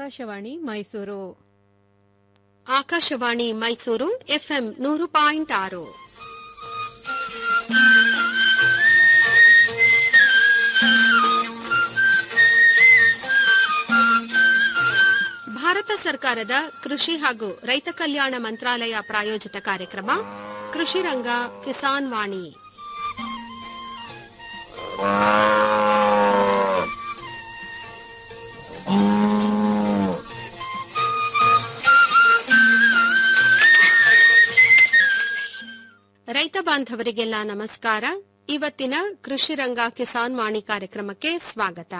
Akashvani Mysuru Akashvani Mysuru FM ನೂರು point ಆರು ಭಾರತ ಸರ್ಕಾರದ ಕೃಷಿ ಹಾಗೂ ರೈತ ಕಲ್ಯಾಣ ಮಂತ್ರಾಲಯ ಪ್ರಾಯೋಜಿತ ಕಾರ್ಯಕ್ರಮ ಕೃಷಿ ರಂಗ ಕಿಸಾನ್ ವಾಣಿ ರೈತ ಬಾಂಧವರಿಗೆಲ್ಲ ನಮಸ್ಕಾರ ಇವತ್ತಿನ ಕೃಷಿ ರಂಗ ಕಿಸಾನ್ ವಾಣಿ ಕಾರ್ಯಕ್ರಮಕ್ಕೆ ಸ್ವಾಗತ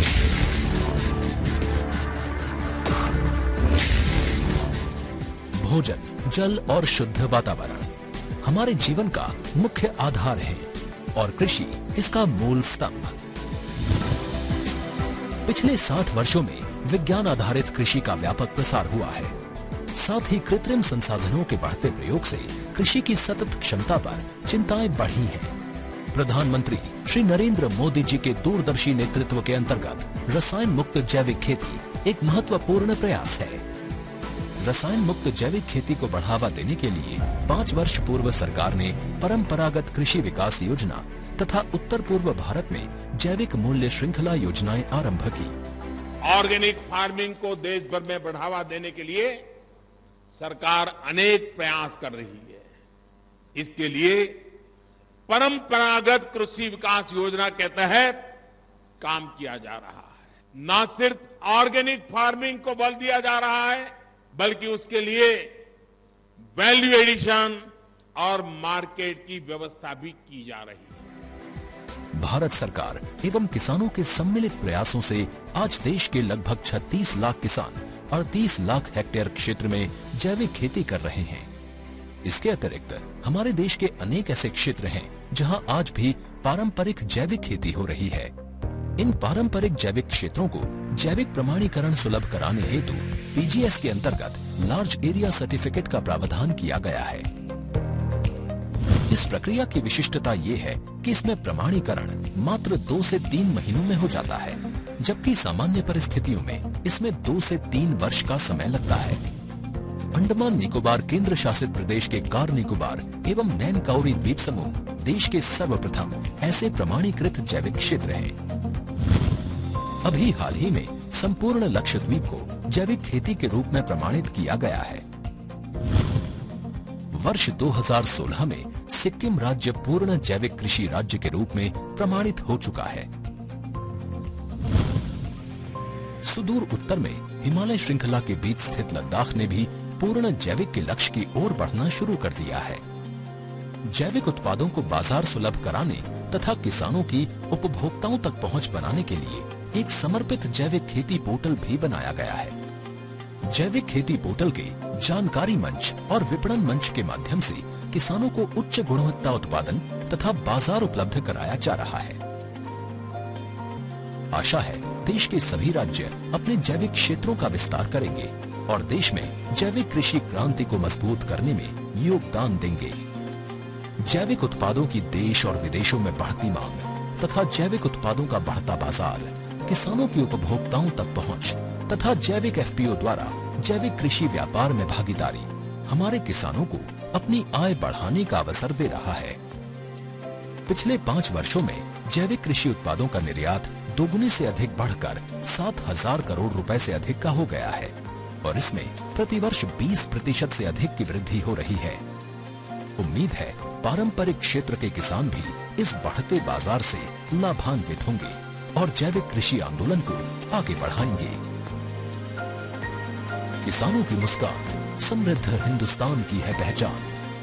भोजन जल और शुद्ध वातावरण हमारे जीवन का मुख्य आधार है और कृषि इसका मूल स्तंभ पिछले 60 वर्षों में विज्ञान आधारित कृषि का व्यापक प्रसार हुआ है साथ ही कृत्रिम संसाधनों के बढ़ते प्रयोग से कृषि की सतत क्षमता पर चिंताएं बढ़ी हैं। प्रधानमंत्री श्री नरेंद्र मोदी जी के दूरदर्शी नेतृत्व के अंतर्गत रसायन मुक्त जैविक खेती एक महत्वपूर्ण प्रयास है रसायन मुक्त जैविक खेती को बढ़ावा देने के लिए पाँच वर्ष पूर्व सरकार ने परंपरागत कृषि विकास योजना तथा उत्तर पूर्व भारत में जैविक मूल्य श्रृंखला योजनाएं आरंभ की ऑर्गेनिक फार्मिंग को देश भर में बढ़ावा देने के लिए सरकार अनेक प्रयास कर रही है इसके लिए परंपरागत कृषि विकास योजना के तहत काम किया जा रहा है न सिर्फ ऑर्गेनिक फार्मिंग को बल दिया जा रहा है बल्कि उसके लिए वैल्यू एडिशन और मार्केट की व्यवस्था भी की जा रही है भारत सरकार एवं किसानों के सम्मिलित प्रयासों से आज देश के लगभग 36 लाख किसान 38 लाख हेक्टेयर क्षेत्र में जैविक खेती कर रहे हैं इसके अतिरिक्त हमारे देश के अनेक ऐसे क्षेत्र हैं जहां आज भी पारंपरिक जैविक खेती हो रही है इन पारंपरिक जैविक क्षेत्रों को जैविक प्रमाणीकरण सुलभ कराने हेतु पीजीएस के अंतर्गत लार्ज एरिया सर्टिफिकेट का प्रावधान किया गया है इस प्रक्रिया की विशिष्टता ये है कि इसमें प्रमाणीकरण मात्र दो से तीन महीनों में हो जाता है जबकि सामान्य परिस्थितियों में इसमें दो से तीन वर्ष का समय लगता है अंडमान निकोबार केंद्र शासित प्रदेश के कार निकोबार एवं नैन काउरी द्वीप समूह देश के सर्वप्रथम ऐसे प्रमाणीकृत जैविक क्षेत्र हैं अभी हाल ही में संपूर्ण लक्षद्वीप को जैविक खेती के रूप में प्रमाणित किया गया है वर्ष 2016 में सिक्किम राज्य पूर्ण जैविक कृषि राज्य के रूप में प्रमाणित हो चुका है सुदूर उत्तर में हिमालय श्रृंखला के बीच स्थित लद्दाख ने भी पूर्ण जैविक के लक्ष्य की ओर बढ़ना शुरू कर दिया है जैविक उत्पादों को बाजार सुलभ कराने तथा किसानों की उपभोक्ताओं तक पहुंच बनाने के लिए एक समर्पित जैविक खेती पोर्टल भी बनाया गया है जैविक खेती पोर्टल के जानकारी मंच और विपणन मंच के माध्यम से किसानों को उच्च गुणवत्ता उत्पादन तथा बाजार उपलब्ध कराया जा रहा है आशा है देश के सभी राज्य अपने जैविक क्षेत्रों का विस्तार करेंगे और देश में जैविक कृषि क्रांति को मजबूत करने में योगदान देंगे जैविक उत्पादों की देश और विदेशों में बढ़ती मांग तथा जैविक उत्पादों का बढ़ता बाजार किसानों की उपभोक्ताओं तक पहुंच तथा जैविक एफपीओ द्वारा जैविक कृषि व्यापार में भागीदारी हमारे किसानों को अपनी आय बढ़ाने का अवसर दे रहा है पिछले पाँच वर्षों में जैविक कृषि उत्पादों का निर्यात दोगुने से अधिक बढ़कर सात हजार करोड़ रुपए से अधिक का हो गया है और इसमें प्रतिवर्ष 20 प्रतिशत से अधिक की वृद्धि हो रही है उम्मीद है पारंपरिक क्षेत्र के किसान भी इस बढ़ते बाजार से लाभान्वित होंगे और जैविक कृषि आंदोलन को आगे बढ़ाएंगे किसानों की मुस्कान समृद्ध हिंदुस्तान की है पहचान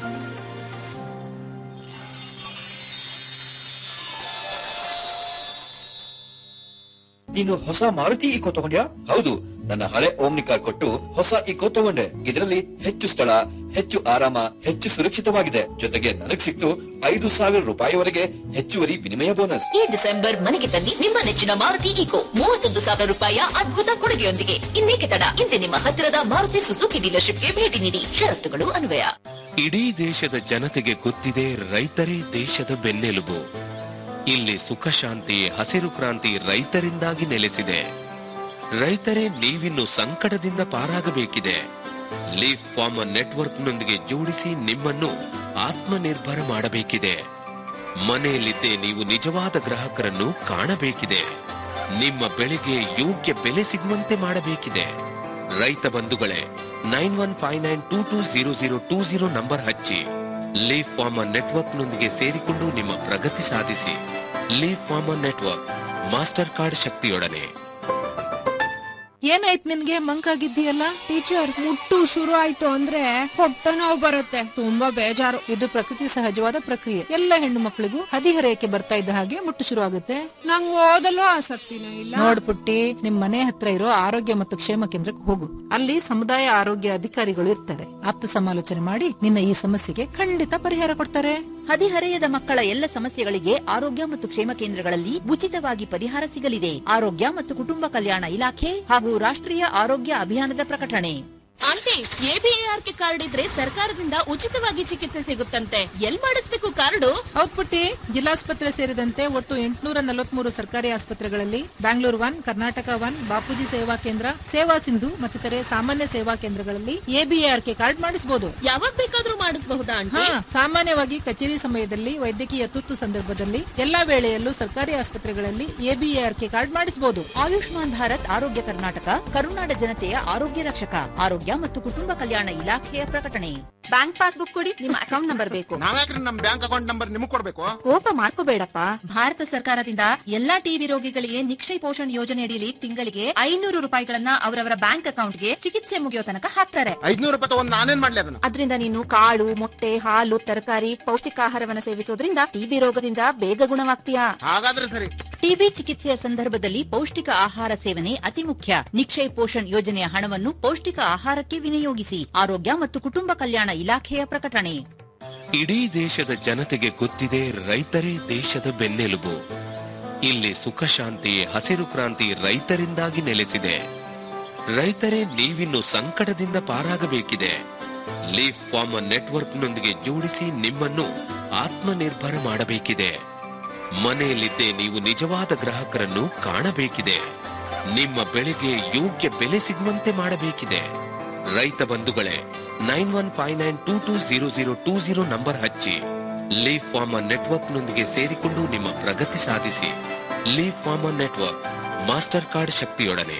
ನೀನು ಹೊಸ ಮಾರುತಿ ಇಕೋ ತಗೊಂಡ್ಯಾ ಹೌದು ನನ್ನ ಹಳೆ ಓಮ್ನಿ ಕಾರ್ ಕೊಟ್ಟು ಹೊಸ ಇಕೋ ತಗೊಂಡೆ ಇದರಲ್ಲಿ ಹೆಚ್ಚು ಸ್ಥಳ ಹೆಚ್ಚು ಆರಾಮ ಹೆಚ್ಚು ಸುರಕ್ಷಿತವಾಗಿದೆ ಜೊತೆಗೆ ನನಗ್ ಸಿಕ್ತು ಐದು ಸಾವಿರ ರೂಪಾಯಿವರೆಗೆ ಹೆಚ್ಚುವರಿ ವಿನಿಮಯ ಬೋನಸ್ ಈ ಡಿಸೆಂಬರ್ ಮನೆಗೆ ತನ್ನಿ ನಿಮ್ಮ ನೆಚ್ಚಿನ ಮಾರುತಿ ಈಕೋ ಮೂವತ್ತೊಂದು ಸಾವಿರ ರೂಪಾಯಿಯ ಅದ್ಭುತ ಕೊಡುಗೆಯೊಂದಿಗೆ ಇನ್ನೇಕೆ ತಡ ಇಂದೇ ನಿಮ್ಮ ಹತ್ತಿರದ ಮಾರುತಿ ಸುಜುಕಿ ಡೀಲರ್ಶಿಪ್ಗೆ ಭೇಟಿ ನೀಡಿ ಷರತ್ತುಗಳು ಅನ್ವಯ ಇಡೀ ದೇಶದ ಜನತೆಗೆ ಗೊತ್ತಿದೆ ರೈತರೇ ದೇಶದ ಬೆನ್ನೆಲುಬು ಇಲ್ಲಿ ಸುಖ ಶಾಂತಿ ಹಸಿರು ಕ್ರಾಂತಿ ರೈತರಿಂದಾಗಿ ನೆಲೆಸಿದೆ ರೈತರೇ ನೀವಿನ್ನು ಸಂಕಟದಿಂದ ಪಾರಾಗಬೇಕಿದೆ ಲೀಫ್ ಫಾರ್ಮರ್ ನೆಟ್ವರ್ಕ್ನೊಂದಿಗೆ ಜೋಡಿಸಿ ನಿಮ್ಮನ್ನು ಆತ್ಮನಿರ್ಭರ ಮಾಡಬೇಕಿದೆ ಮನೆಯಲ್ಲಿದ್ದೇ ನೀವು ನಿಜವಾದ ಗ್ರಾಹಕರನ್ನು ಕಾಣಬೇಕಿದೆ ನಿಮ್ಮ ಬೆಳೆಗೆ ಯೋಗ್ಯ ಬೆಲೆ ಸಿಗುವಂತೆ ಮಾಡಬೇಕಿದೆ ರೈತ ಬಂಧುಗಳೇ nine one five nine two two zero zero two zero number ಹಚ್ಚಿ ಲೀಫ್ ಫಾರ್ಮರ್ ನೆಟ್ವರ್ಕ್ನೊಂದಿಗೆ ಸೇರಿಕೊಂಡು ನಿಮ್ಮ ಪ್ರಗತಿ ಸಾಧಿಸಿ leaf farmer network Mastercard ಶಕ್ತಿಯೊಡನೆ ಏನಾಯ್ತು ನಿನ್ಗೆ ಮಂಕಾಗಿದ್ದೀಯಲ್ಲ ಟೀಚರ್ ಮುಟ್ಟು ಶುರು ಆಯ್ತು ಅಂದ್ರೆ ಹೊಟ್ಟೆ ನೋವು ಬರುತ್ತೆ ತುಂಬಾ ಬೇಜಾರು ಇದು ಪ್ರಕೃತಿ ಸಹಜವಾದ ಪ್ರಕ್ರಿಯೆ ಎಲ್ಲ ಹೆಣ್ಣು ಮಕ್ಕಳಿಗೂ ಹದಿಹರೆಯಕ್ಕೆ ಬರ್ತಾ ಇದ್ದ ಹಾಗೆ ಮುಟ್ಟು ಶುರು ಆಗುತ್ತೆ ನಂಗ್ ಓದಲು ಆಸಕ್ತಿನೇ ಇಲ್ಲ ನೋಡ್ ಪುಟ್ಟಿ ನಿಮ್ ಮನೆ ಹತ್ರ ಇರೋ ಆರೋಗ್ಯ ಮತ್ತು ಕ್ಷೇಮ ಕೇಂದ್ರಕ್ಕೆ ಹೋಗು ಅಲ್ಲಿ ಸಮುದಾಯ ಆರೋಗ್ಯ ಅಧಿಕಾರಿಗಳು ಇರ್ತಾರೆ ಆಪ್ತ ಸಮಾಲೋಚನೆ ಮಾಡಿ ನಿನ್ನ ಈ ಸಮಸ್ಯೆಗೆ ಖಂಡಿತ ಪರಿಹಾರ ಕೊಡ್ತಾರೆ ಹದಿಹರೆಯದ ಮಕ್ಕಳ ಎಲ್ಲ ಸಮಸ್ಯೆಗಳಿಗೆ ಆರೋಗ್ಯ ಮತ್ತು ಕ್ಷೇಮ ಕೇಂದ್ರಗಳಲ್ಲಿ ಉಚಿತವಾಗಿ ಪರಿಹಾರ ಸಿಗಲಿದೆ ಆರೋಗ್ಯ ಮತ್ತು ಕುಟುಂಬ ಕಲ್ಯಾಣ ಇಲಾಖೆ ಹಾಗೂ ರಾಷ್ಟ್ರೀಯ ಆರೋಗ್ಯ ಅಭಿಯಾನದ ಪ್ರಕಟಣೆ ಆಂಟಿ ಎಬಿಎಆರ್ಕೆ ಕಾರ್ಡ್ ಇದ್ರೆ ಸರ್ಕಾರದಿಂದ ಉಚಿತವಾಗಿ ಚಿಕಿತ್ಸೆ ಸಿಗುತ್ತಂತೆ ಎಲ್ ಮಾಡಿಸ್ಬೇಕು ಕಾರ್ಡು ಹೌದ್ ಪುಟ್ಟಿ ಜಿಲ್ಲಾಸ್ಪತ್ರೆ ಸೇರಿದಂತೆ ಒಟ್ಟು ಎಂಟುನೂರ ನಲವತ್ಮೂರು ಸರ್ಕಾರಿ ಆಸ್ಪತ್ರೆಗಳಲ್ಲಿ ಬ್ಯಾಂಗ್ಳೂರ್ ಒನ್ ಕರ್ನಾಟಕ ಒನ್ ಬಾಪೂಜಿ ಸೇವಾ ಕೇಂದ್ರ ಸೇವಾ ಸಿಂಧು ಮತ್ತಿತರೆ ಸಾಮಾನ್ಯ ಸೇವಾ ಕೇಂದ್ರಗಳಲ್ಲಿ ಎಬಿಎಆರ್ಕೆ ಕಾರ್ಡ್ ಮಾಡಿಸಬಹುದು ಯಾವಾಗ ಬೇಕಾದ್ರೂ ಮಾಡಿಸಬಹುದಾ ಹಾ ಆಂಟಿ ಸಾಮಾನ್ಯವಾಗಿ ಕಚೇರಿ ಸಮಯದಲ್ಲಿ ವೈದ್ಯಕೀಯ ತುರ್ತು ಸಂದರ್ಭದಲ್ಲಿ ಎಲ್ಲಾ ವೇಳೆಯಲ್ಲೂ ಸರ್ಕಾರಿ ಆಸ್ಪತ್ರೆಗಳಲ್ಲಿ ಎಬಿಎಆರ್ಕೆ ಕಾರ್ಡ್ ಮಾಡಿಸಬಹುದು ಆಯುಷ್ಮಾನ್ ಭಾರತ್ ಆರೋಗ್ಯ ಕರ್ನಾಟಕ ಕರುನಾಡ ಜನತೆಯ ಆರೋಗ್ಯ ರಕ್ಷಕ ಆರೋಗ್ಯ ಮತ್ತು ಕುಟುಂಬ ಕಲ್ಯಾಣ ಇಲಾಖೆಯ ಪ್ರಕಟಣೆ ಬ್ಯಾಂಕ್ ಪಾಸ್ಬುಕ್ ಕೊಡಿ ನಿಮ್ಮ ಅಕೌಂಟ್ ನಂಬರ್ ಬೇಕು ನಾವ್ಯಾಕ್ರಿ ನಮ್ ಬ್ಯಾಂಕ್ ಅಕೌಂಟ್ ನಂಬರ್ ನಿಮಗ್ ಕೊಡ್ಬೇಕು ಕೋಪ ಮಾಡ್ಕೋಬೇಡಪ್ಪ ಭಾರತ ಸರ್ಕಾರದಿಂದ ಎಲ್ಲಾ ಟಿಬಿ ರೋಗಿಗಳಿಗೆ ನಿಕ್ಷಯ ಪೋಷಣ್ ಯೋಜನೆ ಅಡಿಯಲ್ಲಿ ತಿಂಗಳಿಗೆ ಐನೂರು ರೂಪಾಯಿಗಳನ್ನ ಅವರವರ ಬ್ಯಾಂಕ್ ಅಕೌಂಟ್ಗೆ ಚಿಕಿತ್ಸೆ ಮುಗಿಯೋ ತನಕ ಹಾಕ್ತಾರೆ ಐದ್ನೂರು ರೂಪಾಯಿ ತಗೊಂಡ್ ನಾನೇನ್ ಮಾಡ್ಲಿ ಅದನ್ನ ಅದರಿಂದ ನೀನು ಕಾಳು ಮೊಟ್ಟೆ ಹಾಲು ತರಕಾರಿ ಪೌಷ್ಟಿಕಾಹಾರವನ್ನ ಸೇವಿಸೋದ್ರಿಂದ ಟಿಬಿ ರೋಗದಿಂದ ಬೇಗ ಗುಣವಾಗ್ತೀಯಾ ಹಾಗಾದ್ರೆ ಸರಿ ಟಿಬಿ ಚಿಕಿತ್ಸೆಯ ಸಂದರ್ಭದಲ್ಲಿ ಪೌಷ್ಟಿಕ ಆಹಾರ ಸೇವನೆ ಅತಿ ಮುಖ್ಯ ನಿಕ್ಷಯ್ ಪೋಷಣ್ ಯೋಜನೆಯ ಹಣವನ್ನು ಪೌಷ್ಟಿಕ ಆಹಾರಕ್ಕೆ ವಿನಿಯೋಗಿಸಿ ಆರೋಗ್ಯ ಮತ್ತು ಕುಟುಂಬ ಕಲ್ಯಾಣ ಇಲಾಖೆಯ ಪ್ರಕಟಣೆ ಇಡೀ ದೇಶದ ಜನತೆಗೆ ಗೊತ್ತಿದೆ ರೈತರೇ ದೇಶದ ಬೆನ್ನೆಲುಬು ಇಲ್ಲಿ ಸುಖ ಶಾಂತಿ ಹಸಿರು ಕ್ರಾಂತಿ ರೈತರಿಂದಾಗಿ ನೆಲೆಸಿದೆ ರೈತರೇ ನೀವಿನ್ನು ಸಂಕಟದಿಂದ ಪಾರಾಗಬೇಕಿದೆ ಲೀಫ್ ಫಾರ್ಮರ್ ನೆಟ್ವರ್ಕ್ನೊಂದಿಗೆ ಜೋಡಿಸಿ ನಿಮ್ಮನ್ನು ಆತ್ಮನಿರ್ಭರ ಮಾಡಬೇಕಿದೆ ಮನೆಯಲ್ಲಿದ್ದೇ ನೀವು ನಿಜವಾದ ಗ್ರಾಹಕರನ್ನು ಕಾಣಬೇಕಿದೆ ನಿಮ್ಮ ಬೆಳೆಗೆ ಯೋಗ್ಯ ಬೆಲೆ ಸಿಗುವಂತೆ ಮಾಡಬೇಕಿದೆ ರೈತ ಬಂಧುಗಳೇ nine one five nine two two zero zero two zero number ಹಚ್ಚಿ ಲೀಫ್ ಫಾರ್ಮರ್ ನೆಟ್ವರ್ಕ್ನೊಂದಿಗೆ ಸೇರಿಕೊಂಡು ನಿಮ್ಮ ಪ್ರಗತಿ ಸಾಧಿಸಿ leaf farmer network Mastercard ಶಕ್ತಿಯೊಡನೆ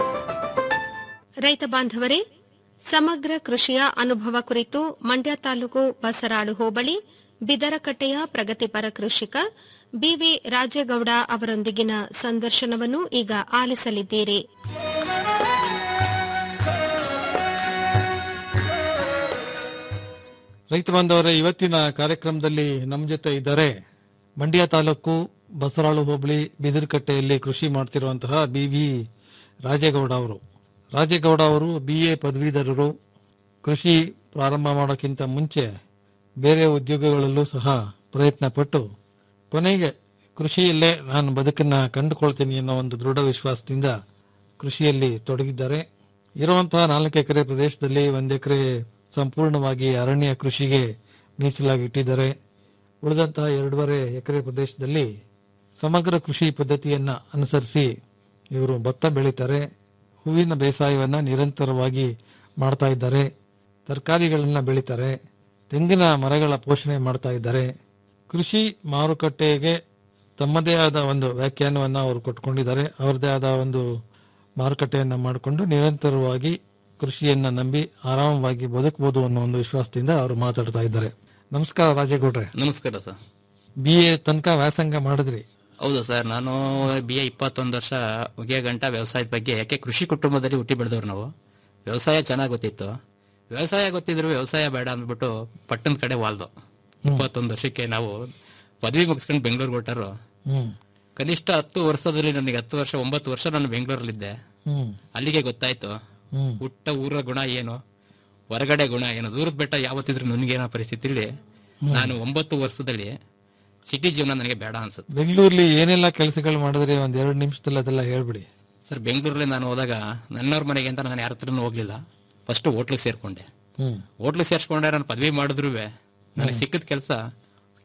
ರೈತ ಬಾಂಧವರೇ ಸಮಗ್ರ ಕೃಷಿಯ ಅನುಭವ ಕುರಿತು ಮಂಡ್ಯ ತಾಲೂಕು ಬಸರಾಳು ಹೋಬಳಿ ಬಿದರಕಟ್ಟೆಯ ಪ್ರಗತಿಪರ ಕೃಷಿಕ ಬಿವಿ ರಾಜೇಗೌಡ ಅವರೊಂದಿಗಿನ ಸಂದರ್ಶನವನ್ನು ಈಗ ಆಲಿಸಲಿದ್ದೀರಿ ರೈತ ಬಾಂಧವರೇ ಇವತ್ತಿನ ಕಾರ್ಯಕ್ರಮದಲ್ಲಿ ನಮ್ಮ ಜೊತೆ ಇದ್ದಾರೆ ಮಂಡ್ಯ ತಾಲೂಕು ಬಸರಾಳು ಹೋಬಳಿ ಬಿದಿರುಕಟ್ಟೆಯಲ್ಲಿ ಕೃಷಿ ಮಾಡ್ತಿರುವಂತಹ ಬಿ ವಿ ರಾಜೇಗೌಡ ಅವರು ರಾಜೇಗೌಡ ಅವರು ಬಿ ಎ ಪದವೀಧರರು ಕೃಷಿ ಪ್ರಾರಂಭ ಮಾಡೋಕ್ಕಿಂತ ಮುಂಚೆ ಬೇರೆ ಉದ್ಯೋಗಗಳಲ್ಲೂ ಸಹ ಪ್ರಯತ್ನ ಪಟ್ಟು ಕೊನೆಗೆ ಕೃಷಿಯಲ್ಲೇ ನಾನು ಬದುಕನ್ನ ಕಂಡುಕೊಳ್ತೀನಿ ಅನ್ನೋ ಒಂದು ದೃಢ ವಿಶ್ವಾಸದಿಂದ ಕೃಷಿಯಲ್ಲಿ ತೊಡಗಿದ್ದಾರೆ ಇರುವಂತಹ ನಾಲ್ಕು ಎಕರೆ ಪ್ರದೇಶದಲ್ಲಿ ಒಂದು ಎಕರೆ ಸಂಪೂರ್ಣವಾಗಿ ಅರಣ್ಯ ಕೃಷಿಗೆ ಮೀಸಲಾಗಿ ಇಟ್ಟಿದ್ದಾರೆ ಉಳಿದಂತಹ ಎರಡೂವರೆ ಎಕರೆ ಪ್ರದೇಶದಲ್ಲಿ ಸಮಗ್ರ ಕೃಷಿ ಪದ್ಧತಿಯನ್ನ ಅನುಸರಿಸಿ ಇವರು ಭತ್ತ ಬೆಳೀತಾರೆ ಹೂವಿನ ಬೇಸಾಯವನ್ನ ನಿರಂತರವಾಗಿ ಮಾಡ್ತಾ ಇದ್ದಾರೆ ತರಕಾರಿಗಳನ್ನ ಬೆಳೀತಾರೆ ತೆಂಗಿನ ಮರಗಳ ಪೋಷಣೆ ಮಾಡ್ತಾ ಇದ್ದಾರೆ ಕೃಷಿ ಮಾರುಕಟ್ಟೆಗೆ ತಮ್ಮದೇ ಆದ ಒಂದು ವ್ಯಾಖ್ಯಾನವನ್ನ ಅವರು ಕೊಟ್ಕೊಂಡಿದ್ದಾರೆ ಅವ್ರದೇ ಆದ ಒಂದು ಮಾರುಕಟ್ಟೆಯನ್ನ ಮಾಡಿಕೊಂಡು ನಿರಂತರವಾಗಿ ಕೃಷಿಯನ್ನ ನಂಬಿ ಆರಾಮವಾಗಿ ಬದುಕಬಹುದು ಅನ್ನೋ ಒಂದು ವಿಶ್ವಾಸದಿಂದ ಅವರು ಮಾತಾಡ್ತಾ ಇದ್ದಾರೆ ನಮಸ್ಕಾರ ರಾಜೇಗೌಡ್ರೆ ನಮಸ್ಕಾರ ಸರ್ ಬಿ ಎ ತನಕ ವ್ಯಾಸಂಗ ಮಾಡಿದ್ರಿ ಹೌದು ಸರ್ ನಾನು ಬಿ ಎ ಇಪ್ಪತ್ತೊಂದು ವರ್ಷ ಮುಗಿಯ ಗಂಟ ವ್ಯವಸಾಯದ ಬಗ್ಗೆ ಯಾಕೆ ಕೃಷಿ ಕುಟುಂಬದಲ್ಲಿ ಹುಟ್ಟಿ ಬೆಳೆದವ್ರು ನಾವು ವ್ಯವಸಾಯ ಚೆನ್ನಾಗಿ ಗೊತ್ತಿತ್ತು ವ್ಯವಸಾಯ ಗೊತ್ತಿದ್ರು ವ್ಯವಸಾಯ ಬೇಡ ಅಂದ್ಬಿಟ್ಟು ಪಟ್ಟಣದ ಕಡೆ ವಾಲ್ದು ಇಪ್ಪತ್ತೊಂದು ವರ್ಷಕ್ಕೆ ನಾವು ಪದವಿ ಮುಗಿಸ್ಕೊಂಡು ಬೆಂಗಳೂರಿಗೆ ಹೊರಟರು ಹ್ಮ್ ಕನಿಷ್ಠ ಹತ್ತು ವರ್ಷದಲ್ಲಿ ನನಗೆ ಹತ್ತು ವರ್ಷ ಒಂಬತ್ತು ವರ್ಷ ನಾನು ಬೆಂಗಳೂರಲ್ಲಿದ್ದೆ ಹ್ಮ್ ಅಲ್ಲಿಗೆ ಗೊತ್ತಾಯ್ತು ಹ್ಮ್ ಹುಟ್ಟ ಊರ ಗುಣ ಏನು ಹೊರಗಡೆ ಗುಣ ಏನು ದೂರದ ಬೆಟ್ಟ ಯಾವತ್ತಿದ್ರು ನನಗೇನೋ ಪರಿಸ್ಥಿತಿಲಿ ನಾನು ಒಂಬತ್ತು ವರ್ಷದಲ್ಲಿ ಸಿಟಿ ಜೀವನ ನನಗೆ ಬೇಡ ಅನ್ಸುತ್ತೆ ಬೆಂಗಳೂರಲ್ಲಿ ಏನೆಲ್ಲ ಕೆಲಸಗಳು ಮಾಡಿದ್ರಿ ಒಂದ್ ಎರಡು ನಿಮಿಷದಲ್ಲಿ ಅದೆಲ್ಲ ಹೇಳ್ಬಿಡಿ ಸರ್ ಬೆಂಗಳೂರಲ್ಲಿ ನಾನು ಹೋದಾಗ ನನ್ನವ್ರ ಮನೆಗೆ ಅಂತ ನಾನು ಯಾರ ಹತ್ರನೂ ಹೋಗ್ಲಿಲ್ಲ ಫಸ್ಟ್ ಹೋಟ್ಲಿಗೆ ಸೇರ್ಕೊಂಡೆ ಹ್ಮ್ ಹೋಟ್ಲಿಗೆ ಸೇರ್ಸ್ಕೊಂಡೆ ನಾನು ಪದವಿ ಮಾಡಿದ್ರು ನನಗೆ ಸಿಕ್ಕಿದ ಕೆಲಸ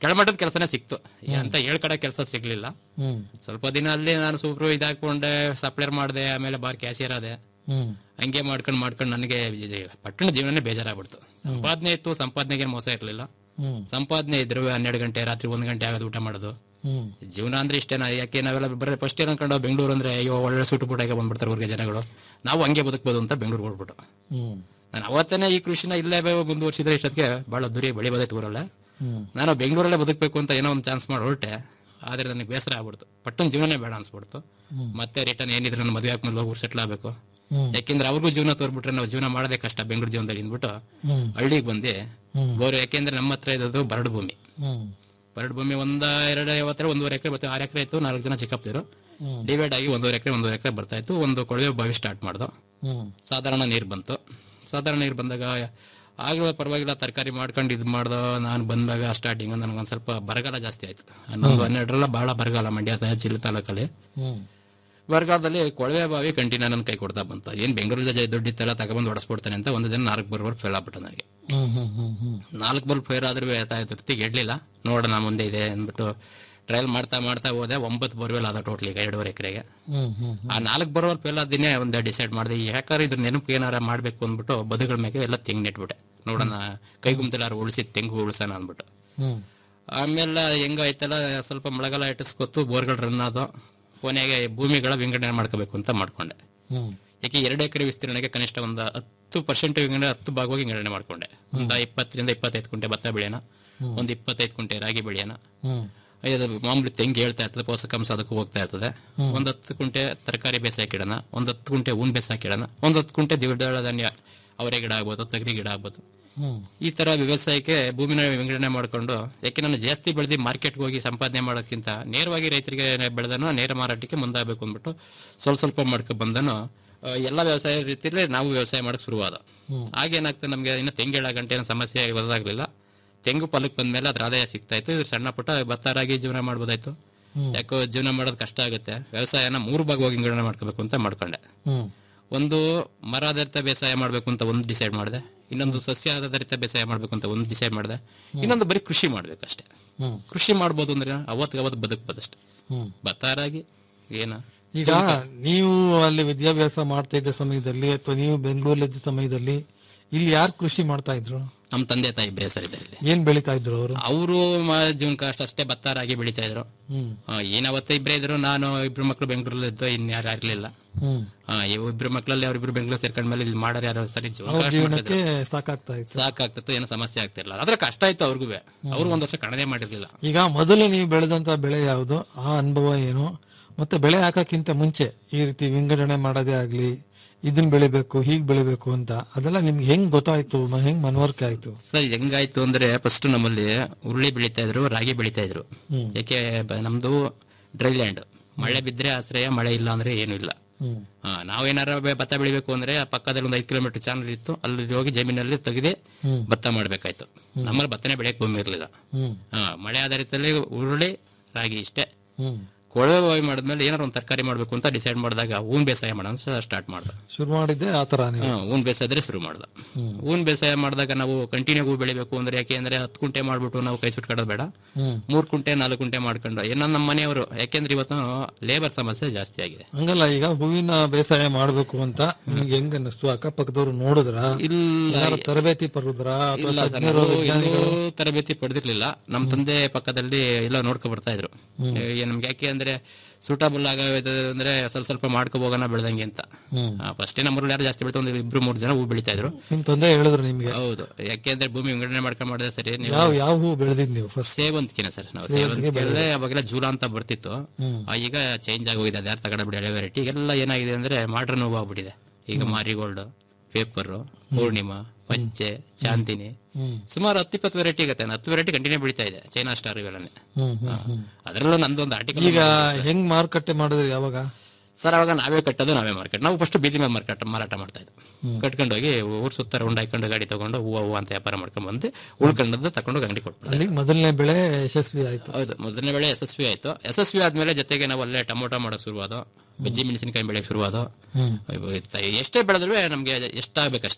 ಕೆಳಮಟ್ಟದ ಕೆಲಸನೇ ಸಿಕ್ತು ಅಂತ ಹೇಳ್ಕಡೆ ಕೆಲಸ ಸಿಗ್ಲಿಲ್ಲ ಹ್ಮ್ ಸ್ವಲ್ಪ ದಿನ ಅಲ್ಲಿ ನಾನು ಸೂಪರ್ ಇದಾಕೊಂಡೆ ಸಪ್ಲೈರ್ ಮಾಡಿದೆ ಆಮೇಲೆ ಬಾರ್ ಕ್ಯಾಶಿಯರ್ ಆದೆ ಹ್ಮ್ ಹಂಗೆ ಮಾಡ್ಕೊಂಡು ಮಾಡ್ಕೊಂಡು ನನಗೆ ಇದು ಪಟ್ಟಣ ಜೀವನನೇ ಬೇಜಾರಾಗ್ಬಿಡ್ತು ಸಂಪಾದನೆ ಇತ್ತು ಸಂಪಾದನೆಗೆ ಮೋಸ ಇರ್ಲಿಲ್ಲ ಹ್ಮ್ ಸಂಪಾದನೆ ಇದ್ರು ಹನ್ನೆರಡು ಗಂಟೆ ರಾತ್ರಿ ಒಂದ್ ಗಂಟೆ ಆಗೋದು ಊಟ ಮಾಡೋದು ಹ್ಮ್ ಜೀವನ ಅಂದ್ರೆ ಇಷ್ಟೇನಾ ಯಾಕೆ ನಾವೆಲ್ಲ ಬರೀ ಫಸ್ಟ್ ಏನ್ ಅನ್ಕೊಂಡು ಬೆಂಗಳೂರು ಅಂದ್ರೆ ಅಯ್ಯೋ ಒಳ್ಳೆ ಸೂಟು ಬೂಟಾಗೆ ಬಂದ್ಬಿಡ್ತಾರೆ ಊರಿಗೆ ಜನಗಳು ನಾವು ಹಂಗೆ ಬದುಕ್ಬೋದು ಅಂತ ಬೆಂಗಳೂರು ಹೊಡ್ಬಿಟ್ಟು ಹ್ಮ್ ನಾನು ಅವತ್ತೇನೆ ಈ ಕೃಷಿನ ಇಲ್ಲೇ ಮುಂದುವರ್ಸಿದ್ರೆ ಇಷ್ಟೊತ್ತಿಗೆ ಬಹಳ ದುರಿ ಬೆಳಿಬೋದೈತೆ ಊರಲ್ಲೇ ಹ್ಮ್ ನಾನು ಬೆಂಗಳೂರಲ್ಲೇ ಬದುಕಬೇಕು ಅಂತ ಏನೋ ಒಂದು ಚಾನ್ಸ್ ಮಾಡಿ ಹೊರಟೆ ಆದ್ರೆ ನನಗೆ ಬೇಸರ ಆಗ್ಬಿಡ್ತು ಪಟ್ಟಣ ಜೀವನನೇ ಬೇಡ ಅನ್ಸ್ಬಿಡ್ತು ಹ್ಮ್. ಮತ್ತೆ ರಿಟರ್ನ್ ಏನಿದ್ರೆ ನನ್ನ ಮದುವೆ ಆದ್ಮೇಲೆ ಹೋಗಿ ಸೆಟ್ಲ್ ಆಗ್ಬೇಕು ಹ್ಮ್. ಯಾಕೆಂದ್ರೆ ಅವ್ರಿಗೂ ಜೀವನ ತೋರ್ಬಿಟ್ರೆ ನಾವು ಜೀವನ ಮಾಡೋದೇ ಕಷ್ಟ ಬೆಂಗಳೂರು ಜೀವನದಲ್ಲಿ ಅಂದ್ಬಿಟ್ಟು ಹ್ಮ್. ಹಳ್ಳಿಗೆ ಬಂದು ಹ್ಮ್. ಬೋರು ಯಾಕೆಂದ್ರೆ ನಮ್ಮ ಹತ್ರ ಇರೋದು ಬರಡು ಭೂಮಿ ಹ್ಮ್ ಬರಡು ಭೂಮಿ ಒಂದ ಎರಡು ಐವತ್ತರ ಒಂದೂವರೆ ಎಕರೆ ಮತ್ತೆ ಆರು ಎಕರೆ ಇತ್ತು ನಾಲ್ಕು ಜನ ಚಿಕ್ಕಪ್ಪರು ಹ್ಮ್. ಡಿವೈಡ್ ಆಗಿ ಒಂದೂವರೆ ಎಕರೆ ಒಂದೂವರೆ ಎಕರೆ ಬರ್ತಾ ಇತ್ತು ಒಂದು ಕೊಳವೆ ಬಾವಿ ಸ್ಟಾರ್ಟ್ ಮಾಡ್ದು ಹ್ಮ್ ಸಾಧಾರಣ ನೀರು ಬಂತು ಸಾಧಾರಣ ನೀರು ಬಂದಾಗ ಆಗ್ಲೂ ಪರವಾಗಿಲ್ಲ ತರಕಾರಿ ಮಾಡ್ಕೊಂಡು ಇದು ಮಾಡ್ದೋ ನಾನು ಬಂದಾಗ ಸ್ಟಾರ್ಟಿಂಗ್ ನನಗೊಂದು ಸ್ವಲ್ಪ ಬರಗಾಲ ಜಾಸ್ತಿ ಆಯ್ತು ಹನ್ನೊಂದು ಹನ್ನೆರಡರೆಲ್ಲ ಬಹಳ ಬರಗಾಲ ಮಂಡ್ಯ ತಾ- ಜಿಲ್ಲೆ ತಾಲೂಕಲ್ಲಿ ಹ್ಮ್ ಬರಗಾಲದಲ್ಲಿ ಕೊಳವೆ ಬಾವಿ ಕಂಟಿನ್ಯೂ ನನ್ನ ಕೈ ಕೊಡ್ತಾ ಬಂತು ಏನ್ ಬೆಂಗಳೂರಲ್ಲಿ ದುಡ್ಡಿತ್ತೆಲ್ಲ ತಗೊಬಂದು ಹೊಡೆಸ್ಬಿಡ್ತಾನೆ ಅಂತ ಒಂದು ದಿನ ನಾಲ್ಕು ಬರೋರ್ ಫೇಲ್ ಆಗ್ಬಿಟ್ಟು ನನಗೆ ಹ್ಮ್ ಹ್ಮ್ ಹ್ಮ್ ಹ್ಮ್ ನಾಲ್ಕು ಬಲ್ ಫೇರ್ ಆದ್ರೂ ತೃಪ್ತಿಗೆ ಇಡ್ಲಿಲ್ಲ ನೋಡೋಣ ಮುಂದೆ ಇದೆ ಅಂದ್ಬಿಟ್ಟು ಟ್ರಯಲ್ ಮಾಡ್ತಾ ಮಾಡ್ತಾ ಹೋದೆ ಒಂಬತ್ತು ಬೋರ್ವೆಲ್ ಆದ ಟೋಟಲ್ ಈಗ ಎರಡೂವರೆ ಎಕರೆಗೆ ಹ್ಮ್ ಹ್ಮ್ ಆ ನಾಲ್ಕು ಬರೋರ್ ಫೇಲ್ ಆದಿನೇ ಒಂದು ಡಿಸೈಡ್ ಮಾಡಿದೆ ಯಾಕಂದ್ರೆ ಇದ್ರ ನೆನಪು ಏನಾರ ಮಾಡ್ಬೇಕು ಅಂದ್ಬಿಟ್ಟು ಬದುಗಳ ಮೇಲೆ ಎಲ್ಲ ತೆಂಗು ನೆಟ್ಬಿಟ್ಟೆ ನೋಡೋಣ ಕೈಗುಮ್ತಲಾರು ಉಳಿಸಿ ತೆಂಗು ಉಳಿಸೋಣ ಅಂದ್ಬಿಟ್ಟು ಹ್ಮ್ ಆಮೇಲೆ ಹೆಂಗಾಯ್ತಲ್ಲ ಸ್ವಲ್ಪ ಮಳೆಗಾಲ ಇಟ್ಟಿಸ್ಕೊತ್ತು ಬೋರ್ಗಳು ರನ್ ಆದೋ ಕೊನೆಗೆ ಭೂಮಿಗಳ ವಿಂಗಡಣೆ ಮಾಡ್ಕೋಬೇಕು ಅಂತ ಮಾಡ್ಕೊಂಡೆ ಹ್ಮ್ ಯಾಕೆ ಎರಡು ಎಕರೆ ವಿಸ್ತೀರ್ಣಕ್ಕೆ ಕನಿಷ್ಠ ಒಂದು ಹತ್ತು ಪರ್ಸೆಂಟ್ ವಿಂಗಡಣೆ ಹತ್ತು ಭಾಗವಾಗಿ ವಿಂಗಡಣೆ ಮಾಡ್ಕೊಂಡೆ ಒಂದು ಇಪ್ಪತ್ತರಿಂದ ಇಪ್ಪತ್ತೈದು ಕುಂಟೆ ಭತ್ತ ಬೆಳೆಯೋಣ ಒಂದು ಇಪ್ಪತ್ತೈದು ಕುಂಟೆ ರಾಗಿ ಬೆಳೆಯೋಣ ಹ್ಮ್ ಅದು ಮಾಮೂಲಿ ತೆಂಗು ಹೇಳ್ತಾ ಇರ್ತದೆ ಪೋಷಕಾಂಶ ಅದಕ್ಕೂ ಹೋಗ್ತಾ ಇರ್ತದೆ ಒಂದ್ ಹತ್ತು ಕುಂಟೆ ತರಕಾರಿ ಬೇಸಾಯಕ್ಕೆ ಇಡೋಣ ಒಂದ್ ಹತ್ತು ಕುಂಟೆ ಹೂನ್ ಬೇಸಾಯಕ್ಕೆ ಇಡೋಣ ಒಂದ್ ಹತ್ತು ಕುಂಟೆ ದ್ವಿದಳ ಧಾನ್ಯ ಅವರೆ ಗಿಡ ಆಗ್ಬೋದು ತಗರಿ ಗಿಡ ಆಗ್ಬೋದು ಹ್ಮ್ ಈ ತರ ವ್ಯವಸಾಯಕ್ಕೆ ಭೂಮಿನ ವಿಂಗಡಣೆ ಮಾಡ್ಕೊಂಡು ಯಾಕೆ ನಾನು ಜಾಸ್ತಿ ಬೆಳೆದಿ ಮಾರ್ಕೆಟ್ಗೆ ಹೋಗಿ ಸಂಪಾದನೆ ಮಾಡೋಕ್ಕಿಂತ ನೇರವಾಗಿ ರೈತರಿಗೆ ಬೆಳೆದನು ನೇರ ಮಾರಾಟಕ್ಕೆ ಮುಂದಾಗಬೇಕು ಅಂದ್ಬಿಟ್ಟು ಸ್ವಲ್ಪ ಸ್ವಲ್ಪ ಮಾಡ್ಕೊ ಬಂದನು ಆ, ಎಲ್ಲ ವ್ಯವಸಾಯ ರೀತಿಯಲ್ಲಿ ನಾವು ವ್ಯವಸಾಯ ಮಾಡಕ್ ಶುರುವಾದ ಹ್ಮ್. ಆಗೇನಾಗ್ತದೆ ನಮ್ಗೆ ಇನ್ನು ತೆಂಗೇಳ ಗಂಟೆ ಏನೋ ಸಮಸ್ಯೆ ಗೊತ್ತಾಗ್ಲಿಲ್ಲ ತೆಂಗು ಫಲಕ್ಕೆ ಬಂದ್ಮೇಲೆ ಅದ್ರ ಆದಾಯ ಸಿಗ್ತಾ ಇತ್ತು ಇದ್ರ ಸಣ್ಣ ಪುಟ್ಟ ಭತ್ತ ರಾಗಿ ಜೀವನ ಮಾಡ್ಬೋದಾಯ್ತು ಹ್ಮ್. ಯಾಕೋ ಜೀವನ ಮಾಡೋದು ಕಷ್ಟ ಆಗುತ್ತೆ ವ್ಯವಸಾಯನ ಮೂರು ಭಾಗವಾಗಿ ವಿಂಗಡಣೆ ಮಾಡ್ಕೋಬೇಕು ಅಂತ ಮಾಡ್ಕೊಂಡೆ ಹ್ಮ್ ಒಂದು ಮರ ಆಧಾರಿತ ಬೇಸಾಯ ಮಾಡ್ಬೇಕು ಅಂತ ಒಂದು ಡಿಸೈಡ್ ಮಾಡಿದೆ ಇನ್ನೊಂದು ಸಸ್ಯ ಆಧಾರಿತ ಬೇಸಾಯ ಮಾಡ್ಬೇಕು ಅಂತ ಒಂದು ಡಿಸೈಡ್ ಮಾಡಿದೆ ಇನ್ನೊಂದು ಬರೀ ಕೃಷಿ ಮಾಡ್ಬೇಕು ಅಷ್ಟೇ ಹ್ಮ್ ಕೃಷಿ ಮಾಡ್ಬೋದು ಅಂದ್ರೆ ಅವತ್ತಿಗೆ ಅವತ್ತು ಬದುಕ್ಬೋದಷ್ಟೇ ಹ್ಮ್ ಭತ್ತ ರಾಗಿ ಏನ ಈಗ ನೀವು ಅಲ್ಲಿ ವಿದ್ಯಾಭ್ಯಾಸ ಮಾಡ್ತಾ ಇದ್ದ ಸಮಯದಲ್ಲಿ ಅಥವಾ ನೀವು ಬೆಂಗಳೂರಲ್ಲಿದ್ದ ಸಮಯದಲ್ಲಿ ಇಲ್ಲಿ ಯಾರು ಕೃಷಿ ಮಾಡ್ತಾ ಇದ್ರು ನಮ್ಮ ತಂದೆ ತಾಯಿ ಇಬ್ಬರೇ ಸರ್ ಇದೆ ಇಲ್ಲಿ ಏನ್ ಬೆಳಿತಾ ಇದ್ರು ಅವರು ಅವರು ಜೀವನ ಕಷ್ಟ ಅಷ್ಟೇ ಭತ್ತ ರಾಗಿ ಬೆಳಿತಾ ಇದ್ರು ಹ್ಮ್ ಆ, ಏನ್ ಅವತ್ತ ಇಬ್ಬರೇ ಇದ್ರು ನಾನು ಇಬ್ರು ಮಕ್ಳು ಬೆಂಗಳೂರಲ್ಲಿ ಇದ್ದು ಇನ್ಯಾರು ಇರ್ಲಿಲ್ಲ ಹ್ಮ್ ಆ, ಇವ್ ಇಬ್ರು ಮಕ್ಳಲ್ಲಿ ಅವ್ರಿಬ್ರು ಬೆಂಗಳೂರು ಸೇರ್ಕೊಂಡ್ಮೇಲೆ ಇಲ್ಲಿ ಮಾಡೋರು ಯಾರು ಸರಿ ಜೀವನ ಅವ್ರ ಕಷ್ಟ ಜೀವನಕ್ಕೆ ಮಾಡ್ತಿದ್ರು. ಸಾಕಾಗ್ತಾ ಇತ್ತು ಸಾಕಾಗ್ತಿತ್ತು ಏನೋ ಸಮಸ್ಯೆ ಆಗ್ತಿರ್ಲಿಲ್ಲ ಅದ್ರ ಕಷ್ಟ ಆಯ್ತು ಅವ್ರಿಗೂ ಅವ್ರು ಒಂದ್ ವರ್ಷ ಕಣನೆ ಮಾಡಿರ್ಲಿಲ್ಲ ಈಗ ಮೊದಲು ನೀವು ಬೆಳೆದಂತ ಬೆಳೆ ಯಾವುದು ಆ ಅನುಭವ ಏನು ಮತ್ತೆ ಬೆಳೆ ಹಾಕಕ್ಕಿಂತ ಮುಂಚೆ ಈ ರೀತಿ ವಿಂಗಡಣೆ ಮಾಡೋದೇ ಆಗ್ಲಿ ಇದನ್ ಬೆಳಿಬೇಕು ಹೀಗ್ ಬೆಳಿಬೇಕು ಅಂತ ಅದೆಲ್ಲ ನಿಮ್ಗೆ ಹೆಂಗ್ ಗೊತ್ತಾಯ್ತು ಮ- ಹೆಂಗ್ ಮನವರಿಕೆ ಆಯ್ತು ಸರ್ ಹೆಂಗಾಯ್ತು ಅಂದ್ರೆ ಫಸ್ಟ್ ನಮ್ಮಲ್ಲಿ ಉರುಳಿ ಬೆಳಿತಾ ಇದ್ರು ರಾಗಿ ಬೆಳಿತಾ ಇದ್ರು ಹ್ಮ್. ಯಾಕೆ ಬ- ನಮ್ದು ಡ್ರೈ ಲ್ಯಾಂಡ್ ಮಳೆ ಬಿದ್ರೆ ಆಶ್ರಯ ಮಳೆ ಇಲ್ಲ ಅಂದ್ರೆ ಏನು ಇಲ್ಲ ಹ್ಮ್ ಆ, ನಾವೇನಾರ ಬೆ- ಭತ್ತ ಬೆಳಿಬೇಕು ಅಂದ್ರೆ ಆ ಪಕ್ಕದಲ್ಲಿ ಒಂದು ಐದು ಕಿಲೋಮೀಟರ್ ಚಾನಲ್ ಇತ್ತು ಅಲ್ಲಿ ಹೋಗಿ ಜಮೀನಲ್ಲಿ ತೆಗೆದೇ ಹ್ಮ್. ಭತ್ತ ಮಾಡ್ಬೇಕಾಯ್ತು ನಮ್ಮಲ್ಲಿ ಭತ್ತನೇ ಬೆಳೆಯಕ್ ಭೂಮಿ ಇರ್ಲಿಲ್ಲ ಹ್ಮ್ ಆ, ಮಳೆ ಆಧಾರಿತದಲ್ಲಿ ಉರುಳಿ ರಾಗಿ ಇಷ್ಟೇ ಹ್ಮ್ ಕೊಳವೆ ಬಾವಿ ಮಾಡಿದ್ಮೇಲೆ ಏನಾರ ಒಂದು ತರಕಾರಿ ಮಾಡ್ಬೇಕು ಅಂತ ಡಿಸೈಡ್ ಮಾಡಿದಾಗ ಹೂನ್ ಬೇಸಾಯ ಮಾಡೋಣ ಸ್ಟಾರ್ಟ್ ಮಾಡ್ದ ಶುರು ಮಾಡಿದ್ದೆ ಆತರ ನೀವು ಹಾ, ಹೂನ್ ಬೇಸಾಯದ್ರೆ ಶುರು ಮಾಡ್ದ ಹೂನ್ ಬೇಸಾಯ ಮಾಡಿದಾಗ ನಾವು ಕಂಟಿನ್ಯೂ ಹೂ ಬೆಳಿಬೇಕು ಅಂದ್ರೆ ಯಾಕೆ ಅಂದ್ರೆ ಹತ್ತು ಕುಂಟೆ ಮಾಡ್ಬಿಟ್ಟು ನಾವು ಕೈ ಸುಟ್ಕೊಳ್ಳೋದು ಬೇಡ ಹ್ಮ್ ಮೂರ್ ಕುಂಟೆ ನಾಲ್ಕು ಕುಂಟೆ ಮಾಡ್ಕೊಂಡು ಏನೋ ನಮ್ಮ ಮನೆಯವರು ಯಾಕೆಂದ್ರೆ ಇವತ್ತು ಲೇಬರ್ ಸಮಸ್ಯೆ ಜಾಸ್ತಿ ಆಗಿದೆ ಹಂಗಲ್ಲ ಈಗ ಹೂವಿನ ಬೇಸಾಯ ಮಾಡ್ಬೇಕು ಅಂತ ನಿಮ್ಗೆ ಹೆಂಗ್ ಅನ್ನಿಸ್ತು ಅಕ್ಕಪಕ್ಕದವ್ರು ನೋಡಿದ್ರ ಇಲ್ಲ ಏನಾದ್ರು ತರಬೇತಿ ಪಡೆದ್ರ ಅಥವಾ ಇಲ್ಲ ಸರ್ ತಜ್ಞರು, ನಾವು ಎಲ್ಲೂ ವಿಜ್ಞಾನಿಗಳು ತರಬೇತಿ ಪಡೆದಿರ್ಲಿಲ್ಲ ನಮ್ಮ ತಂದೆ ಪಕ್ಕದಲ್ಲಿ ಎಲ್ಲ ನೋಡ್ಕೊ ಬರ್ತಾ ಇದ್ರು ಏ, ನಮ್ಗೆ ಯಾಕೆ ಅಂದ್ರೆ ಸೂಟಬಲ್ ಆಗೋದು ಅಂದ್ರೆ ಸ್ವಲ್ಪ ಸ್ವಲ್ಪ ಮಾಡ್ಕೊ ಹೋಗೋಣ ಬೆಳ್ದಂಗೆ ಅಂತ ಹ್ಮ್ ಫಸ್ಟೇ ನಮ್ಮೂರಲ್ಲಿ ಯಾರು ಜಾಸ್ತಿ ಬೆಳಿತಾ ಒಂದು ಇಬ್ರು ಮೂರು ಜನ ಹೂ ಬೆಳಿತಾ ಇದ್ರು ನಿಮ್ ತಂದೆ ಹೇಳಿದ್ರು ನಿಮ್ಗೆ ಹೌದು ಯಾಕೆಂದ್ರೆ ಭೂಮಿ ವಿಂಗಡಣೆ ಮಾಡ್ಕೊಂಡ್ ಮಾಡಿದ್ರೆ ಸರಿ ನೀವು ಯಾವ ಯಾವ ಹೂ ಬೆಳೆದಿದ್ ನೀವು ಫಸ್ಟ್ ಸೇವಂತಿಗೆನೆ ಸರ್ ನಾವು ಸೇವಂತಿಗೆ ಸೇವಂತಿಗೆ ಅವಾಗೆಲ್ಲ ಜೂಲ ಅಂತ ಬರ್ತಿತ್ತು ಹ್ಮ್. ಆ, ಈಗ ಚೇಂಜ್ ಆಗೋಗಿದೆ ಅದ್ಯಾರು ತಗೊಂಡ್ಬಿಡಿ ಹಳೆ ವೆರೈಟಿ ಎಲ್ಲ ಏನಾಗಿದೆ ಅಂದ್ರೆ ಮಾಡ್ರನ್ ಹೂವು ಆಗ್ಬಿಟ್ಟಿದೆ ಈಗ ಮಾರಿಗೋಲ್ಡ್ ಪೇಪರ್ ಪೂರ್ಣಿಮಾ ಪಚ್ಚೆ ಚಾಂದಿನಿ ಹ್ಮ್ ಸುಮಾರು ಹತ್ತಿಪ್ಪತ್ತು ವೆರೈಟಿ ಆಗತ್ತೆ ಹತ್ತು ವೆರೈಟಿ ಕಂಟಿನ್ಯೂ ಬೆಳಿತಾ ಇದೆ ಚೈನಾ ಸ್ಟಾರ್ ಇವೆಲ್ಲನೇ ಹ್ಮ್ ಹ್ಮ್ ಹ್ಮ್ ಅದರಲ್ಲೂ ನಂದೊಂದು ಆರ್ಟಿಕಲ್ ಈಗ ಹೆಂಗ್ ಮಾರುಕಟ್ಟೆ ಮಾಡಿದ್ರಿ ಯಾವಾಗ ಸರ್ ಅವಾಗ ನಾವೇ ಕಟ್ಟೋದು ನಾವೇ ಮಾರ್ಕೆಟ್ ನಾವು ಫಸ್ಟ್ ಬೀದಿ ಮೇಲೆ ಮಾರ್ಕೆಟ್ ಮಾರಾಟ ಮಾಡ್ತಾ ಇದ್ವಿ ಕಟ್ಕೊಂಡು ಹೋಗಿ ಊರ್ ಸುತ್ತ ರೌಂಡ್ ಹಾಕೊಂಡು ಗಾಡಿ ತಗೊಂಡು ಹೂವು ಹೂವು ಅಂತ ವ್ಯಾಪಾರ ಮಾಡ್ಕೊಂಡ್ ಬಂದು ಉಳ್ಕೊಂಡದ್ದು ತಗೊಂಡು ಹೋಗಿ ಅಂಗಡಿ ಕೊಟ್ಟು ಅಲ್ಲಿ ಮೊದಲನೇ ಬೆಳೆ ಯಶಸ್ವಿ ಆಯ್ತು ಹೌದು ಮೊದಲನೇ ಬೆಳೆ ಯಶಸ್ವಿ ಆಯ್ತು ಯಶಸ್ವಿ ಆದ್ಮೇಲೆ ಜೊತೆಗೆ ನಾವು ಅಲ್ಲೇ ಟೊಮೊಟೊ ಮಾಡಕ್ ಶುರುವಾದ ಬಜ್ಜಿ ಮೆಣಸಿನಕಾಯಿ ಬೆಳೆಯಕ್ ಶುರುವಾದ ಹ್ಮ್ ಎಷ್ಟೇ ಬೆಳೆದ್ರು ನಮ್ಗೆ ಎಷ್ಟಾಗ್ಬೇಕಷ್ಟೇ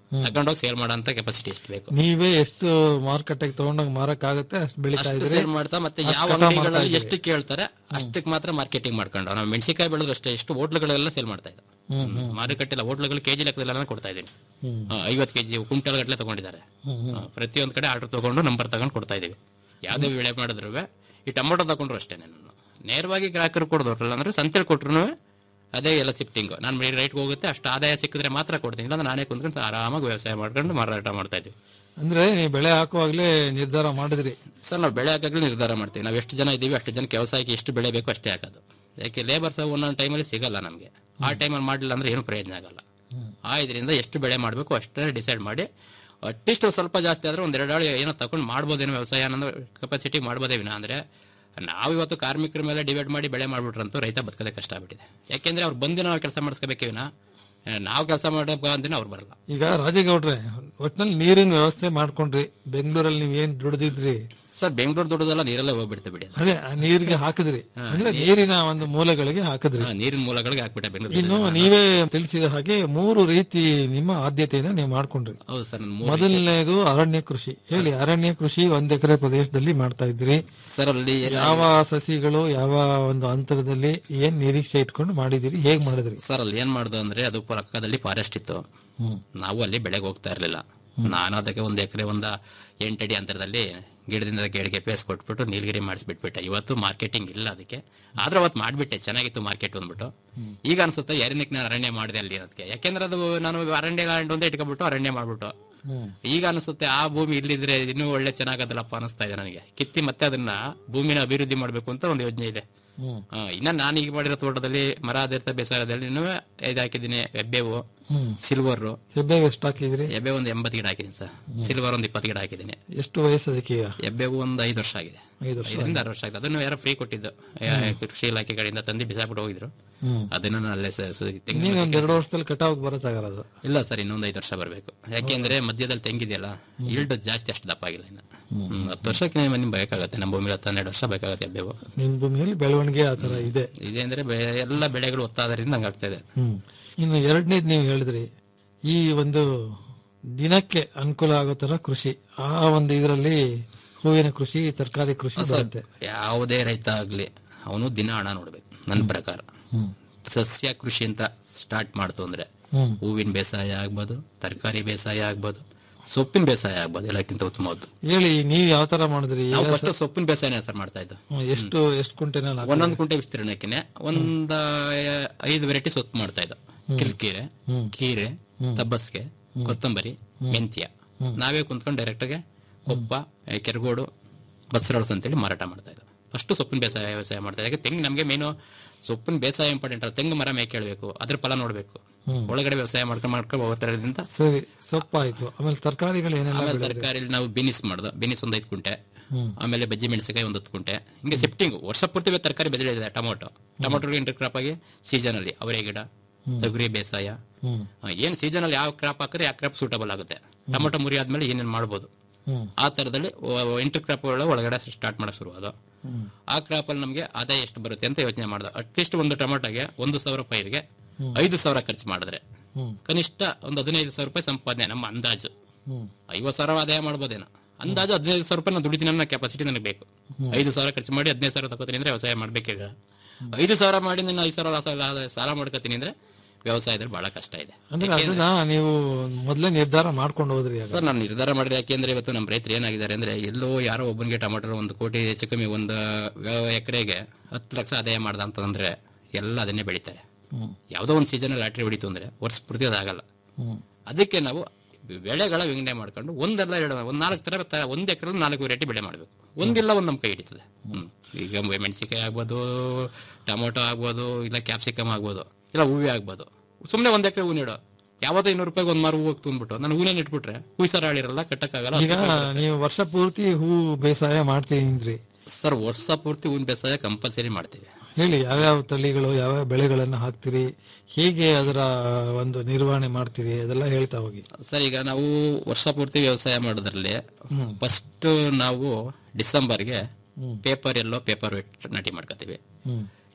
ತಗೊಂಡೋಗಿ ಸೇಲ್ ಮಾಡೋ ಅಂತ ಕೆಪಾಸಿಟಿ ಎಷ್ಟು ಬೇಕು ನೀವೇ ಎಷ್ಟು ಮಾರುಕಟ್ಟೆಗೆ ತಗೊಂಡೋಗಿ ಮಾರಕ್ ಆಗುತ್ತೆ ಅಷ್ಟು ಬೆಳಿತಾ ಅಷ್ಟು ಇದ್ರಿ ಸೇಲ್ ಮಾಡ್ತಾ ಮತ್ತೆ ಅಷ್ಟು ಯಾವ ಕಟಾವ್ ಮಾಡ್ತಾ ಅಂಗಡಿಗಳಲ್ಲಿ ಇದ್ದೀರಿ. ಎಷ್ಟು ಕೇಳ್ತಾರೆ ಅಷ್ಟಕ್ಕೆ ಮಾತ್ರ ಮಾರ್ಕೆಟಿಂಗ್ ಮಾಡ್ಕೊಂಡು ನಾವು ಮೆಣಸಿನಕಾಯಿ ಬೆಳೆದ್ರು ಅಷ್ಟೇ ಎಷ್ಟು ಹೋಟ್ಲುಗಳೆಲ್ಲ ಸೇಲ್ ಮಾಡ್ತಾ ಇದ್ದ ಹ್ಮ್, ಹ್ಮ್. ಮಾರುಕಟ್ಟೆಲ್ಲ ಹೋಟ್ಲುಗಳು ಕೆಜಿ ಲೆಕ್ಕದಲ್ಲ ಕೊಡ್ತಾ ಇದ್ದೀನಿ ಹ್ಮ್. ಐವತ್ತು ಕೆಜಿ ಕುಂಟಲ್ ಗಟ್ಟಲೆ ತಗೊಂಡಿದ್ದಾರೆ ಹ್ಮ್, ಹ್ಮ್. ಆ, ಪ್ರತಿಯೊಂದ್ ಕಡೆ ಆರ್ಡರ್ ತಗೊಂಡು ನಂಬರ್ ತಗೊಂಡು ಕೊಡ್ತಾ ಇದೀವಿ ಯಾವ್ದೇ ಬೆಳೆ ಮಾಡಿದ್ರು ಈ ಟೊಮೊಟೊ ತಗೊಂಡ್ರು ಅಷ್ಟೇ ನಾನು ನೇರವಾಗಿ ಗ್ರಾಹಕರು ಕೊಡೋದ್ರಲ್ಲ ಅಂದ್ರೆ ಸಂತೆಲ್ ಕೊಟ್ರು ಅದೇ ಎಲ್ಲ ಶಿಫ್ಟಿಂಗ್ ನಾನು ರೈಟ್ ಹೋಗುತ್ತೆ ಅಷ್ಟು ಆದಾಯ ಸಿಕ್ಕಿದ್ರೆ ಮಾತ್ರ ಕೊಡ್ತೀನಿ ಇಲ್ಲ ನಾನೇ ಕುಂತ್ಕೊಂಡು ಆರಾಮಾಗಿ ವ್ಯವಸಾಯ ಮಾಡ್ಕೊಂಡು ಮಾರಾಟ ಮಾಡ್ತಾ ಇದ್ವಿ ಅಂದ್ರೆ ನೀವು ಬೆಳೆ ಹಾಕುವಾಗ್ಲೇ ನಿರ್ಧಾರ ಮಾಡಿದ್ರಿ ಸರ್ ನಾವು ಬೆಳೆ ಹಾಕಾಗ್ಲೂ ನಿರ್ಧಾರ ಮಾಡ್ತೀವಿ ನಾವು ಎಷ್ಟು ಜನ ಇದ್ದೀವಿ ಅಷ್ಟು ಜನಕ್ಕೆ ವ್ಯವಸಾಯಕ್ಕೆ ಎಷ್ಟು ಬೆಳೆ ಬೇಕೋ ಅಷ್ಟೇ ಹಾಕೋದು ಯಾಕೆ ಲೇಬರ್ಸ್ ಒಂದೊಂದು ಟೈಮಲ್ಲಿ ಸಿಗಲ್ಲ ನಮಗೆ ಆ ಟೈಮಲ್ಲಿ ಮಾಡಲಿಲ್ಲ ಅಂದ್ರೆ ಏನು ಪ್ರಯೋಜನ ಆಗಲ್ಲ ಆ ಇದರಿಂದ ಎಷ್ಟು ಬೆಳೆ ಮಾಡಬೇಕು ಅಷ್ಟೇ ಡಿಸೈಡ್ ಮಾಡಿ ಅಟ್ಲೀಸ್ಟ್ ಸ್ವಲ್ಪ ಜಾಸ್ತಿ ಆದ್ರೆ ಒಂದ್ ಎರಡು ಏನೋ ತಗೊಂಡು ಮಾಡ್ಬೋದೇನೋ ವ್ಯವಸಾಯ ಅನ್ನೋ ಕೆಪಾಸಿಟಿ ಮಾಡ್ಬೋದೇ ವಿನ ಅಂದ್ರೆ ನಾವು ಇವತ್ತು ಕಾರ್ಮಿಕರ ಮೇಲೆ ಡಿವೈಡ್ ಮಾಡಿ ಬೆಳೆ ಮಾಡ್ಬಿಟ್ರಂತೂ ರೈತ ಬದುಕೋದೇ ಕಷ್ಟ ಆಗ್ಬಿಟ್ಟಿದೆ ಯಾಕೆಂದ್ರೆ ಅವ್ರು ಬಂದು ನಾವು ಕೆಲಸ ಮಾಡಿಸ್ಕೋಬೇಕೇ ವಿನ ನಾವು ಕೆಲಸ ಮಾಡೋ ಅಂದಿನ ಅವ್ರು ಬರಲ್ಲ ಈಗ ರಾಜೇಗೌಡ್ರೆ ಒಟ್ನಲ್ಲಿ ನೀರಿನ ವ್ಯವಸ್ಥೆ ಮಾಡ್ಕೊಂಡ್ರಿ ಬೆಂಗಳೂರಲ್ಲಿ ನೀವ್ ಏನ್ ದುಡ್ದಿದ್ರಿ ಸರ್ ಬೆಂಗಳೂರು ದೊಡ್ಡದೆಲ್ಲ ನೀರಲ್ಲೇ ಹೋಗ್ಬಿಡ್ತು ಬಿಡಿ ಅದು. ಅದೇ ಆ ನೀರಿಗೆ ಹಾಕಿದ್ರಿ ಅಂದ್ರೆ ನೀರಿನ ಒಂದು ಮೂಲಗಳಿಗೆ ಹಾಕಿದ್ರಿ ಹಾ, ನೀರಿನ ಮೂಲಗಳಿಗೆ ಹಾಕ್ಬಿಟ್ಟೆ ಬೆಂಗಳೂರು ಇನ್ನು ನೀವೇ ತಿಳಿಸಿದ ಹಾಗೆ ಮೂರು ರೀತಿ ನಿಮ್ಮ ಆದ್ಯತೆಯನ್ನ ನೀವು ಮಾಡ್ಕೊಂಡ್ರಿ ಹೌದು ಸರ್ ನಾನು ಮೂರು ಮೊದಲನೇದು ಅರಣ್ಯ ಕೃಷಿ ಹೇಳಿ ಅರಣ್ಯ ಕೃಷಿ ಒಂದ್ ಎಕರೆ ಪ್ರದೇಶದಲ್ಲಿ ಮಾಡ್ತಾ ಇದ್ರಿ ಸರ್ ಅಲ್ಲಿ ಯಾವ ಸಸಿಗಳು ಯಾವ ಒಂದು ಅಂತರದಲ್ಲಿ ಏನ್ ನಿರೀಕ್ಷೆ ಇಟ್ಕೊಂಡು ಮಾಡಿದಿರಿ ಹೇಗ್ ಮಾಡಿದ್ರಿ ಸರ್ ಅಲ್ಲಿ ಏನ್ ಮಾಡ್ದು ಅಂದ್ರೆ ಅದು ಪಕ್ಕದಲ್ಲಿ ಫಾರೆಸ್ಟ್ ಇತ್ತು ನಾವು ಅಲ್ಲಿ ಬೆಳೆಗೆ ಹೋಗ್ತಾ ಇರ್ಲಿಲ್ಲ ನಾನು ಅದಕ್ಕೆ ಒಂದ್ ಎಕರೆ ಒಂದ ಎಂಟಡಿ ಅಂತರದಲ್ಲಿ ಗಿಡದಿಂದ ಗಿಡಕ್ಕೆ ಪೇಸ್ ಕೊಟ್ಬಿಟ್ಟು ನೀಲಗಿರಿ ಮಾಡಿಸ್ಬಿಟ್ಬಿಟ್ಟೆ ಇವತ್ತು ಮಾರ್ಕೆಟಿಂಗ್ ಇಲ್ಲ ಅದಕ್ಕೆ ಆದ್ರೆ ಅವತ್ತು ಮಾಡ್ಬಿಟ್ಟೆ ಚೆನ್ನಾಗಿತ್ತು ಮಾರ್ಕೆಟ್ ಅಂದ್ಬಿಟ್ಟು ಈಗ ಅನ್ಸುತ್ತೆ ಯಾರನಿಕ್ ನಾನು ಅರಣ್ಯ ಮಾಡಿದೆ ಅಲ್ಲಿ ಅನ್ನೋದಕ್ಕೆ ಯಾಕೆಂದ್ರೆ ಅದು ನಾನು ಅರಣ್ಯ ಲ್ಯಾಂಡ್ ಒಂದೇ ಇಟ್ಕೊಬಿಟ್ಟು ಅರಣ್ಯ ಮಾಡ್ಬಿಟ್ಟು ಈಗ ಅನಿಸುತ್ತೆ ಆ ಭೂಮಿ ಇಲ್ಲಿದ್ರೆ ಇನ್ನೂ ಒಳ್ಳೆ ಚೆನ್ನಾಗದಲ್ಲಪ್ಪ ಅನಿಸ್ತಾ ಇದೆ ನನಗೆ ಕಿತ್ತಿ ಮತ್ತೆ ಅದನ್ನ ಭೂಮಿನ ಅಭಿವೃದ್ಧಿ ಮಾಡ್ಬೇಕು ಅಂತ ಒಂದು ಯೋಜನೆ ಇದೆ ಆ, ಇನ್ನ ನಾನು ಈಗ ಮಾಡಿರೋ ತೋಟದಲ್ಲಿ ಮರ ಆಧಾರಿತ ಬೇಸಾಯದಲ್ಲಿ ಇನ್ನೂ ಇದು ಹಾಕಿದ್ದೀನಿ ಎಬ್ಬೇವು ಹ್ಮ್. ಸಿಲ್ವರ್ ಹೆಬ್ಬೇಗೆ ಎಷ್ಟು ಹಾಕಿದ್ರಿ ಎಬ್ಬೆ ಒಂದು ಎಂಬತ್ತು ಗಿಡ ಹಾಕಿದ್ದೀನಿ ಸರ್ ಸಿಲ್ವರ್ ಒಂದು ಇಪ್ಪತ್ತು ಗಿಡ ಹಾಕಿದ್ದೀನಿ ಎಷ್ಟು ವಯಸ್ಸು ಅದಕ್ಕೆ ಈಗ ಎಬ್ಬೇವು ಒಂದು ಐದು ವರ್ಷ ಆಗಿದೆ ಐದು ವರ್ಷ ಐದರಿಂದ ಆರು ವರ್ಷ ಆಗಿದೆ ಅದನ್ನು ಯಾರೋ ಫ್ರೀ ಕೊಟ್ಟಿದ್ದು ಯಾ- ಕೃಷಿ ಇಲಾಖೆ ಕಡೆಯಿಂದ ತಂದು ಬಿಸಾಕ್ಬಿಟ್ಟು ಹೋಗಿದ್ರು ಹ್ಮ್. ಅದನ್ನ ನಾನು ಅಲ್ಲೇ ಸ- ಸ- ತೆಂಗಿನ ಇನ್ನೇನು ಒಂದ್ ಮರಕ್ಕೆ- ಎರಡು ವರ್ಷದಲ್ಲಿ ಕಟಾವ್ ಬರತ್ತಾಗಲ್ಲ ಅದು ಇಲ್ಲ ಸರ್ ಇನ್ನೊಂದು ಐದು ವರ್ಷ ಬರಬೇಕು ಯಾಕೆಂದ್ರೆ ಮಧ್ಯದಲ್ಲಿ ತೆಂಗಿದೆಯಲ್ಲ ಈಲ್ಡ್ ಜಾಸ್ತಿ ಅಷ್ಟು ದಪ್ಪ ಆಗಿಲ್ಲ ಇನ್ನು ಹ್ಮ್, ಹತ್ತು ವರ್ಷಕ್ಕೆ ನಿಮ್ಗೆ ಬೇಕಾಗುತ್ತೆ ನಮ್ಮ ಭೂಮಿ ಹತ್ತು ಹನ್ನೆರಡು ವರ್ಷ ಬೇಕಾಗುತ್ತೆ ಎಬ್ಬೇವು ನಿಮ್ ಭೂಮಿಯಲ್ಲಿ ಬೆಳವಣಿಗೆ ಆ ತರ ಇದೆ ಇದೆ ಅಂದ್ರೆ ಬೆ- ಎಲ್ಲ ಬೆಳೆಗಳು ಒತ್ತಾದರಿಂದ ಹಂಗಾಗ್ತಾ ಇದೆ ಹ್ಮ್ ಇನ್ನು ಎರಡನೇದು ನೀವು ಹೇಳಿದ್ರಿ ಈ ಒಂದು ದಿನಕ್ಕೆ ಅನುಕೂಲ ಆಗೋ ತರ ಕೃಷಿ ಆ ಒಂದು ಇದರಲ್ಲಿ ಹೂವಿನ ಕೃಷಿ ತರಕಾರಿ ಕೃಷಿ ಸರ್, ಬರುತ್ತೆ ಯಾವುದೇ ರೈತ ಆಗ್ಲಿ ಅವನು ದಿನ ಹಣ ನೋಡ್ಬೇಕು ನನ್ನ ಪ್ರಕಾರ ಹ್ಮ್. ಸಸ್ಯ ಕೃಷಿ ಅಂತ ಸ್ಟಾರ್ಟ್ ಮಾಡ್ತು ಅಂದ್ರೆ ಹ್ಮ್. ಹೂವಿನ ಬೇಸಾಯ ಆಗ್ಬೋದು ತರಕಾರಿ ಬೇಸಾಯ ಆಗ್ಬೋದು ಸೊಪ್ಪಿನ ಬೇಸಾಯ ಆಗ್ಬೋದು ಎಲ್ಲಕ್ಕಿಂತ ಉತ್ತಮವಾದ್ದು ಹೇಳಿ ನೀವ್ ಯಾವ ತರ ಮಾಡಿದ್ರಿ ನಾವು ಈಗ ಫಸ್ಟ್ ಸೊಪ್ಪಿನ ಬೇಸಾಯನೇ ಸರ್ ಮಾಡ್ತಾ ಇದ್ದು ಹ್ಮ್, ಎಷ್ಟು ಎಷ್ಟು ಕುಂಟೆನಲ್ಲಿ ಹಾಕಿದ್ರಿ? ಒಂದೊಂದು ಕುಂಟೆ ವಿಸ್ತೀರ್ಣಕ್ಕೆ ಒಂದ ಐದು ವೆರೈಟಿ ಸೊಪ್ಪು ಮಾಡ್ತಾ ಇದ್ದು ಕಿಲ್ಕೀರೆ ಕೀರೆ ತಬ್ಬಸ್ಗೆ ಕೊತ್ತಂಬರಿ ಮೆಂತ್ಯ ನಾವೇ ಕುಂತ್ಕೊಂಡು ಡೈರೆಕ್ಟ್ ಆಗಿ ಕೊಪ್ಪ ಏ, ಕೆರಗೋಡು ಬಸ್ರಳ್ಸ್ ಅಂತೇಳಿ ಮಾರಾಟ ಮಾಡ್ತಾ ಇದ್ದು ಅಷ್ಟು ಸೊಪ್ಪಿನ ಬೇಸಾಯ ವ್ಯವಸಾಯ ಮಾಡ್ತಾ ಇದ್ದಾಗ ತೆಂಗು ನಮಗೆ ಮೇನು ಸೊಪ್ಪಿನ ಬೇಸಾಯ ಇಂಪಾರ್ಟೆಂಟ್ ಅಲ್ಲ ತೆಂಗು ಮರ ಮೇಕೆ ಕೇಳಬೇಕು ಅದ್ರ ಫಲ ನೋಡ್ಬೇಕು ಹ್ಮ್. ಒಳಗಡೆ ವ್ಯವಸಾಯ ಮಾಡ್ಕೊಂಡು ಮಾಡ್ಕೊಂಡು ಹೋಗ್ತಾರಿಂದ ಸರಿ ಸೊಪ್ಪಾಯ್ತು ಆಮೇಲೆ ತರಕಾರಿಗಳು ಏನೆಲ್ಲ ಆಮೇಲೆ ಬೆಳೆದ್ರಿ? ತರಕಾರಿ ನಾವು ಬಿನಿಸ್ ಮಾಡ್ದು ಬಿನಿಸ್ ಒಂದ್ ಐದು ಕುಂಟೆ ಹ್ಮ್. ಆಮೇಲೆ ಬಜ್ಜಿ ಮೆಣಸಿನಕಾಯಿ ಒಂದು ಹತ್ತು ಕುಂಟೆ ಹಿಂಗೆ ಶಿಫ್ಟಿಂಗ್ ವರ್ಷ ಪೂರ್ತಿ ತರಕಾರಿ ಬೆಳೆದಿದೆ ಟೊಮೊಟೊ ಟೊಮೊಟೊ ಇಂಟರ್ ಕ್ರಾಪ್ ಆಗಿ ಸೀಸನ್ ಅಲ್ಲಿ ಅವರೇ ಗಿಡ ತೊಗರಿ ಬೇಸಾಯ ಹ್ಮ್. ಆ, ಏನ್ ಸೀಸನ್ ಅಲ್ಲಿ ಯಾವ ಕ್ರಾಪ್ ಹಾಕಿದ್ರೆ ಯಾವ ಕ್ರಾಪ್ ಸೂಟಬಲ್ ಆಗುತ್ತೆ ಟೊಮೊಟೊ ಮುರಿ ಆದ್ಮೇಲೆ ಏನೇನ್ ಮಾಡ್ಬೋದು ಹ್ಮ್. ಆ ತರದಲ್ಲಿ ಇಂಟರ್ ಕ್ರಾಪ್ ಒಳಗಡೆ ಸ್ಟಾರ್ಟ್ ಮಾಡಕ್ ಶುರು ಅದು ಹ್ಮ್. ಆ ಕ್ರಾಪ್ ಅಲ್ಲಿ ನಮಗೆ ಆದಾಯ ಎಷ್ಟು ಬರುತ್ತೆ ಅಂತ ಯೋಚನೆ ಮಾಡ್ದೆ ಅಟ್ಲೀಸ್ಟ್ ಒಂದು ಟೊಮೊಟೊಗೆ ಒಂದು ಸಾವಿರ ಪೈರಿಗೆ ಐದು ಸಾವಿರ ಖರ್ಚು ಮಾಡಿದ್ರೆ ಹ್ಮ್. ಕನಿಷ್ಠ ಒಂದು ಹದಿನೈದು ಸಾವಿರ ರೂಪಾಯಿ ಸಂಪಾದನೆ ನಮ್ಮ ಅಂದಾಜು ಹ್ಮ್. ಐವತ್ತು ಸಾವಿರ ಆದಾಯ ಮಾಡ್ಬೋದೇನೋ ಅಂದಾಜು ಹದಿನೈದು ಸಾವಿರ ರೂಪಾಯಿ ನಾನು ದುಡಿತೀನಿ ಅನ್ನೋ ಕೆಪಾಸಿಟಿ ನನಗೆ ಬೇಕು ಐದು ಸಾವಿರ ಖರ್ಚು ಮಾಡಿ ಹದಿನೈದು ಸಾವಿರ ತಗೋತೀನಿ ಅಂದ್ರೆ ವ್ಯವಸಾಯ ಮಾಡ್ಬೇಕೀಗ ಐದು ಸಾವಿರ ಮಾಡಿ ನಾನು ಐದು ಸಾವಿರ ಲಾಸ- ಲಾ- ಸಾಲ ಮಾಡ್ಕೋತೀನಿ ಅಂದ್ರೆ ವ್ಯವಸಾಯದಲ್ಲಿ ಬಹಳ ಕಷ್ಟ ಇದೆ ಅಂದ್ರೆ ಅದನ್ನ ನೀವು ಮೊದ್ಲೇ ನಿರ್ಧಾರ ಮಾಡ್ಕೊಂಡು ಹೋದ್ರಿ ಆಗ. ಸರ್ ನಾನು ನಿರ್ಧಾರ ಮಾಡಿದ್ರೆ ಯಾಕೆಂದ್ರೆ ಇವತ್ತು ನಮ್ಮ ರೈತರು ಏನಾಗಿದ್ದಾರೆ ಅಂದ್ರೆ ಎಲ್ಲೋ ಯಾರೋ ಒಬ್ಬನಿಗೆ ಟೊಮೆಟೊ ಒಂದು ಕೋಟಿ ಹೆಚ್ಚು ಕಮ್ಮಿ ಒಂದು ಎಕರೆಗೆ ಹತ್ತು ಲಕ್ಷ ಆದಾಯ ಮಾಡ್ದ ಅಂತಂದ್ರೆ ಎಲ್ಲ ಅದನ್ನೇ ಬೆಳಿತಾರೆ ಹ್ಮ್. ಯಾವುದೋ ಒಂದು ಸೀಸನ್ ಲಾಟ್ರಿ ಹೊಡಿತು ಅಂದ್ರೆ ವರ್ಷ ಪೂರ್ತಿ ಅದಾಗಲ್ಲ ಹ್ಮ್. ಅದಕ್ಕೆ ನಾವು ಬೆಳೆಗಳ ವಿಂಗಡಣೆ ಮಾಡ್ಕೊಂಡು ಒಂದಲ್ಲ ಎರಡು ಒಂದ್ ನಾಲ್ಕು ತರ ತ- ಒಂದ್ ಎಕರೆ ನಾಲ್ಕು ವೆರೈಟಿ ಬೆಳೆ ಮಾಡಬೇಕು ಒಂದಿಲ್ಲ ಒಂದ್ ನಮ್ಮ ಕೈ ಹಿಡಿತದೆ ಹ್ಮ್. ಈಗ ಮೆಣಸಿನಕಾಯಿ ಆಗ್ಬೋದು ಟೊಮೊಟೊ ಆಗ್ಬೋದು ಇಲ್ಲ ಕ್ಯಾಪ್ಸಿಕಮ್ ಆಗ್ಬೋದು ಇಲ್ಲ ಹೂವಿ ಆಗ್ಬೋದು ಸುಮ್ಮನೆ ಒಂದ್ ಎಕರೆ ಹೂ ನೀಡೋ ಯಾವತ್ತೋ ಇನ್ನೂರು ರೂಪಾಯಿಗೆ ಒಂದ್ ಮಾರು ಹೂ ಹೋಗ್ತು ಅಂದ್ಬಿಟ್ಟು ನಾನು ಹೂನೇ ಇಟ್ಬಿಟ್ರೆ ಹೂ ಸರ ಆಳಿರಲ್ಲ ಕಟ್ಟಕ್ಕಾಗಲ್ಲ ಈಗ ನೀವು ವರ್ಷ ಪೂರ್ತಿ ಹೂ ಬೇಸಾಯ ಮಾಡ್ತೀನಿ ಅಂದ್ರಿ ಸರ್ ವರ್ಷ ಪೂರ್ತಿ ಹೂವಿನ ಬೇಸಾಯ ಕಂಪಲ್ಸರಿ ಮಾಡ್ತೀವಿ ಹೇಳಿ ಯಾವ್ಯಾವ ತಳಿಗಳು ಯಾವ್ಯಾವ ಬೆಳೆಗಳನ್ನ ಹಾಕ್ತಿರಿ ಹೇಗೆ ಅದರ ಒಂದು ನಿರ್ವಹಣೆ ಮಾಡ್ತೀರಿ ಅದೆಲ್ಲ ಹೇಳ್ತಾ ಹೋಗಿ ಸರ್ ಈಗ ನಾವು ವರ್ಷ ಪೂರ್ತಿ ವ್ಯವಸಾಯ ಮಾಡೋದ್ರಲ್ಲಿ ಹ್ಮ್. ಫಸ್ಟ್ ನಾವು ಡಿಸೆಂಬರ್ಗೆ ಹ್ಮ್. ಪೇಪರ್ ಎಲ್ಲೋ ಪೇಪರ್ ವೆಟ್ ನಾಟಿ ಮಾಡ್ಕೋತೀವಿ ಹ್ಮ್.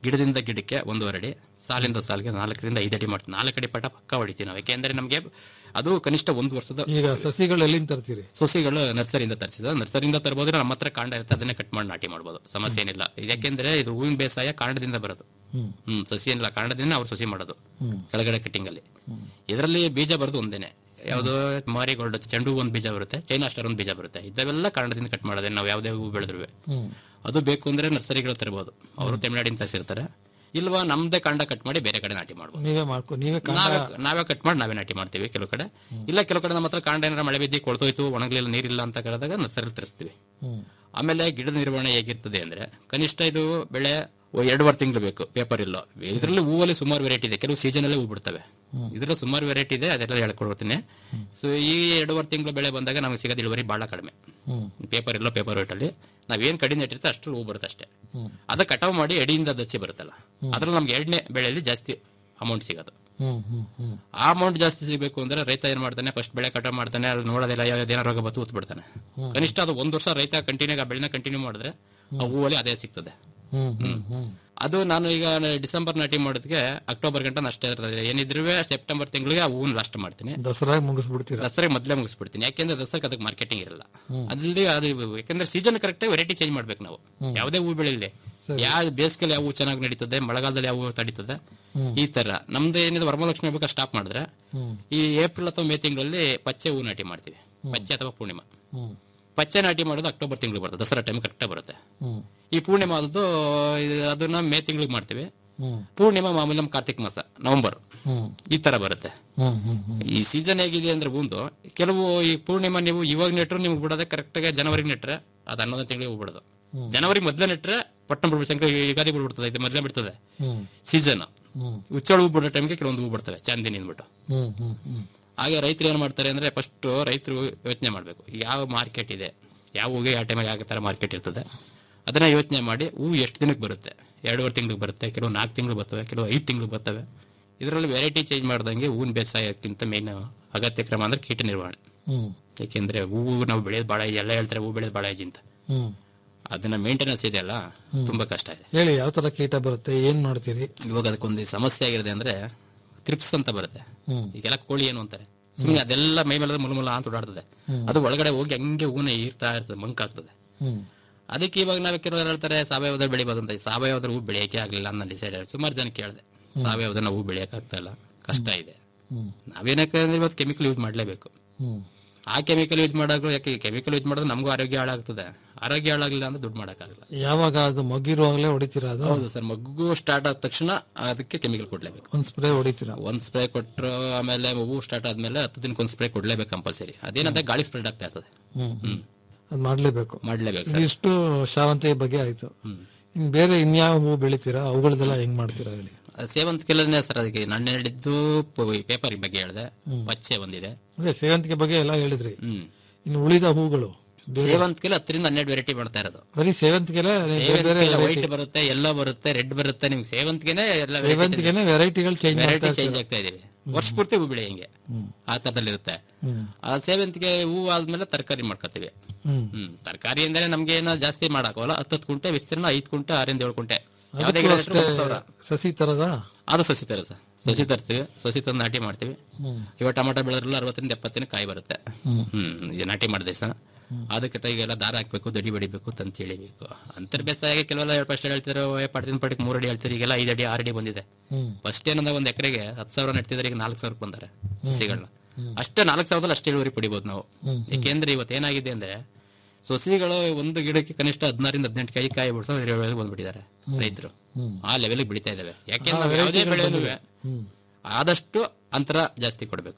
ಗಿಡದಿಂದ ಗಿಡಕ್ಕೆ ಒಂದೂವರೆ ಅಡಿ ಸಾಲಿಂದ ಸಾಲಿಗೆ ನಾಲ್ಕರಿಂದ ಐದು ಅಡಿ ಮಾಡ್ತೀವಿ ನಾಲ್ಕು ಅಡಿ ಪಟ ಪಕ್ಕ ಹೊಡಿತೀವಿ ನಾವು ಯಾಕೆಂದ್ರೆ ನಮಗೆ ಅದು ಕನಿಷ್ಠ ಒಂದು ವರ್ಷದ ಈಗ ಸಸಿಗಳು ಎಲ್ಲಿಂದ ತರ್ತೀರಿ ಸಸಿಗಳು ನರ್ಸರಿಯಿಂದ ತರಿಸಿದ ನರ್ಸರಿಯಿಂದ ತರಬಹುದು ನಮ್ಮ ಹತ್ರ ಕಾಂಡ ಇರುತ್ತೆ ಅದನ್ನೇ ಕಟ್ ಮಾಡಿ ನಾಟಿ ಮಾಡ್ಬೋದು ಸಮಸ್ಯೆ ಏನಿಲ್ಲ ಯಾಕೆಂದ್ರೆ ಇದು ಹೂವಿನ ಬೇಸಾಯ ಕಾಂಡದಿಂದ ಬರೋದು ಹ್ಮ್. ಹ್ಮ್ ಸಸಿ ಏನಿಲ್ಲ ಕಾಂಡದಿಂದ ಅವ್ರು ಸಸಿ ಮಾಡೋದು ಹ್ಮ್. ಕೆಳಗಡೆ ಕಟ್ಟಿಂಗ್ ಅಲ್ಲಿ ಇದರಲ್ಲಿ ಬೀಜ ಬರೋದು ಒಂದೇನೆ ಯಾವುದು ಮಾರಿಗೋಲ್ಡ್ ಚೆಂಡು ಹೂ ಒಂದು ಬೀಜ ಬರುತ್ತೆ ಚೈನಾ ಸ್ಟಾರ್ ಒಂದು ಬೀಜ ಬರುತ್ತೆ ಇದೆಲ್ಲ ಕಾಂಡದಿಂದ ಕಟ್ ಮಾಡೋದೇ ನಾವು ಯಾವುದೇ ಹೂ ಬೆಳೆದ್ರು ಹ್ಮ್. ಅದು ಬೇಕು ಅಂದ್ರೆ ನರ್ಸರಿಗಳು ತರಬಹುದು ಅವರು ತಮಿಳ್ನಾಡಿನ ತರಿಸಿರ್ತಾರೆ ಇಲ್ವಾ ನಮ್ದೇ ಕಾಂಡ ಕಟ್ ಮಾಡಿ ಬೇರೆ ಕಡೆ ನಾಟಿ ಮಾಡ್ಬೋದು ನೀವೇ ಮಾಡ್ಕೊ ನೀವೇ ಕಾಂಡ ನಾವೇ ನಾವೇ ಕಟ್ ಮಾಡಿ ನಾವೇ ನಾಟಿ ಮಾಡ್ತೀವಿ ಕೆಲವು ಕಡೆ ಇಲ್ಲ ಕೆಲವು ಕಡೆ ನಮ್ಮ ಹತ್ರ ಕಾಂಡ ಏನಾರ ಮಳೆ ಬಿದ್ದು ಕೊಳ್ತೋಯ್ತು ಒಣಗಲಿಲ್ಲ ನೀರಿಲ್ಲ ಅಂತ ಕೇಳಿದಾಗ ನರ್ಸರಿ ತರಿಸ್ತೀವಿ ಹ್ಮ್. ಆಮೇಲೆ ಗಿಡದ ನಿರ್ವಹಣೆ ಹೇಗಿರ್ತದೆ ಅಂದ್ರೆ ಕನಿಷ್ಠ ಇದು ಬೆಳೆ ಒ- ಎರಡೂವರೆ ತಿಂಗಳು ಬೇಕು ಪೇಪರ್ ಇಲ್ಲ ಇದರಲ್ಲಿ ಹೂವಲ್ಲಿ ಸುಮಾರು ವೆರೈಟಿ ಇದೆ ಕೆಲವು ಸೀಸನ್ ಅಲ್ಲೇ ಹೂ ಬಿಡ್ತವೆ ಇದ್ರಲ್ಲಿ ಸುಮಾರು ವೆರೈಟಿ ಇದೆ ಅದೆಲ್ಲ ಹೇಳ್ಕೊಡ್ತೀನಿ ಸೊ ಈ ಎರಡೂವರೆ ತಿಂಗಳು ಬೆಳೆ ಬಂದಾಗ ನಮಗೆ ಸಿಗೋದು ಇಳುವರಿ ಬಹಳ ಕಡಿಮೆ ಹ್ಮ್. ಪೇಪರ್ ಇಲ್ಲ ಪೇಪರ್ ವೇಟ್ ಅಲ್ಲಿ ನಾವೇನ್ ಕಡಿಮೆ ನೆಟ್ಟಿರುತ್ತೆ ಅಷ್ಟು ಹೂ ಬರುತ್ತೆ ಅಷ್ಟೇ ಹ್ಮ್. ಅದ ಕಟಾವ್ ಮಾಡಿ ಎಡಿಯಿಂದ ದಚ್ಚಿ ಬರುತ್ತಲ್ಲ ಅದ್ರಲ್ಲಿ ನಮ್ಗೆ ಎರಡನೇ ಬೆಳೆಯಲ್ಲಿ ಜಾಸ್ತಿ ಅಮೌಂಟ್ ಸಿಗೋದು ಹ್ಮ್ ಹ್ಮ್ ಹ್ಮ್ ಆ ಅಮೌಂಟ್ ಜಾಸ್ತಿ ಸಿಗಬೇಕು ಅಂದ್ರೆ ರೈತ ಏನ್ ಮಾಡ್ತಾನೆ ಫಸ್ಟ್ ಬೆಳೆ ಕಟಾವ್ ಮಾಡ್ತಾನೆ ಅಲ್ಲಿ ನೋಡೋದಿಲ್ಲ ಯಾವ್ದು ಏನೋ ರೋಗ ಬತ್ತು ಉತ್ ಬಿಡ್ತಾನೆ ಹ್ಮ್. ಕನಿಷ್ಠ ಅದು ಒಂದ್ ವರ್ಷ ರೈತ ಕಂಟಿನ್ಯೂ ಆ ಬೆಳೆನ ಕಂಟಿನ್ಯೂ ಮಾಡಿದ್ರೆ ಆ ಹೂವಲ್ಲಿ ಅದೇ ಸಿಗ್ತದೆ ಹ್ಮ್ ಹ್ಮ್ ಹ್ಮ್ ಅದು ನಾನು ಈಗ ಡಿಸೆಂಬರ್ ನಾಟಿ ಮಾಡೋದಕ್ಕೆ ಅಕ್ಟೋಬರ್ ಗಂಟ ನಷ್ಟ ಇರ್ತದೆ ಏನಿದ್ರು ಸೆಪ್ಟೆಂಬರ್ ತಿಂಗಳಿಗೆ ಆ ಹೂವನ್ನ ಲಾಸ್ಟ್ ಮಾಡ್ತೀನಿ ದಸರಾಗ ಮುಗಿಸ್ಬಿಡ್ತೀರಾ ದಸರಾಗೆ ಮೊದಲೇ ಮುಗಿಸ್ಬಿಡ್ತೀನಿ ಯಾಕೆಂದ್ರೆ ದಸರಾಗೆ ಅದಕ್ಕೆ ಮಾರ್ಕೆಟಿಂಗ್ ಇರಲ್ಲ ಹ್ಮ್. ಅದ್ರಲ್ಲಿ ಅದು ಯಾಕಂದ್ರೆ ಸೀಸನ್ ಕರೆಕ್ಟ್ ವೆರೈಟಿ ಚೇಂಜ್ ಮಾಡ್ಬೇಕು ನಾವು ಹ್ಮ್. ಯಾವುದೇ ಹೂ ಬೆಳೆಯಲ್ಲಿ ಸರಿ. ಯಾವ ಬೇಸಿಗೆಯಲ್ಲಿ ಯಾವ ಹೂ ಚೆನ್ನಾಗಿ ನಡೀತದೆ ಮಳೆಗಾಲದಲ್ಲಿ ಯಾವ ಹೂ ತಡೀತದೆ ಹ್ಮ್. ಈ ತರ ನಮ್ದು ಏನಿದೆ ವರಮಹಾಲಕ್ಷ್ಮಿ ಹಬ್ಬಕ್ಕೆ ಸ್ಟಾಪ್ ಮಾಡಿದ್ರೆ ಹ್ಮ್ ಈ ಏಪ್ರಿಲ್ ಅಥವಾ ಮೇ ತಿಂಗಳಲ್ಲಿ ಪಚ್ಚೆ ಹೂ ನಾಟಿ ಮಾಡ್ತೀವಿ ಪಚ್ಚೆ ಅಥವಾ ಪೂರ್ಣಿಮಾ ಹ್ಮ್ ಪಚ್ಚೆ ನಾಟಿ ಮಾಡೋದು ಅಕ್ಟೋಬರ್ ತಿಂಗಳಿಗೆ ಬರುತ್ತೆ ದಸರಾ ಟೈಮ್ ಕರೆಕ್ಟ್ ಬರುತ್ತೆ ಹ್ಮ್ ಈ ಪೂರ್ಣಿಮಾ ಆದದ್ದು ಇದು ಅದನ್ನ ಮೇ ತಿಂಗಳಿಗೆ ಮಾಡ್ತೀವಿ ಹ್ಮ್ ಪೂರ್ಣಿಮಾ ಮಾಮೂಲಿ ನಮ್ಮ ಕಾರ್ತಿಕ್ ಮಾಸ ನವೆಂಬರ್ ಹ್ಮ್ ಈ ತರ ಬರುತ್ತೆ ಹ್ಮ್ ಹ್ಮ್ ಹ್ಮ್ ಈ ಸೀಸನ್ ಹೇಗಿದೆ ಅಂದ್ರೆ ಒಂದು ಕೆಲವು ಈ ಪೂರ್ಣಿಮಾ ನೀವು ಇವಾಗ ನೆಟ್ರು ನಿಮ್ಗೆ ಬಿಡೋದೆ ಕರೆಕ್ಟ್ ಆಗಿ ಜನವರಿ ನೆಟ್ರೆ ಅದು ಹನ್ನೊಂದು ತಿಂಗಳಿಗೆ ಬಿಡೋದು ಹ್ಮ್. ಜನವರಿ ಮೊದಲೇ ನೆಟ್ರೆ ಪಟ್ಟಣ ಬಿಡ್ಬಿಟ್ಟು ಸಂಕ್ರಾಂತಿ ಯುಗಾದಿ ಬಿಡ್ಬಿಡ್ತದೆ ಇದು ಮೊದಲೇ ಬಿಡ್ತದೆ ಹ್ಮ್ ಸೀಸನ್ ಹ್ಮ್ ಹುಚ್ಚಳ ಹೂ ಬಿಡೋ ಟೈಮ್ಗೆ ಕೆಲವೊಂದು ಹೂ ಬಿಡ್ತವೆ ಚಾಂದಿನಿ ಅಂದ್ಬಿಟ್ಟು ಹ್ಮ್ ಹ್ಮ್ ಹ್ಮ್ ಹಾಗೆ ರೈತರು ಏನ್ ಮಾಡ್ತಾರೆ ಅಂದ್ರೆ ಫಸ್ಟ್ ರೈತರು ಯೋಚನೆ ಮಾಡಬೇಕು ಯಾವ ಮಾರ್ಕೆಟ್ ಇದೆ ಯಾವ ಹೂಗೆ ಯಾವ ಟೈಮಲ್ಲಿ ಯಾವ ತರ ಮಾರ್ಕೆಟ್ ಇರ್ತದೆ ಅದನ್ನ ಯೋಚನೆ ಮಾಡಿ ಹೂ ಎಷ್ಟು ದಿನಕ್ಕೆ ಬರುತ್ತೆ ಎರಡೂವರೆ ತಿಂಗಳಿಗೆ ಬರುತ್ತೆ ಕೆಲವು ನಾಲ್ಕು ತಿಂಗಳು ಬರ್ತವೆ ಕೆಲವು ಐದು ತಿಂಗಳು ಬರ್ತವೆ ಇದರಲ್ಲಿ ವೆರೈಟಿ ಚೇಂಜ್ ಮಾಡ್ದಂಗೆ ಹೂವಿನ ಬೇಸಾಯಕ್ಕಿಂತ ಮೇನ್ ಅಗತ್ಯ ಕ್ರಮ ಅಂದ್ರೆ ಕೀಟ ನಿರ್ವಹಣೆ ಹ್ಮ್ ಯಾಕೆಂದ್ರೆ ಹೂವು ನಾವು ಬೆಳೆಯೋದು ಭಾಳ ಎಲ್ಲ ಹೇಳ್ತಾರೆ ಹೂ ಬೆಳೆಯೋದು ಭಾಳ ಈಜಿ ಅಂತ ಹ್ಮ್ ಅದನ್ನ ಮೇಂಟೆನೆನ್ಸ್ ಇದೆಯಲ್ಲ ತುಂಬಾ ಕಷ್ಟ ಇದೆ ಹೇಳಿ ಯಾವ ತರ ಕೀಟ ಬರುತ್ತೆ ಏನ್ ಮಾಡ್ತೀರಿ ಇವಾಗ ಅದಕ್ಕೊಂದು ಸಮಸ್ಯೆ ಆಗಿರೋದೆ ಅಂದ್ರೆ ತ್ರಿಪ್ಸ್ ಅಂತ ಬರುತ್ತೆ ಹ್ಮ್ ಈಗೆಲ್ಲ ಕೋಳಿ ಏನು ಅಂತಾರೆ ಸುಮ್ಮನೆ ಅದೆಲ್ಲ ಮೈ ಮೇಲೆ ಮುಲುಮುಲ ಅಂತ ಓಡಾಡ್ತದೆ ಹ್ಮ್. ಅದು ಒಳಗಡೆ ಹೋಗಿ ಹಂಗೆ ಹೂನ ಈರ್ತಾ ಇರ್ತದೆ ಮಂಕಾಗ್ತದೆ ಹ್ಮ್ ಅದಕ್ಕೆ ಇವಾಗ ನಾವು ಕೆಲವರು ಹೇಳ್ತಾರೆ ಸಾವಯವದ ಬೆಳಿಬೋದು ಅಂತ ಈ ಸಾವಯವದ ಹೂ ಬೆಳೆಯಕ್ಕೆ ಆಗ್ಲಿಲ್ಲ ಅಂತ ಡಿಸೈಡ್ ಸುಮಾರು ಜನ ಕೇಳಿದೆ ಸಾವಯವದನ್ನ ಹೂ ಬೆಳೆಯಕ್ ಆಗ್ತಾ ಇಲ್ಲ ಕಷ್ಟ ಇದೆ ಹ್ಮ್ ನಾವೇನಕ್ಕೆ ಅಂದ್ರೆ ಇವತ್ತು ಕೆಮಿಕಲ್ ಯೂಸ್ ಮಾಡ್ಲೇಬೇಕು ಹ್ಮ್ ಆ ಕೆಮಿಕಲ್ ಯೂಸ್ ಮಾಡಾಗ್ಲು ಯಾಕೆ ಕೆಮಿಕಲ್ ಯೂಸ್ ಮಾಡಿದ್ರೆ ನಮಗೂ ಆರೋಗ್ಯ ಹಾಳಾಗ್ತದೆ ಆರೋಗ್ಯ ಹಾಳಾಗ್ಲಿಲ್ಲ ಅಂದ್ರೆ ದುಡ್ಡು ಮಾಡಕ್ಕಾಗಲ್ಲ ಯಾವಾಗ ಅದು ಮಗಿರುವಾಗಲೇ ಹೊಡಿತೀರಾ ಅದು ಹೌದು ಸರ್ ಮಗು ಸ್ಟಾರ್ಟ್ ಆದ ತಕ್ಷಣ ಅದಕ್ಕೆ ಕೆಮಿಕಲ್ ಕೊಡ್ಲೇಬೇಕು ಒಂದ್ ಸ್ಪ್ರೇ ಹೊಡಿತೀರಾ ಒಂದ್ ಸ್ಪ್ರೇ ಕೊಟ್ಟರು ಆಮೇಲೆ ಹೂವು ಸ್ಟಾರ್ಟ್ ಆದ್ಮೇಲೆ ಹತ್ತು ದಿನಕ್ಕೆ ಒಂದ್ ಸ್ಪ್ರೇ ಕೊಡ್ಲೇಬೇಕು ಕಂಪಲ್ಸರಿ ಅದೇನಂದ್ರೆ ಗಾಳಿ ಸ್ಪ್ರೆಡ್ ಆಗ್ತಾ ಇರ್ತದೆ ಹ್ಮ್ ಹ್ಮ್ ಅದ್ ಮಾಡ್ಲೇಬೇಕು ಮಾಡ್ಲೇಬೇಕು ಸರ್ ಇದಿಷ್ಟು ಶಾವಂತಿಗೆ ಬಗ್ಗೆ ಆಯ್ತು ಇನ್ ಬೇರೆ ಇನ್ಯಾವ ಹೂ ಬೆಳಿತೀರಾ ಅವುಗಳದೆಲ್ಲ ಹೆಂಗ್ ಮಾಡ್ತೀರಾ ಹೇಳಿ ಸೇವಂತಿಗೆಲ್ಲನೇ ಸರ್ ಅದಕ್ಕೆ ನಾನು ಹೇಳಿದ್ದು ಪೇಪರ್ ಬಗ್ಗೆ ಹೇಳಿದೆ ಪಚ್ಚೆ ಒಂದಿದೆ ಅದೇ ಸೇವಂತಿಗೆ ಬಗ್ಗೆ ಎಲ್ಲ ಹೇಳಿದ್ರಿ ಹ್ಮ್ ಇನ್ನು ಉಳಿದ ಹೂಗಳು ಸೇವಂತಿಗೆಲ್ಲ ಹತ್ತರಿಂದ ಹನ್ನೆರಡು ವೆರೈಟಿ ಮಾಡ್ತಾ ಇರೋದು ಬರೀ ಸೇವಂತಿಗೆಲ್ಲ ಬೇರೆ ಬೇರೆ ಸೇವಂತಿಗೆ variety. ವೈಟ್ ಬರುತ್ತೆ ಎಲ್ಲೋ ಬರುತ್ತೆ ರೆಡ್ ಬರುತ್ತೆ ನಿಮ್ಗೆ ಸೇವಂತಿಗೆನೆ ಎಲ್ಲ ಸೇವಂತಿಗೆನೆ ವೆರೈಟಿಗಳು ಚೇಂಜ್ ವೆರೈಟಿ ಮಾಡ್ತಾ ಚೇಂಜ್ ಆಗ್ತಾ ಇದೀವಿ ವರ್ಷ ಪೂರ್ತಿ ಹೂ ಬೆಳೆ ಹಿಂಗೆ ಆ ತರದಲ್ಲಿ ಇರುತ್ತೆ ಹ್ಮ್ ಆ ಸೇವಂತಿಗೆ ಹೂ ಆದ್ಮೇಲೆ ತರಕಾರಿ ಮಾಡ್ಕೊತೀವಿ ಹ್ಮ್ ಹ್ಮ್ ತರಕಾರಿ ಅಂದ್ರೆ ನಮ್ಗೆ ಏನೋ ಜಾಸ್ತಿ ಮಾಡಾಕವಲ್ಲ ಹತ್ತತ್ತು ಕುಂಟೆ ವಿಸ್ತೀರ್ಣ ಐದ್ ಕುಂಟೆ ಆರಿಂದ ಏಳು ಕುಂಟೆ ಯಾವ್ದೇ ಅದಕ್ಕೂ ಗಿಡ ಅಷ್ಟೇ ನೆಟ್ರು ಒಂದು ಸಾವಿರ ಸಸಿ ತರದ ಅದು ಸಸಿ ತರ ಸರ್ ಸಸಿ ತರ್ತೀವಿ ಸಸಿ ತಂದು ನಾಟಿ ಮಾಡ್ತೀವಿ ಹ್ಮ್ ಇವಾಗ ಟೊಮಾಟೊ ಬೆಳೆದ್ರಲ್ಲ ಅರವತ್ತರಿಂದ ಎಪ್ಪತ್ತಿನ ಕಾಯಿ ಬರುತ್ತೆ ಹ್ಮ್. ಹ್ಮ್ ಇದು ನಾಟಿ ಮಾಡಿದ ದಿವಸ ಅದಕ್ಕೆ ಟೈಗೆಲ್ಲ ದಾರ ಹಾಕ್ಬೇಕು ದಡಿ ಬಡಿಬೇಕು ತಂತಿ ಎಳಿಬೇಕು ಅಂತರ್ ಬೇಸಾಯ ಕೆಲವೆಲ್ಲ ಫಸ್ಟ್ ಹೇಳ್ತಿರೋ ಪಡ್ದಿನ ಪಡಿಗೆ ಮೂರು ಅಡಿ ಹೇಳ್ತಾರೆ ಈಗೆಲ್ಲ ಐದು ಅಡಿ ಆರು ಅಡಿ ಬಂದಿದೆ ಹ್ಮ್ ಫಸ್ಟ್ ಏನಂದ್ರೆ ಒಂದ್ ಎಕರೆಗೆ ಹತ್ತು ಸಾವಿರ ನೆಡ್ತಿದ್ರೆ ಈಗ ನಾಲ್ಕು ಸಾವಿರಕ್ಕೆ ಬಂದಾರೆ ಸಸಿಗಳನ್ನ ಅಷ್ಟೇ ನಾಲ್ಕು ಸಾವಿರದಲ್ಲಿ ಅಷ್ಟೇ ಇಳುವರಿ ಪಡಿಬೋದು ನಾವು ಹ್ಮ್. ಯಾಕೆಂದ್ರೆ ಇವತ್ತು ಏನಾಗಿದೆ ಅಂದ್ರೆ ಸಸಿಗಳು ಒಂದು ಗಿಡಕ್ಕೆ ಕನಿಷ್ಠ ಹದಿನಾರಿಂದ ಹದಿನೆಂಟು ಕೈ ಕಾಯಿ ಬಿಡ್ಸೋ ಇಳುವರಿ ಬಂದ್ಬಿಟ್ಟಿದ್ದಾರೆ ರೈತರು ಹ್ಮ್. ಆ ಲೆವೆಲ್ಗೆ ಬೆಳಿತಾ ಇದಾವೆ ಯಾಕೆಂದ್ರೆ ಆ ನಾವು ಯಾವುದೇ variety ಗಳು ಬೆಳೆಯನ್ನು ಬಂದಿವೆ. ಹ್ಮ್ ಆದಷ್ಟು ಅಂತರ ಜಾಸ್ತಿ ಕೊಡಬೇಕು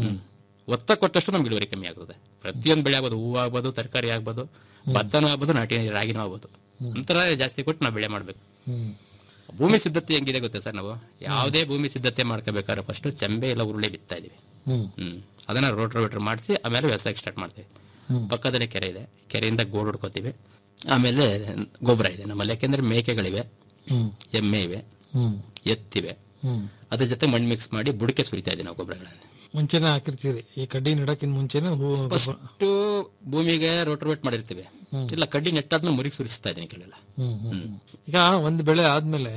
ಒತ್ತ ಕೊಟ್ಟಷ್ಟು ನಮ್ಗೆ ಇಳುವರಿ ಕಮ್ಮಿ ಆಗ್ತದೆ ಪ್ರತಿಯೊಂದು ಬೆಳೆ ಆಗ್ಬೋದು ಹೂವು ಆಗ್ಬೋದು ತರಕಾರಿ ಆಗ್ಬೋದು ಭತ್ತನೂ ಆಗ್ಬೋದು ನಾಟಿ ರಾಗಿನೂ ಆಗ್ಬೋದು ಅಂತರ ಜಾಸ್ತಿ ಕೊಟ್ಟು ನಾವು ಬೆಳೆ ಮಾಡ್ಬೇಕು ಹ್ಮ್ ಭೂಮಿ ಸಿದ್ಧತೆ ಹೆಂಗಿದೆ ಗೊತ್ತಾ ಸರ್ ನಾವು ಯಾವುದೇ ಭೂಮಿ ಸಿದ್ಧತೆ ಮಾಡ್ಕೋಬೇಕಾದ್ರೆ ಫಸ್ಟ್ ಚೆಂಬೆ ಇಲ್ಲ ಉರುಳೆ ಬಿತ್ತಾ ಇದೀವಿ ಹ್ಮ್ ಹ್ಮ್ ಅದನ್ನ ರೋಟ್ರೋವೇಟರ್ ಮಾಡಿಸಿ ಆಮೇಲೆ ವ್ಯವಸಾಯಕ್ಕೆ ಸ್ಟಾರ್ಟ್ ಮಾಡ್ತೀವಿ ಹ್ಮ್. ಪಕ್ಕದಲ್ಲೇ ಕೆರೆ ಇದೆ ಕೆರೆಯಿಂದ ಗೋಡ್ ಹೊಡ್ಕೋತೀವಿ ಆಮೇಲೆ ಗೊಬ್ಬರ ಇದೆ ನಮ್ಮಲ್ಲಿ ಯಾಕೆಂದ್ರೆ ಮೇಕೆಗಳಿವೆ ಹ್ಮ್ ಎಮ್ಮೆ ಇವೆ ಹ್ಮ್ ಎತ್ತಿವೆ ಹ್ಮ್ ಅದ್ರ ಜೊತೆ ಮಣ್ಣು ಮಿಕ್ಸ್ ಮಾಡಿ ಬುಡಕೆ ಸುರಿತಾ ಇದೀವಿ ನಾವು ಗೊಬ್ಬರಗಳನ್ನು ಮುಂಚೆನೆ ಹಾಕಿರ್ತೀರಿ ಈ ಕಡ್ಡಿ ನೆಡಕ್ಕಿಂತ ಮುಂಚೆನೆ ಹೂ ಗೊಬ್ಬರ- ಫಸ್ಟ್ ಭೂಮಿಗೆ ರೋಟ್ರೋವೇಟ್ ಮಾಡಿರ್ತೀವಿ ಇಲ್ಲ ಕಡ್ಡಿ ನೆಟ್ಟಾದ್ಮೇಲೆ ಮುರಿಗೆ ಸುರಿಸ್ತಾ ಇದೀನಿ ಕೆಲವೆಲ್ಲ ಹ್ಮ್ ಹ್ಮ್ ಹ್ಮ್. ಈಗ ಒಂದ್ ಬೆಳೆ ಆದ್ಮೇಲೆ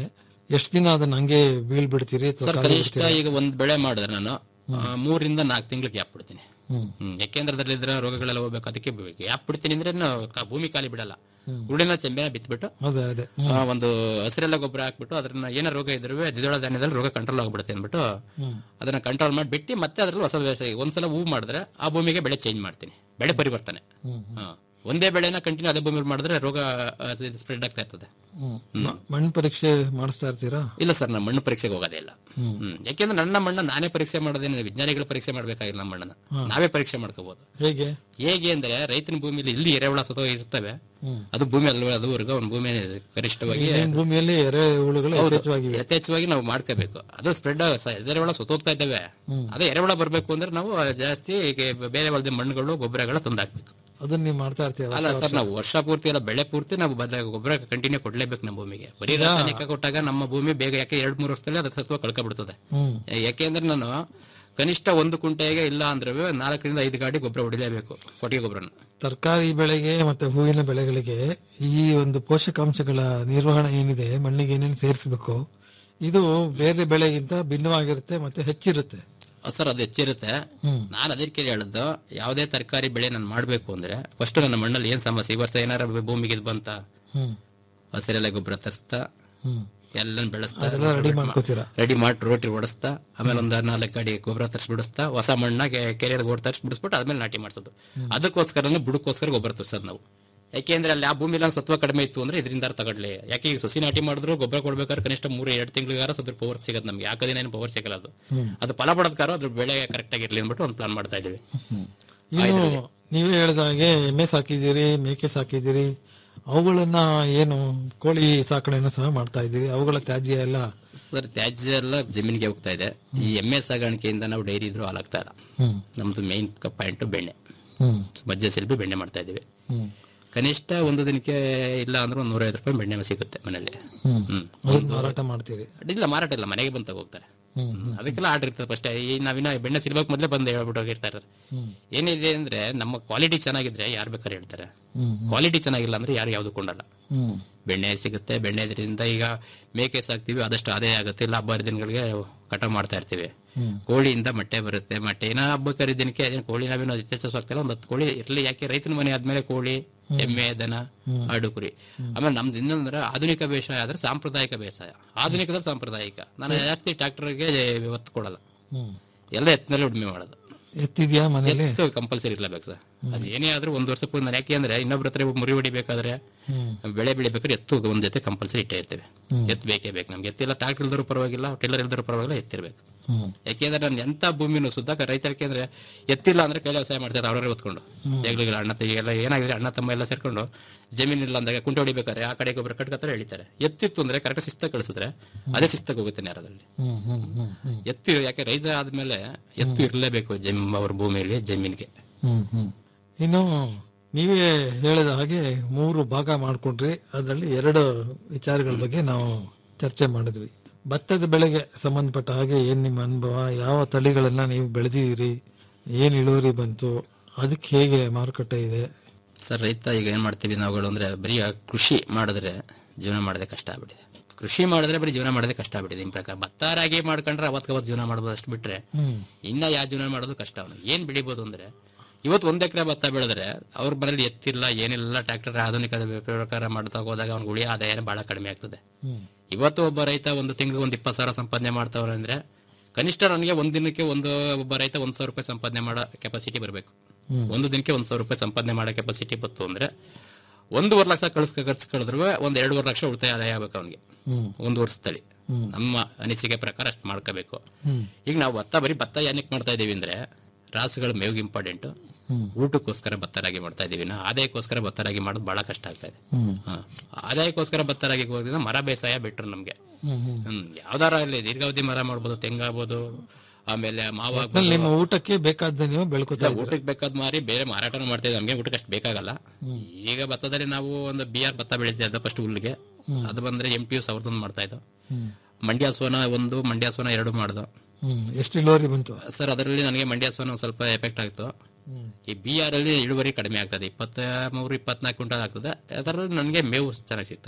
ಎಷ್ಟು ದಿನ ಅದನ್ನ ಹಂಗೆ ಬೀಳ್ ಬಿಡ್ತೀರಿ ಅಥವಾ ಸರ್ ಖಾಲಿ ಕನಿಷ್ಠ ಬಿಡ್ತೀರಾ? ಈಗ ಒಂದ್ ಬೆಳೆ ಮಾಡಿದ್ರೆ ನಾನು ಆ, ಮೂರಿಂದ ನಾಲ್ಕು ತಿಂಗಳಿಗೆ ಗ್ಯಾಪ್ ಬಿಡ್ತೀನಿ ಹ್ಮ್. ಹ್ಮ್. ಯಾಕೆಂದ್ರೆ ಅದ್ರಲ್ಲಿದ್ರೆ ರೋಗಗಳೆಲ್ಲ ಹೋಗ್ಬೇಕು ಅದಕ್ಕೆ ಗ್ಯಾಪ್ ಬಿಡ್ತೀನಿ ಅಂದ್ರೆ ನಾವು ಕ- ಭೂಮಿ ಖಾಲಿ ಬಿಡಲ್ಲ ಉಳಿನ ಚೆಂಬೆನ ಬಿತ್ಬಿಟ್ಟು ಅದೇ ಅದೇ ಆ, ಒಂದು ಹಸಿರೆಲ್ಲ ಗೊಬ್ಬರ ಹಾಕ್ಬಿಟ್ಟು ಅದ್ರನ್ನ ಏನ ರೋಗ ಇದ್ರು ದ್ವಿದಳ ಧಾನ್ಯದಲ್ಲಿ ರೋಗ ಕಂಟ್ರೋಲ್ ಆಗ್ಬಿಡುತ್ತೆ ಅಂದ್ಬಿಟ್ಟು ಹ್ಮ್. ಅದನ್ನ ಕಂಟ್ರೋಲ್ ಮಾಡಿ ಬಿಟ್ಟು ಮತ್ತೆ ಅದ್ರಲ್ಲಿ ಹೊಸ ವ್ಯವಸಾಯ ಒಂದ್ಸಲ ಹೂ ಮಾಡಿದ್ರೆ ಆ ಭೂಮಿಗೆ ಬೆಳೆ ಚೇಂಜ್ ಮಾಡ್ತೀನಿ ಬೆಳೆ ಪರಿವರ್ತನೆ ಹ್ಮ್, ಹಾ. ಒಂದೇ ಬೆಳೆನ ಕಂಟಿನ್ಯೂ ಅದೇ ಭೂಮಿಲಿ ಮಾಡಿದ್ರೆ ರೋಗ ಸ್ಪ್ರೆಡ್ ಆಗ್ತಾ ಇರ್ತದೆ ಹ್ಮ್. ಮ- ಮಣ್ಣು ಪರೀಕ್ಷೆ ಮಾಡಿಸ್ತಾ ಇರ್ತೀರಾ ಇಲ್ಲ ಸರ್ ನಾನು ಮಣ್ಣು ಪರೀಕ್ಷೆಗೆ ಹೋಗೋದೇ ಇಲ್ಲ ಹ್ಮ್. ಹ್ಮ್. ಯಾಕೆಂದ್ರೆ ನನ್ನ ಮಣ್ಣ ನಾನೇ ಪರೀಕ್ಷೆ ಮಾಡೋದೇನು ವಿಜ್ಞಾನಿಗಳು ಪರೀಕ್ಷೆ ಮಾಡ್ಬೇಕಾಗಿಲ್ಲ ನಮ್ಮ ಮಣ್ಣನ್ನ ಹಾ. ನಾವೇ ಪರೀಕ್ಷೆ ಮಾಡ್ಕೋಬಹುದು ಹೇಗೆ ಹೇಗೆ ಅಂದ್ರೆ ರೈತನ ಭೂಮಿಲಿ ಇಲ್ಲಿ ಎರೆಹುಳ ಸತೋ ಇರ್ತವೆ ಹ್ಮ್. ಅದು ಭೂಮಿ ಅಲ್ವ ಅದುವರೆಗೂ ಒಂದು ಭೂಮಿ ಗರಿಷ್ಠವಾಗಿ ನಿಮ್ ಭೂಮಿಯಲ್ಲಿ ಎರೆ ಹುಳುಗಳು ಹೌದು. ಯಥೇಚ್ಛವಾಗಿವೆ ಯಥೇಚ್ಛವಾಗಿ ನಾವು ಮಾಡ್ಕೋಬೇಕು ಅದು ಸ್ಪ್ರೆಡ್ ಎರೆಹುಳ ಸುತ್ತೋಗ್ತಾ ಇದ್ದಾವೆ ಹ್ಮ್. ಅದೇ ಎರೆಹುಳ ಬರ್ಬೇಕು ಅಂದ್ರೆ ನಾವು ಜಾಸ್ತಿ ಈಗ ಬೇರೆ ಹೊಲದ ಮಣ್ಣುಗಳು ಗೊಬ್ಬರಗಳು ತಂದಾಕ್ಬೇಕು ಅದನ್ನ ನೀವು ಮಾಡ್ತಾ ಇರ್ತೀರಾ ಅಲ್ಲ ಸರ್ ನಾವು ವರ್ಷ ಪೂರ್ತಿ ಅಲ್ಲ ಬೆಳೆ ಪೂರ್ತಿ ನಾವು ಬದ ಗೊಬ್ಬರ ಕಂಟಿನ್ಯೂ ಕೊಡ್ಲೇಬೇಕು ನಮ್ಮ ಭೂಮಿಗೆ ಬರೀ ರಾಸಾಯನಿಕ ಕೊಟ್ಟಾಗ ನಮ್ಮ ಭೂಮಿ ಬೇಗ ಯಾಕೆ ಎರಡ್ ಮೂರು ವರ್ಷದಲ್ಲಿ ಅದ್ರ ಸತ್ವ ಕಳ್ಕೊಬಿಡ್ತದೆ ಹ್ಮ್ ಯಾಕೆಂದ್ರೆ ನಾನು ಕನಿಷ್ಠ ಒಂದು ಕುಂಟೆಗೆ ಇಲ್ಲ ಅಂದ್ರೆ ನಾಲ್ಕರಿಂದ ಐದು ಗಾಡಿ ಗೊಬ್ಬರ ಹೊಡಿಲೇಬೇಕು ಕೊಟ್ಟಿಗೆ ಗೊಬ್ಬರನ ತರಕಾರಿ ಬೆಳೆಗೆ ಮತ್ತೆ ಹೂವಿನ ಬೆಳೆಗಳಿಗೆ ಈ ಒಂದು ಪೋಷಕಾಂಶಗಳ ನಿರ್ವಹಣೆ ಏನಿದೆ ಮಣ್ಣಿಗೆ ಏನೇನು ಸೇರಿಸಬೇಕು ಇದು ಬೇರೆ ಬೆಳೆಗಿಂತ ಭಿನ್ನವಾಗಿರುತ್ತೆ ಮತ್ತೆ ಹೆಚ್ಚಿರುತ್ತೆ ಸರ್ ಅದು ಹೆಚ್ಚಿರುತ್ತೆ ಹ್ಮ್. ನಾನು ಅದಕ್ಕೆ ಹೇಳಿದ್ದು ಯಾವುದೇ ತರಕಾರಿ ಬೆಳೆ ನಾನು ಮಾಡಬೇಕು ಅಂದ್ರೆ ಫಸ್ಟ್ ನನ್ನ ಮಣ್ಣಲ್ಲಿ ಏನ್ ಸಮಸ್ಯೆ ಈ ವರ್ಷ ಏನಾರ ಭೂಮಿಗೆ ಇದು ಬಂತ ಹ್ಮ್ ಹಸಿರೆಲೆ ಗೊಬ್ಬರ ತರಿಸ್ತಾ ಹ್ಮ್ ಎಲ್ಲ ಬೆಳೆಸ್ತಾ ಅದೆಲ್ಲ ready ಮಾಡ್ಕೊತೀರಾ? ರೆಡಿ ಮಾಡಿ ರೋಟಿ ಓಡಿಸ್ತಾ ಆಮೇಲೆ ಒಂದ್ ನಾಲ್ಕು ಗಾಡಿ ಗೊಬ್ಬರ ತರಿಸಿ ಬಿಡಿಸ್ತಾ ಹೊಸ ಮಣ್ಣಾಗೆ ಕೆರೆಯಲ್ಲಿ ಗೋಡ್ ತರಿಸಿ ಬಿಡಿಸ್ಬಿಟ್ಟು ಆದ್ಮೇಲೆ ನಾಟಿ ಮಾಡ್ಸೋದು ಅದಕ್ಕೋಸ್ಕರನೇ ಬುಡಕ್ಕೋಸ್ಕರ ಗೊಬ್ಬರ ತರಿಸೋದು ನಾವು ಯಾಕೆಂದ್ರೆ ಅಲ್ಲಿ ಆ ಭೂಮಿಲಿ ಸತ್ವ ಕಡಿಮೆ ಇತ್ತು ಅಂದ್ರೆ ಇದರಿಂದ ತಗೊಳ್ಳಿ ಯಾಕೆ ಈಗ ಸಸಿ ನಾಟಿ ಮಾಡಿದ್ರು ಗೊಬ್ಬರ ಕೊಡ್ಬೇಕಾದ್ರೆ ಕನಿಷ್ಠ ಮೂರು ಎರಡು ತಿಂಗಳಿಗಾರ ಅದ್ರ ಪವರ್ ಸಿಗೋದು ನಮ್ಗೆ ಯಾಕೆ ದಿನ ಏನು ಪವರ್ ಸಿಗಲ್ಲ ಅದು ಹ್ಮ್. ಅದು ಫಲ ಪಡೋದ್ಕಾರ ಅದ್ರ ಬೆಳೆ ಕರೆಕ್ಟ್ ಆಗಿರ್ಲಿ ಅಂದ್ಬಿಟ್ಟು ಒಂದು ಪ್ಲಾನ್ ಮಾಡ್ತಾ ಇದೀವಿ ಇನ್ನು ನೀವೇ ಹೇಳಿದ ಹಾಗೆ ಎಮ್ಮೆ ಸಾಕಿದ್ದೀರಿ ಮೇಕೆ ಸಾಕಿದ್ದೀರಿ ಅವುಗಳನ್ನ ಏನು ಕೋಳಿ ಸಾಕಣೆಯನ್ನು ಸಹ ಮಾಡ್ತಾ ಇದ್ದೀರಿ ಅವುಗಳ ತ್ಯಾಜ್ಯ ಎಲ್ಲ ಸರ್ ತ್ಯಾಜ್ಯ ಎಲ್ಲ ಜಮೀನಿಗೆ ಹೋಗ್ತಾ ಇದೆ ಈ ಎಮ್ಮೆ ಸಾಗಾಣಿಕೆಯಿಂದ ನಾವು ಡೈರಿ ಇದ್ರು ಹಾಲಾಗ್ತಾ ಇಲ್ಲ ಹ್ಮ್ ನಮ್ದು ಮೇನ್ ಪಾಯಿಂಟ್ ಬೆಣ್ಣೆ ಹ್ಮ್ ಮಜ್ಜೆ ಸಿಲ್ಬಿ ಬೆಣ್ಣೆ ಮಾಡ್ತಾ ಇದೀವಿ ಹ್ಮ್ ಕನಿಷ್ಠ ಒಂದು ದಿನಕ್ಕೆ ಇಲ್ಲ ಅಂದ್ರೆ ಒಂದು ನೂರೈವತ್ತು ರೂಪಾಯಿ ಬೆಣ್ಣೆ ಸಿಗುತ್ತೆ ಮನೇಲಿ ಹ್ಮ್ ಹ್ಮ್ ಅದನ್ನ ಮಾರಾಟ ಮಾಡ್ತೀರಿ ಇಲ್ಲ ಮಾರಾಟ ಇಲ್ಲ ಮನೆಗೆ ಬಂದು ತಗೋಗ್ತಾರೆ ಹ್ಮ್ ಹ್ಮ್. ಅದಕ್ಕೆಲ್ಲ ಆರ್ಡರ್ ಇರ್ತದೆ ಫಸ್ಟ್ ಈ ನಾವಿನ ಬೆಣ್ಣೆ ಸಿಲ್ಬಕ್ ಮೊದಲೇ ಬಂದು ಹೇಳ್ಬಿಟ್ಟು ಹೋಗಿರ್ತಾರೆ ಹ್ಮ್ ಏನಿದೆ ಅಂದ್ರೆ ನಮ್ಮ ಕ್ವಾಲಿಟಿ ಚೆನ್ನಾಗಿದ್ರೆ ಯಾರು ಬೇಕಾದ್ರೆ ಹೇಳ್ತಾರೆ ಹ್ಮ್ ಕ್ವಾಲಿಟಿ ಚೆನ್ನಾಗಿಲ್ಲ ಅಂದ್ರೆ ಯಾರು ಯಾವ್ದು ಕೊಂಡಲ್ಲ ಹ್ಮ್ ಬೆಣ್ಣೆ ಸಿಗುತ್ತೆ ಬೆಣ್ಣೆ ಇದರಿಂದ ಈಗ ಮೇಕೆ ಸಾಕ್ತಿವಿ ಆದಷ್ಟು ಆದಾಯ ಆಗುತ್ತೆ ಇಲ್ಲ ಹಬ್ಬ ಹರಿದಿನಗಳಿಗೆ ಕಟಾವ್ ಮಾಡ್ತಾ ಇರ್ತೀವಿ ಹ್ಮ್ ಕೋಳಿಯಿಂದ ಮೊಟ್ಟೆ ಬರುತ್ತೆ ಮೊಟ್ಟೆ ಏನೋ ಹಬ್ಬಕ್ಕೆ ಹರಿದಿನಕ್ಕೆ ಅದೇನು ಕೋಳಿ ನಾವೇನು ಇತ್ತೀಚೆ ಸಾಕ್ತಿಲ್ಲ ಒಂದು ಹತ್ತು ಕೋಳಿ ಇರ್ಲಿ ಯಾಕೆ ರೈತನ ಮನೆ ಆದ್ಮೇಲೆ ಕೋಳಿ ಎಮ್ಮೆ ದನ ಆಡು ಕುರಿ ಆಮೇಲೆ ನಮ್ದು ಇನ್ನೊಂದ್ರೆ ಆಧುನಿಕ ಬೇಸಾಯ ಆದ್ರೆ ಸಾಂಪ್ರದಾಯಿಕ ಬೇಸಾಯ ಆಧುನಿಕದಲ್ಲಿ ಸಾಂಪ್ರದಾಯಿಕ ನಾನು ಜಾಸ್ತಿ ಟ್ರ್ಯಾಕ್ಟರ್ಗೆ ಒತ್ತು ಕೊಡಲ್ಲ ಹ್ಮ್ ಎಲ್ಲ ಎತ್ತಿನಲ್ಲಿ ಉಡ್ಮೆ ಮಾಡೋದು ಎತ್ತಿದ್ಯಾ ಮನೇಲಿ ಎತ್ತು ಕಂಪಲ್ಸರಿ ಇರ್ಲೇಬೇಕು ಸರ್ ಅದು ಏನೇ ಆದ್ರೂ ಒಂದ್ ವರ್ಷ ಪೂರ್ತಿ ನಾನು ಯಾಕೆ ಅಂದ್ರೆ ಇನ್ನೊಬ್ರ ಹತ್ರ ಮುರಿ ಹೊಡಿಬೇಕಾದ್ರೆ ಹ್ಮ್ ಬೆಳೆ ಬೆಳಿಬೇಕಾದ್ರೆ ಎತ್ತು ಒಂದ್ ಜೊತೆ ಕಂಪಲ್ಸರಿ ಇಟ್ಟೇ ಇರ್ತೇವೆ ಹ್ಮ್. ಎತ್ತು ಬೇಕೇ ಬೇಕು ನಮ್ಗೆ ಎತ್ತಿಲ್ಲ ಟ್ರಾಕ್ಟರ್ ಇಲ್ದರೂ ಪರವಾಗಿಲ್ಲ ಟೆಲ್ಲರ್ ಇಲ್ದರೂ ಪರವಾಗಿಲ್ಲ ಎತ್ತಿರ್ಬೇಕು ಹ್ಮ್ ಯಾಕೆಂದ್ರೆ ನಾನು ಎಂತ ಭೂಮಿನೂ ಸುದ್ದ ರೈತರಿಗೆ ಅಂದ್ರೆ ಎತ್ತಿಲ್ಲ ಅಂದ್ರೆ ಕೈಲಿ ವ್ಯವಸಾಯ ಮಾಡ್ತಾರೆ ಅವ್ರವ್ರೆ ಹೊತ್ಕೊಂಡು ಹೆಗ್ಲಿಗಳ ಅಣ್ಣ ತೆಗಿಯಲ್ಲ ಏನಾಗಿದೆ ಅಣ್ಣ ತಮ್ಮ ಎಲ್ಲ ಸೇರ್ಕೊಂಡು ಜಮೀನಿಲ್ಲ ಅಂದಾಗ ಕುಂಟೆ ಹೊಡಿಬೇಕಾದ್ರೆ ಆ ಕಡೆ ಗೊಬ್ಬರ ಕಟ್ಕೊತಾರೆ ಎಳಿತಾರೆ ಎತ್ತಿತ್ತು ಅಂದ್ರೆ ಕರೆಕ್ಟ್ ಶಿಸ್ತ ಕಳಿಸಿದ್ರೆ ಅದೇ ಶಿಸ್ತಾಗಿ ಹೋಗುತ್ತೆ ನೇರದಲ್ಲಿ ಹ್ಮ್ ಹ್ಮ್ ಹ್ಮ್ ಹ್ಮ್ ಎತ್ತು ಯಾಕೆ ರೈತ ಆದ್ಮೇಲೆ ಎತ್ತು ಇರಲೇಬೇಕು ಜಮ್ ಅವ್ರ ಭೂಮಿಯಲ್ಲಿ ಜಮೀನಿಗೆ ಹ್ಮ್ ಹ್ಮ್ ಇನ್ನು ನೀವೇ ಹೇಳಿದ ಹಾಗೆ ಮೂರು ಭಾಗ ಮಾಡ್ಕೊಂಡ್ರಿ ಅದರಲ್ಲಿ ಎರಡು ವಿಚಾರಗಳ ಬಗ್ಗೆ ನಾವು ಚರ್ಚೆ ಮಾಡಿದ್ವಿ ಭತ್ತದ ಬೆಳೆಗೆ ಸಂಬಂಧಪಟ್ಟ ಹಾಗೆ ಏನ್ ನಿಮ್ಮ ಅನುಭವ ಯಾವ ತಳಿಗಳನ್ನ ನೀವು ಬೆಳೆದಿದ್ದೀರಿ ಏನ್ ಇಳುವರಿ ಬಂತು ಅದಕ್ಕೆ ಹೇಗೆ ಮಾರುಕಟ್ಟೆ ಇದೆ ಸರ್ ರೈತ ಈಗ ಏನ್ ಮಾಡ್ತೀವಿ ನಾವುಗಳು ಅಂದ್ರೆ ಬರೀ ಆ ಕೃಷಿ ಮಾಡಿದ್ರೆ ಜೀವನ ಮಾಡೋದೇ ಕಷ್ಟ ಆಗ್ಬಿಟ್ಟಿದೆ ಕೃಷಿ ಮಾಡಿದ್ರೆ ಬರೀ ಜೀವನ ಮಾಡೋದೇ ಕಷ್ಟ ಆಗ್ಬಿಟ್ಟಿದೆ ನಿಮ್ ಪ್ರಕಾರ ಭತ್ತ ರಾಗಿ ಮಾಡ್ಕೊಂಡ್ರೆ ಅವತ್ಕವತ್ ಜೀವನ ಮಾಡ್ಬೋದು ಅಷ್ಟು ಬಿಟ್ರೆ ಹ್ಮ್ ಇನ್ನ ಯಾವ ಜೀವನ ಮಾಡೋದು ಕಷ್ಟ ಅವನು ಏನ್ ಬೆಳಿಬೋದು ಅಂದ್ರೆ ಇವತ್ತು ಒಂದ್ ಎಕರೆ ಭತ್ತ ಬೆಳೆದ್ರೆ ಅವ್ರ ಮನೇಲಿ ಎತ್ತಿಲ್ಲ ಏನಿಲ್ಲ ಟ್ರಾಕ್ಟರ್ ಆಧುನಿಕ ಪ್ರಕಾರ ಮಾಡ್ತಾ ಹೋದಾಗ ಅವ್ನ ಉಳಿಯ ಆದಾಯ ಬಹಳ ಕಡಿಮೆ ಆಗ್ತದೆ ಹ್ಮ್ ಇವತ್ತು ಒಬ್ಬ ರೈತ ಒಂದು ತಿಂಗಳಿಗೆ ಒಂದು ಇಪ್ಪತ್ತು ಸಾವಿರ ಸಂಪಾದನೆ ಮಾಡ್ತಾವ್ರೆ ಅಂದ್ರೆ ಕನಿಷ್ಠ ನನಗೆ ಒಂದ್ ದಿನಕ್ಕೆ ಒಂದು ಒಬ್ಬ ರೈತ ಒಂದ್ ಸಾವಿರ ರೂಪಾಯಿ ಸಂಪಾದನೆ ಮಾಡೋ ಕೆಪಾಸಿಟಿ ಬರಬೇಕು ಹ್ಮ್. ಒಂದು ದಿನಕ್ಕೆ ಒಂದ್ ಸಾವಿರ ರೂಪಾಯಿ ಸಂಪಾದನೆ ಮಾಡೋ ಕೆಪಾಸಿಟಿ ಬತ್ತು ಅಂದ್ರೆ ಒಂದೂವರೆ ಲಕ್ಷ ಕಳಿಸ್ ಖರ್ಚು ಕಳೆದ್ರು ಒಂದ್ ಎರಡೂವರೆ ಲಕ್ಷ ಉಳಿತಾಯ ಆದಾಯ ಆಗ್ಬೇಕು ಅವನಿಗೆ ಹ್ಮ್ ಒಂದು ವರ್ಷದಲ್ಲಿ ಹ್ಮ್. ನಮ್ಮ ಅನಿಸಿಕೆ ಪ್ರಕಾರ ಅಷ್ಟು ಮಾಡ್ಕೋಬೇಕು ಹ್ಮ್ ಈಗ ನಾವು ಭತ್ತ ಬರೀ ಭತ್ತ ಏನಕ್ಕೆ ಮಾಡ್ತಾ ಇದೀವಿ ಅಂದ್ರೆ ರಾಸುಗಳ ಮೇವಿಗೆ ಇಂಪಾರ್ಟೆಂಟ್ ಹ್ಮ್ ಊಟಕ್ಕೋಸ್ಕರ ಭತ್ತ ರಾಗಿ ಮಾಡ್ತಾ ಇದೀವಿ ನಾವು ಆದಾಯಕ್ಕೋಸ್ಕರ ಭತ್ತ ರಾಗಿ ಮಾಡೋದು ಬಹಳ ಕಷ್ಟ ಆಗ್ತಾ ಇದೆ ಹ್ಮ್ ಹ. ಆದಾಯಕ್ಕೋಸ್ಕರ ಭತ್ತ ರಾಗಿ ಹೋಗೋದ್ರಿಂದ ಮರ ಬೇಸಾಯ ಬೆಟ್ರ್ ನಮ್ಗೆ ಹ್ಮ್ ಹ್ಮ್ ಹ್ಮ್ ಯಾವ್ದಾರ ಇಲ್ಲಿ ದೀರ್ಘಾವಧಿ ಮರ ಮಾಡ್ಬೋದು ತೆಂಗಾಗ್ಬೋದು ಆಮೇಲೆ ಮಾವು ಒಟ್ನಲ್ಲಿ ಆಗ್ಬೋದು ನಿಮ್ಮ ಊಟಕ್ಕೆ ಬೇಕಾದ ನೀವು ಬೆಳ್ಕೊತಾ ಇಲ್ಲ, ಊಟಕ್ಕೆ ಬೇಕಾದ್ ಮಾರಿ ಬೇರೆ ಮಾರಾಟನೂ ಮಾಡ್ತೀವಿ ನಮ್ಗೆ ಊಟಕ್ಕೆ ಅಷ್ಟು ಬೇಕಾಗಲ್ಲ ಈಗ ಭತ್ತದಲ್ಲಿ ನಾವು ಒಂದು ಬಿ ಆರ್ ಭತ್ತ ಬೆಳಿತೀವಿ ಅದು ಫಸ್ಟ್ ಹುಲ್ಲಿಗೆ ಅದು ಬಂದ್ರೆ ಎಂ ಪಿ ಯು ಸಾವಿರದ ಒಂದು ಮಾಡ್ತಾ ಇದ್ದು ಹ್ಮ್ ಮಂಡ್ಯ ಸೋನ ಒಂದು ಮಂಡ್ಯ ಸೋನ ಎರಡು ಮಾಡ್ದು ಹ್ಮ್ ಎಷ್ಟು ಇಳುವರಿ ಬಂತು ಸರ್ ಅದರಲ್ಲಿ ನನಗೆ ಮಂಡ್ಯ ಸೋನ ಒಂದ್ ಸ್ವಲ್ಪ ಎಫೆಕ್ಟ್ ಆಯ್ತು ಹ್ಮ್ ಈ ಬಿ ಆರ್ ಅಲ್ಲಿ ಇಳುವರಿ ಕಡಿಮೆ ಆಗ್ತದೆ ಇಪ್ಪತ್ತ ಮೂರು ಇಪ್ಪತ್ನಾಲ್ಕು ಕ್ವಿಂಟಲ್ ಆಗ್ತದೆ ಅದರಲ್ಲಿ ನನಗೆ ಮೇವು ಚೆನ್ನಾಗಿ ಸಿಗ್ತಾ ಇದೆ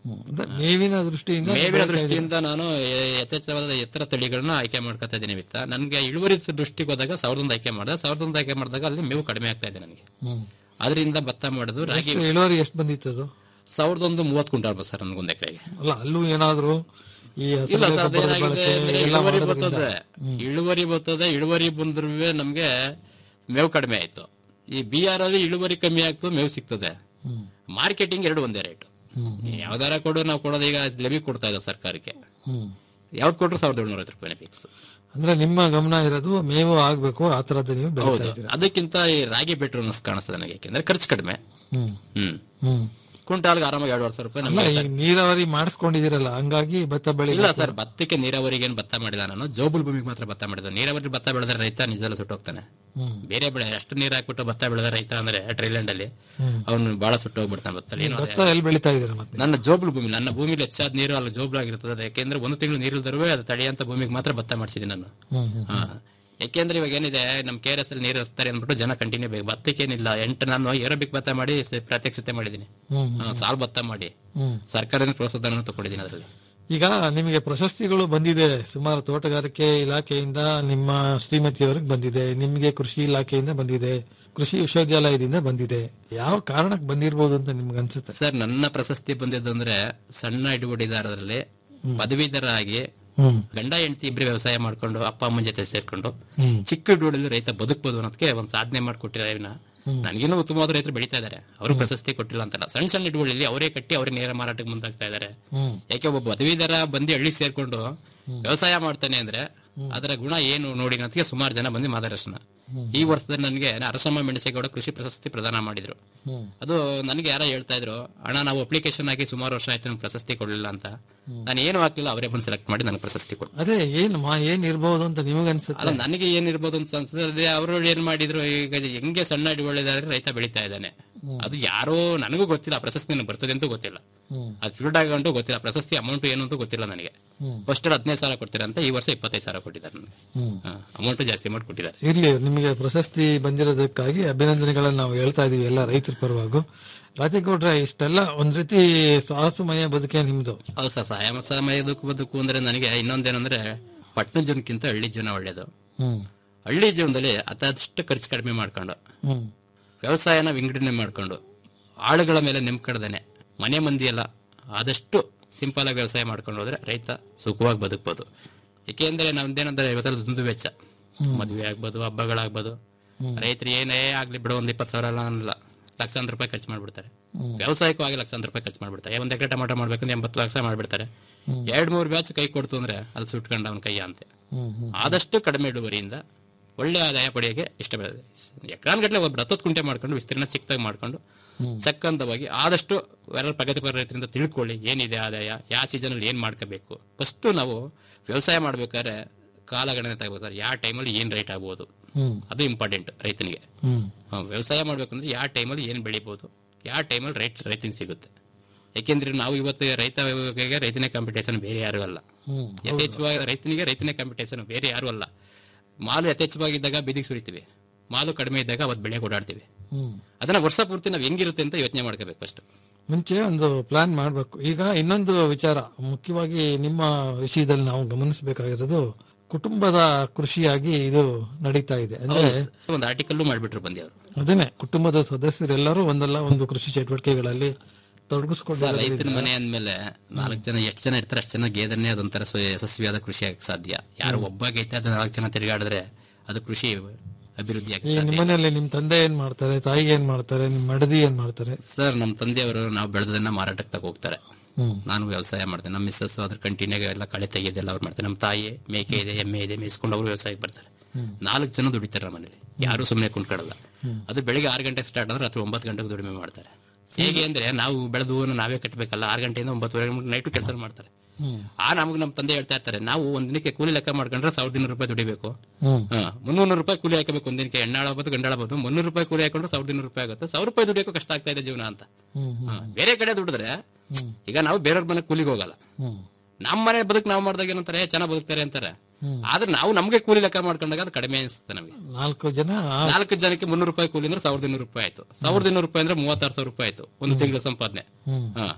ಅದೇ ಮೇವಿನ ದೃಷ್ಟಿಯಿಂದ ಮೇವಿನ ಬೆಳೀತಾ ದೃಷ್ಟಿಯಿಂದ ನಾನು ಎ- ಯಥೇಚ್ಛವಾದ ಎತ್ತರ ತಳಿಗಳನ್ನ ಆಯ್ಕೆ ಮಾಡ್ಕೊತಾ ಇದ್ದೀನಿ ವಿತ್ತ ನನಗೆ ಇಳುವರಿ ದೃಷ್ಟಿಗೆ ಹೋದಾಗ ಸಾವಿರದ ಒಂದು ಆಯ್ಕೆ ಮಾಡಿದೆ ಸಾವಿರದ ಒಂದು ಆಯ್ಕೆ ಮಾಡಿದಾಗ ಅಲ್ಲಿ ಮೇವು ಕಡಿಮೆ ಆಗ್ತಾ ಇದೆ ನನಗೆ ಹ್ಮ್. ಅದರಿಂದ ಭತ್ತ ಮಾಡೋದು ರಾಗಿ ಎಷ್ಟು ಇಳುವರಿ ಎಷ್ಟು ಬಂದಿತ್ತು ಅದು ಸಾವಿರದ ಒಂದು ಮೂವತ್ತು ಕ್ವಿಂಟಾಲ್ ಬಸ್ ಸರ್ ನನಗೊಂದು ಎಕರೆಗೆ ಅಲ್ಲ ಅಲ್ಲೂ ಏನಾದ್ರು ಈ ಇಲ್ಲ ಹಸಿರೆಲೆ ಸರ್ ಗೊಬ್ಬರದ ಅದೇನಾಗಿದೆ ಬಳಕೆ ಅಂದ್ರೆ ಎಲ್ಲ ಇಳುವರಿ ಮಾಡೋದ್ರಿಂದ ಬರ್ತದೆ ಇಳುವರಿ ಬರ್ತದೆ ಇಳುವರಿ ಬಂದ್ರು ನಮ್ಗೆ ಮೇವು ಕಡಿಮೆ ಆಯ್ತು ಈ ಬಿ ಆರ್ ಅಲ್ಲಿ ಇಳುವರಿ ಕಮ್ಮಿ ಆಗ್ತದೆ ಮೇವು ಸಿಗ್ತದೆ ಮಾರ್ಕೆಟಿಂಗ್ ಎರಡು ಒಂದೇ ರೇಟ್ ಯಾವ್ದಾರ ಕೊಡು ನಾವು ಕೊಡೋದು ಈಗ ಲೆವಿ ಕೊಡ್ತಾ ಇದ್ದ ಸರ್ಕಾರಕ್ಕೆ ಹ್ಮ್. ಯಾವ್ದು ಕೊಟ್ರು ಸಾವಿರದ ಏಳ್ನೂರ ಐವತ್ತು ರೂಪಾಯಿ ಫಿಕ್ಸ್ ಅಂದ್ರೆ ನಿಮ್ಮ ಗಮನ ಇರೋದು ಮೇವು ಆಗ್ಬೇಕು ಆ ತರದ್ದು ನೀವು ಬೆಳೀತಾ ಹೌದು ಇದ್ದೀರಾ ಅದಕ್ಕಿಂತ ಈ ರಾಗಿ ಬೆಟ್ರು ಅನ್ನಿಸ್ ಕಾಣಿಸ್ತದೆ ನನಗೆ ಯಾಕೆಂದ್ರೆ ಖರ್ಚು ಕಡಿಮೆ ಹ್ಮ್ ಹ್ಮ್ ಹ್ಮ್ ಕ್ವಿಂಟಾಲ್ಗೆ ಆರಾಮಾಗಿ ಎರಡು ವರ್ಷ ರೂಪಾಯಿ ಅಲ್ಲ ನಮ್ಗೆ ಈಗ ನೀರಾವರಿ ಮಾಡಿಸ್ಕೊಂಡಿದ್ದೀರಲ್ಲ ಹಂಗಾಗಿ ಭತ್ತ ಬೆಳೆ ಇಲ್ಲ ಸರ್ ಭತ್ತಕ್ಕೆ ನೀರಾವರಿಗೆ ಏನು ಭತ್ತ ಮಾಡಿದ ನಾನು ಜೋಬುಲ್ ಭೂಮಿಗೆ ಮಾತ್ರ ಭತ್ತ ಮಾಡಿದ ನೀರಾವರಿ ಭತ್ತ ಬೆಳೆದ್ರೆ ರೈತ ನಿಜಲ್ಲ ಸುಟ್ಟೋಗ್ತಾನೆ ಹ್ಮ್. ಬೇರೆ ಬೆಳೆ ಅಷ್ಟು ನೀರು ಹಾಕ್ಬಿಟ್ಟು ಭತ್ತ ಬೆಳೆದ ರೈತ ಅಂದ್ರೆ ಟ್ರೈಲ್ಯಾಂಡ್ ಅಲ್ಲಿ ಹ್ಮ್. ಅವನು ಬಹಳ ಸುಟ್ಟೋಗ್ಬಿಡ್ತಾನೆ ಭತ್ತ ಏನು ಅದೇ- ಭತ್ತ ಎಲ್ಲಿ ಬೆಳೀತಾ ಇದ್ದೀರಾ ಮತ್ತೆ ನನ್ನ ಜೋಬುಲ್ ಭೂಮಿ ನನ್ನ ಭೂಮಿಲಿ ಹೆಚ್ಚಾದ ನೀರು ಅಲ್ಲಿ ಜೋಬುಲ್ ಆಗಿರ್ತದೆ ಯಾಕೆಂದ್ರೆ ಒಂದು ತಿಂಗಳು ನೀರಿಲ್ದರುವೆ ಅದು ತಳಿಯಂತ ಭೂಮಿಗೆ ಮಾತ್ರ ಭತ್ತ ಮಾಡಿಸಿದ್ದೀನಿ ನಾನು ಹ್ಮ್, ಹ್ಮ್. ಹಾ. ಯಾಕೆಂದ್ರೆ ಇವಾಗ ಏನಿದೆ ನಮ್ ಕೆ ಆರ್ ಎಸ್ ಅಲ್ಲಿ ನೀರು ಹರಿಸ್ತಾರೆ ಅಂದ್ಬಿಟ್ಟು ಜನ ಕಂಟಿನ್ಯೂ ಬೇಕು ಭತ್ತಕ್ಕೆ ಏನಿಲ್ಲ ಎಂಟು ನಾನು ಏರೋಬಿಕ್ ಭತ್ತ ಮಾಡಿ ಸ- ಪ್ರಾತ್ಯಕ್ಷಿತೆ ಮಾಡಿದ್ದೀನಿ ಹ್ಮ್, ಹಾ, ಸಾಲ್ ಭತ್ತ ಮಾಡಿ ಹ್ಮ್. ಸರ್ಕಾರದ ಪ್ರೋತ್ಸಾಹನ ತಗೊಂಡಿದ್ದೀನಿ ಅದರಲ್ಲಿ ಈಗ ನಿಮಗೆ ಪ್ರಶಸ್ತಿಗಳು ಬಂದಿದೆ ಸುಮಾರು ತೋಟಗಾರಿಕೆ ಇಲಾಖೆಯಿಂದ ನಿಮ್ಮ ಶ್ರೀಮತಿಯವರಿಗೆ ಬಂದಿದೆ ನಿಮಗೆ ಕೃಷಿ ಇಲಾಖೆಯಿಂದ ಬಂದಿದೆ ಕೃಷಿ ವಿಶ್ವವಿದ್ಯಾಲಯದಿಂದ ಬಂದಿದೆ ಯಾವ ಕಾರಣಕ್ಕೆ ಬಂದಿರಬಹುದು ಅಂತ ನಿಮ್ಗೆ ಅನ್ಸುತ್ತೆ ಸರ್ ನನ್ನ ಪ್ರಶಸ್ತಿ ಬಂದಿದ್ದು ಅಂದ್ರೆ ಸಣ್ಣ ಹಿಡುವಳಿದಾರರಲ್ಲಿ ಪದವೀಧರ ಆಗಿ ಹ್ಮ್ ಗಂಡ ಹೆಂಡತಿ ಇಬ್ರು ವ್ಯವಸಾಯ ಮಾಡ್ಕೊಂಡು ಅಪ್ಪ ಅಮ್ಮನ ಜೊತೆ ಸೇರ್ಕೊಂಡು ಹ್ಮ್. ಚಿಕ್ಕ ಹಿಡುವಳಿಲಿ ರೈತ ಬದುಕಬಹುದು ಅನ್ನೋದಕ್ಕೆ ಒಂದು ಸಾಧನೆ ಮಾಡಿಕೊಟ್ಟಿದ್ದಾರೆ ನನಗಿನ್ನೂ ಉತ್ತಮವಾದ ರೈತರು ಬೆಳೀತಾ ಇದ್ದಾರೆ ಅವರು ಪ್ರಶಸ್ತಿ ಕೊಟ್ಟಿಲ್ಲ ಅಂತಲ್ಲ ಸಣ್ಣ ಸಣ್ಣ ಹಿಡುವಳಿಲಿ ಅವರೇ ಕಟ್ಟಿ ಅವರೇ ನೇರ ಮಾರಾಟಕ್ಕೆ ಮುಂದಾಗ್ತಾ ಇದ್ದಾರೆ ಹ್ಮ್ ಯಾಕೆ ಒಬ್ಬ ಪದವೀಧರ ಬಂದು ಹಳ್ಳಿ ಸೇರ್ಕೊಂಡು ವ್ಯವಸಾಯ ಮಾಡ್ತಾನೆ ಅಂದ್ರೆ ಅದರ ಗುಣ ಏನು ನೋಡಿ ಅನ್ನೋದಕ್ಕೆ ಸುಮಾರು ಜನ ಬಂದು ಮಾರ್ಗದರ್ಶನ ಈ ವರ್ಷದಲ್ಲಿ ನನಗೆ ಅರಸಮ್ಮ ಮೆಣಸೇಗೌಡ ಕೃಷಿ ಪ್ರಶಸ್ತಿ ಪ್ರದಾನ ಮಾಡಿದ್ರು ಹ್ಮ್. ಅದು ನನಗೆ ಯಾರೋ ಹೇಳ್ತಾ ಇದ್ರು ಅಣ್ಣ ನಾವು ಅಪ್ಲಿಕೇಶನ್ ಹಾಕಿ ಸುಮಾರು ವರ್ಷ ಆಯ್ತು ನಮ್ಗೆ ಪ್ರಶಸ್ತಿ ಕೊಡ್ಲಿಲ್ಲ ಅಂತ ನಾನು ಏನು ಹಾಕ್ಲಿಲ್ಲ ಅವರೇ ಬಂದು ಸೆಲೆಕ್ಟ್ ಮಾಡಿ ನನಗೆ ಪ್ರಶಸ್ತಿ ಕೊಡ್ತಾರೆ ಅದೇ ಏನ್ ಮಾ ಏನ್ ಇರ್ಬಹುದು ಅಂತ ನಿಮಗೆ ಅನ್ಸುತ್ತೆ ಅಲ್ಲ ನನಗೆ ಏನಿರ್ಬೋದು ಅಂತ ಅನ್ಸುತ್ತೆ ಅದೇ ಅವರು ಏನ್ ಮಾಡಿದ್ರು ಈಗ ಹೆಂಗೆ ಸಣ್ಣ ಹಿಡುವಳಿದಾರೆ ರೈತ ಬೆಳೀತಾ ಇದ್ದಾನೆ ಅದು ಯಾರೋ ನನಗೂ ಗೊತ್ತಿಲ್ಲ ಆ ಪ್ರಶಸ್ತಿ ನನಗೆ ಬರ್ತದೆ ಅಂತ ಗೊತ್ತಿಲ್ಲ ಹ್ಮ್. ಅದು ಫೀಲ್ಡ್ ಆಗಂಟು ಗೊತ್ತಿಲ್ಲ ಪ್ರಶಸ್ತಿ ಅಮೌಂಟ್ ಏನು ಅಂತ ಗೊತ್ತಿಲ್ಲ ನನಗೆ ಹ್ಮ್. ಫಸ್ಟ್ ಹದಿನೈದು ಸಾವಿರ ಕೊಡ್ತೀರಾ ಅಂತ ಈ ವರ್ಷ ಇಪ್ಪತ್ತೈದು ಸಾವಿರ ಕೊಟ್ಟಿದ್ದಾರೆ ನನಗೆ ಹ್ಮ್. ಅಮೌಂಟ್ ಜಾಸ್ತಿ ಮಾಡಿ ಕೊಟ್ಟಿದ್ದಾರೆ ಇರ್ಲಿ ನಿಮಗೆ ಪ್ರಶಸ್ತಿ ಬಂದಿರೋದಕ್ಕಾಗಿ ಅಭಿನಂದನೆಗಳನ್ನ ನಾವು ಹೇಳ್ತಾ ಇದೀವಿ ಎಲ್ಲ ರೈತರ ಪರವಾಗೂ ರಾಜೇಗೌಡ್ರ ಇಷ್ಟೆಲ್ಲ ಒಂದ್ ರೀತಿ ಸಾಹಸಮಯ ಬದುಕೆ ನಿಮ್ದು ಹೌದು ಸರ್ ಸಾಯಮ ಸಮಯದಕ್ಕೂ ಬದುಕು ಅಂದ್ರೆ ನನಗೆ ಇನ್ನೊಂದೇನಂದ್ರೆ ಪಟ್ಟಣ ಜೀವನಕ್ಕಿಂತ ಹಳ್ಳಿ ಜೀವನ ಒಳ್ಳೇದು ಹ್ಮ್ ಹಳ್ಳಿ ಜೀವನದಲ್ಲಿ ಅದಾದಷ್ಟು ಖರ್ಚು ಕಡಿಮೆ ಮಾಡ್ಕೊಂಡು ಹ್ಮ್ ವ್ಯವಸಾಯನ ವಿಂಗಡಣೆ ಮಾಡ್ಕೊಂಡು ಆಳುಗಳ ಮೇಲೆ ನೆಮ್ಕಡ್ದೇನೆ ಮನೆ ಮಂದಿ ಎಲ್ಲ ಆದಷ್ಟು ಸಿಂಪಲ್ ಆಗಿ ವ್ಯವಸಾಯ ಮಾಡ್ಕೊಂಡು ಹೋದ್ರೆ ರೈತ ಸುಖವಾಗಿ ಬದುಕ್ಬೋದು ಏಕೆಂದ್ರೆ ನಮ್ದೇನಂದ್ರೆ ಇವತ್ತೆಲ್ಲ ದುಂದು ವೆಚ್ಚ ಮದುವೆ ಆಗ್ಬೋದು ಹಬ್ಬಗಳಾಗ್ಬೋದು ರೈತರು ಏನೇ ಆಗ್ಲಿ ಬಿಡೋ ಒಂದ್ ಇಪ್ಪತ್ತು ಸಾವಿರ ಎಲ್ಲ ಅನ್ನಲ್ಲ ಲಕ್ಷಾಂತರ ರೂಪಾಯಿ ಖರ್ಚು ಮಾಡ್ಬಿಡ್ತಾರೆ ವ್ಯವಸಾಯಕ್ಕೂ ಆಗಿ ಲಕ್ಷಾಂತರ ರೂಪಾಯಿ ಖರ್ಚು ಮಾಡ್ಬಿಡ್ತಾರೆ ಒಂದ್ ಎಕರೆ ಟಮಾಟೋ ಮಾಡ್ಬೇಕಂದ್ರೆ ಎಂಬತ್ತು ಲಕ್ಷ ಮಾಡ್ಬಿಡ್ತಾರೆ ಎರಡ್ ಮೂರು ಬ್ಯಾಚ್ ಕೈ ಕೊಡ್ತು ಅಂದ್ರೆ ಅಲ್ಲಿ ಸುಟ್ಕೊಂಡು ಅವನ ಕೈಯ ಅಂತೆ ಹ್ಮ್ ಹ್ಮ್ ಆದಷ್ಟು ಕಡಿಮೆ ಇಳುವರಿಯಿಂದ ಒಳ್ಳೆ ಆದಾಯ ಪಡೆಯೋಕೆ ಇಷ್ಟಪಡಿದೆ ಎಕರಾನ್ಗಟ್ಲೆ ಒಬ್ಬರು ಹತ್ತತ್ತು ಕುಂಟೆ ಮಾಡ್ಕೊಂಡು ವಿಸ್ತೀರ್ಣ ಚಿಕ್ಕದಾಗಿ ಮಾಡ್ಕೊಂಡು ಚಕ್ಕಂದವಾಗಿ ಆದಷ್ಟು ಯಾರು ಪ್ರಗತಿಪರ ರೈತರಿಂದ ತಿಳ್ಕೊಳ್ಳಿ ಏನಿದೆ ಆದಾಯ ಯಾವ ಸೀಸನ್ ಅಲ್ಲಿ ಏನ್ ಮಾಡ್ಕೋಬೇಕು ಫಸ್ಟ್ ನಾವು ವ್ಯವಸಾಯ ಮಾಡ್ಬೇಕಾದ್ರೆ ಕಾಲಗಣನೆ ತಗೋಬೇಕು ಸರ್ ಯಾವ ಟೈಮಲ್ಲಿ ಏನ್ ರೇಟ್ ಆಗ್ಬೋದು ಹ್ಮ್ ಅದು ಇಂಪಾರ್ಟೆಂಟ್ ರೈತನಿಗೆ ಹ್ಮ್ ಹ್ಮ್, ವ್ಯವಸಾಯ ಮಾಡ್ಬೇಕಂದ್ರೆ ಯಾವ ಟೈಮಲ್ಲಿ ಏನ್ ಬೆಳಿಬೋದು ಯಾವ ಟೈಮಲ್ಲಿ ರೈಟ್ ರೈತನಿಗೆ ಸಿಗುತ್ತೆ ಯಾಕೆಂದ್ರೆ ನಾವು ಇವತ್ತು ರೈತ ರೈತನೇ ಕಾಂಪಿಟೇಷನ್ ಬೇರೆ ಯಾರು ಅಲ್ಲ ಹ್ಮ್ ಯಥೇಚ್ಛವಾಗಿ ರೈತನಿಗೆ ರೈತನೇ ಕಾಂಪಿಟೇಷನ್ ಬೇರೆ ಯಾರು ಅಲ್ಲ ಮಾಲು ಯಥೇಚ್ಛವಾಗಿದ್ದಾಗ ಬೀದಿಗೆ ಸುರಿತೀವಿ ಮಾಲು ಕಡಿಮೆ ಇದ್ದಾಗ ಅವತ್ತು ಬೆಳೆ ಓಡಾಡ್ತೀವಿ ಹ್ಮ್ ಅದನ್ನ ವರ್ಷ ಪೂರ್ತಿ ನಾವು ಹೆಂಗಿರುತ್ತೆ ಅಂತ ಯೋಚನೆ ಮಾಡ್ಕೋಬೇಕು ಫಸ್ಟ್ ಮುಂಚೆ ಒಂದು ಪ್ಲಾನ್ ಮಾಡಬೇಕು ಈಗ ಇನ್ನೊಂದು ವಿಚಾರ ಮುಖ್ಯವಾಗಿ ನಿಮ್ಮ ವಿಷಯದಲ್ಲಿ ನಾವು ಗಮನಿಸಬೇಕಾಗಿರೋದು ಕುಟುಂಬದ ಕೃಷಿಯಾಗಿ ಇದು ನಡೀತಾ ಇದೆ ಅಂದ್ರೆ ಒಂದು ಆರ್ಟಿಕಲ್ ಮಾಡ್ಬಿಟ್ರು ಬಂದಿ ಅವರು ಅದನ್ನೇ ಕುಟುಂಬದ ಸದಸ್ಯರೆಲ್ಲರೂ ಒಂದಲ್ಲ ಒಂದು ಕೃಷಿ ಚಟುವಟಿಕೆಗಳಲ್ಲಿ ತೊಡಗಿಸ್ಕೊಂಡು ರೈತನ ಮನೆ ಅಂದ್ಮೇಲೆ ನಾಲ್ಕು ಜನ ಎಷ್ಟು ಜನ ಇರ್ತಾರೆ ಅಷ್ಟು ಜನ ಗೇದನ್ನೇ ಅದೊಂಥರ ಸ್ವ- ಯಶಸ್ವಿಯಾದ ಕೃಷಿ ಆಗಕ್ಕೆ ಸಾಧ್ಯ ಯಾರು ಒಬ್ಬ ಗೈತೆ ಅದು ನಾಲ್ಕು ಜನ ತಿರುಗಾಡಿದ್ರೆ ಅದು ಕೃಷಿ ಅಭಿವೃದ್ಧಿ ಈ ಆಗಕ್ಕೆ ಸಾಧ್ಯ ನಿಮ್ಮನೆಯಲ್ಲಿ ನಿಮ್ ತಂದೆ ಏನ್ ಮಾಡ್ತಾರೆ ತಾಯಿ ಏನ್ ಮಾಡ್ತಾರೆ ನಿಮ್ ಮಡದಿ ಏನ್ ಮಾಡ್ತಾರೆ ಸರ್ ನಮ್ಮ ತಂದೆಯವರು ನಾವು ಬೆಳೆದನ್ನ ಮಾರಾಟಕ್ಕೆ ತಗೋ ಹೋಗ್ತಾರೆ ಹ್ಮ್. ನಾನು ವ್ಯವಸಾಯ ಮಾಡ್ತೇನೆ ನಮ್ಮ ಮಿಸ್ಸಸ್ ಅದ್ರ ಕಂಟಿನ್ಯೂ ಎಲ್ಲ ಕಳೆ ತೆಗೆಯೋದೆಲ್ಲ ಅವ್ರು ಮಾಡ್ತಾರೆ ನಮ್ಮ ತಾಯಿ ಮೇಕೆ ಇದೆ ಎಮ್ಮೆ ಇದೆ ಮೇಯಿಸ್ಕೊಂಡು ಅವರು ವ್ಯವಸಾಯಕ್ಕೆ ಬರ್ತಾರೆ ನಾಲ್ಕು ಜನ ದುಡಿತಾರೆ ನಮ್ಮ ಮನೇಲಿ ಯಾರು ಸುಮ್ಮನೆ ಕುಂತ್ಕೊಳ್ಳಲ್ಲ ಅದು ಬೆಳಿಗ್ಗೆ ಆರು ಗಂಟೆಗೆ ಸ್ಟಾರ್ಟ್ ಆದ್ರೆ ರಾತ್ರಿ ಒಂಬತ್ತು ಗಂಟೆಗೆ ದುಡಿಮೆ ಮಾಡ್ತಾರೆ ಹೇಗೆ ಅಂದ್ರೆ ನಾವು ಬೆಳೆದು ನಾವೇ ಕಟ್ಟಬೇಕಲ್ಲ ಆರು ಗಂಟೆಯಿಂದ ಒಂಬತ್ತುವರೆ ನೈಟು ಕೆಲಸ ಮಾಡ್ತಾರೆ ಹ್ಮ್. ಆ ನಮ್ಗೆ ನಮ್ಮ ತಂದೆ ಹೇಳ್ತಾ ಇರ್ತಾರೆ ನಾವು ಒಂದ್ ದಿನಕ್ಕೆ ಕೂಲಿ ಲೆಕ್ಕ ಮಾಡ್ಕೊಂಡ್ರೆ ಸಾವಿರದ ಇನ್ನೂರು ರೂಪಾಯಿ ದುಡಿಬೇಕು ಹ್ಮ್. ಹಾ, ಮುನ್ನೂರು ರೂಪಾಯಿ ಕೂಲಿ ಹಾಕಬೇಕು ಒಂದಿನಕ್ಕೆ ಹೆಣ್ಣಾಳಬಹುದು ಗಂಡಾಳಬಹುದು ಮುನ್ನೂರು ರೂಪಾಯಿ ಕೂಲಿ ಹಾಕೊಂಡ್ರೆ ಸಾವಿರದ ಇನ್ನೂರು ರೂಪಾಯಿ ಆಗುತ್ತೆ ಸಾವಿರ ರೂಪಾಯಿ ದುಡಿಯೋಕೆ ಕಷ್ಟ ಆಗ್ತಾ ಇದೆ ಜೀವನ ಅಂತ ಹ್ಮ್ ಹ್ಮ್ ಹಾ, ಬೇರೆ ಕಡೆ ದುಡಿದ್ರೆ ಈಗ ನಾವು ಬೇರೆಯವ್ರ ಮನೆ ಕೂಲಿಗೆ ಹೋಗಲ್ಲ ಹ್ಮ್ ನಮ್ಮ ಮನೆ ಬದುಕು ನಾವು ಮಾಡಿದಾಗ ಏನಂತಾರೆ ಚೆನ್ನಾಗಿ ಬದುಕ್ತಾರೆ ಅಂತಾರೆ ಆದ್ರೆ ನಾವು ನಮ್ಗೆ ಕೂಲಿ ಲೆಕ್ಕ ಮಾಡ್ಕೊಂಡಾಗ ಅದು ಕಡಿಮೆ ಅನಿಸುತ್ತೆ ನಮಗೆ ನಾಲ್ಕು ಜನ ನಾಲ್ಕು ಜನಕ್ಕೆ ಮುನ್ನೂರು ರೂಪಾಯಿ ಕೂಲಿ ಅಂದ್ರೆ ಸಾವಿರದ ಇನ್ನೂರು ರೂಪಾಯಿ ಆಯ್ತು ಸಾವಿರದ ಇನ್ನೂರು ರೂಪಾಯಿ ಅಂದ್ರೆ ಮೂವತ್ತಾರು ಸಾವಿರ ರೂಪಾಯಿ ಆಯ್ತು ಒಂದು ತಿಂಗಳ ಸಂಪಾದನೆ ಹ್ಮ್. ಹಾ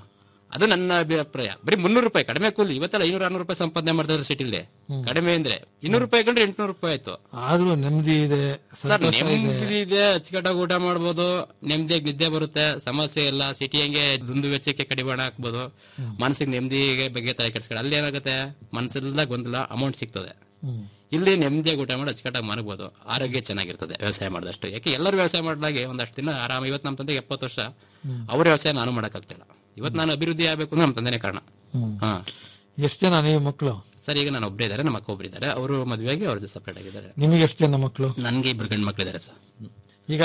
ಅದು ನನ್ನ ಅಭಿಪ್ರಾಯ ಬರೀ ಮುನ್ನೂರು ರೂಪಾಯಿ ಕಡಿಮೆ ಕೂಲಿ ಇವತ್ತೆಲ್ಲ ಐನೂರ ಆರ್ನೂರು ರೂಪಾಯಿ ಸಂಪಾದನೆ ಮಾಡ್ತಾರೆ ಸಿಟಿಲಿ ಕಡಿಮೆ ಅಂದ್ರೆ ಇನ್ನೂರು ರೂಪಾಯಿ ಕಂಡ್ರೆ ಎಂಟ್ನೂರು ರೂಪಾಯಿ ಆಯ್ತು ಆದ್ರೂ ನೆಮ್ಮದಿ ಇದೆ ಸರ್ ಸಂತೋಷ ಇದೆ ನೆಮ್ಮದಿ ಇದೆ ಅಚ್ಚುಕಟ್ಟಾಗಿ ಊಟ ಮಾಡ್ಬೋದು ನೆಮ್ಮದಿಯಾಗಿ ನಿದ್ದೆ ಬರುತ್ತೆ ಸಮಸ್ಯೆ ಇಲ್ಲ ಸಿಟಿ ಹಂಗೆ ದುಂದು ವೆಚ್ಚಕ್ಕೆ ಕಡಿವಾಣ ಹಾಕ್ಬೋದು ಮನಸ್ಸಿಗೆ ನೆಮ್ಮದಿಗೆ ಬಗ್ಗೆ ತಲೆ ಕೆಡ್ಸ್ಕೊಳ್ಳಿ ಅಲ್ಲಿ ಏನಾಗುತ್ತೆ ಮನಸ್ಸೆಲ್ಲ ಗೊಂದಲ ಅಮೌಂಟ್ ಸಿಗ್ತದೆ ಹ್ಮ್. ಇಲ್ಲಿ ನೆಮ್ಮದಿಯಾಗಿ ಊಟ ಮಾಡಿ ಅಚ್ಚುಕಟ್ಟಾಗಿ ಮನಗ್ಬೋದು ಆರೋಗ್ಯ ಚೆನ್ನಾಗಿರ್ತದೆ ವ್ಯವಸಾಯ ಮಾಡಿದಷ್ಟು ಯಾಕೆ ಎಲ್ಲರೂ ವ್ಯವಸಾಯ ಮಾಡಿದಾಗೆ ಒಂದಷ್ಟು ದಿನ ಆರಾಮ ಇವತ್ತು ನಮ್ಮ ತಂದೆಗೆ ಎಪ್ಪತ್ತು ವರ್ಷ ಅವ್ರ ವ್ಯವಸಾಯ ನಾನು ಮಾಡಕ್ಕಾಗ್ತಿಲ್ಲ ಇವತ್ತು ನಾನು ಅಭಿವೃದ್ಧಿ ಆಗ್ಬೇಕು ಅಂದ್ರೆ ನಮ್ಮ ತಂದೆನೇ ಕಾರಣ ಹ್ಮ್. ಹಾ ಎಷ್ಟು ಜನ ನೀವು ಮಕ್ಕಳು ಸರ್ ಈಗ ನಾನು ಒಬ್ಬರೇ ಇದ್ದಾರೆ ನಮ್ಮ ಅಕ್ಕ ಒಬ್ಬರಿದ್ದಾರೆ ಅವರು ಮದುವೆಯಾಗಿ ಅವ್ರದ್ದು ಸಪ್ರೇಟ್ ಆಗಿದ್ದಾರೆ ನಿಮಗೆ ಎಷ್ಟು ಜನ ಮಕ್ಕಳು ನನ್ಗೆ ಇಬ್ರು ಗಂಡು ಮಕ್ಕಳಿದ್ದಾರೆ ಸರ್ ಈಗ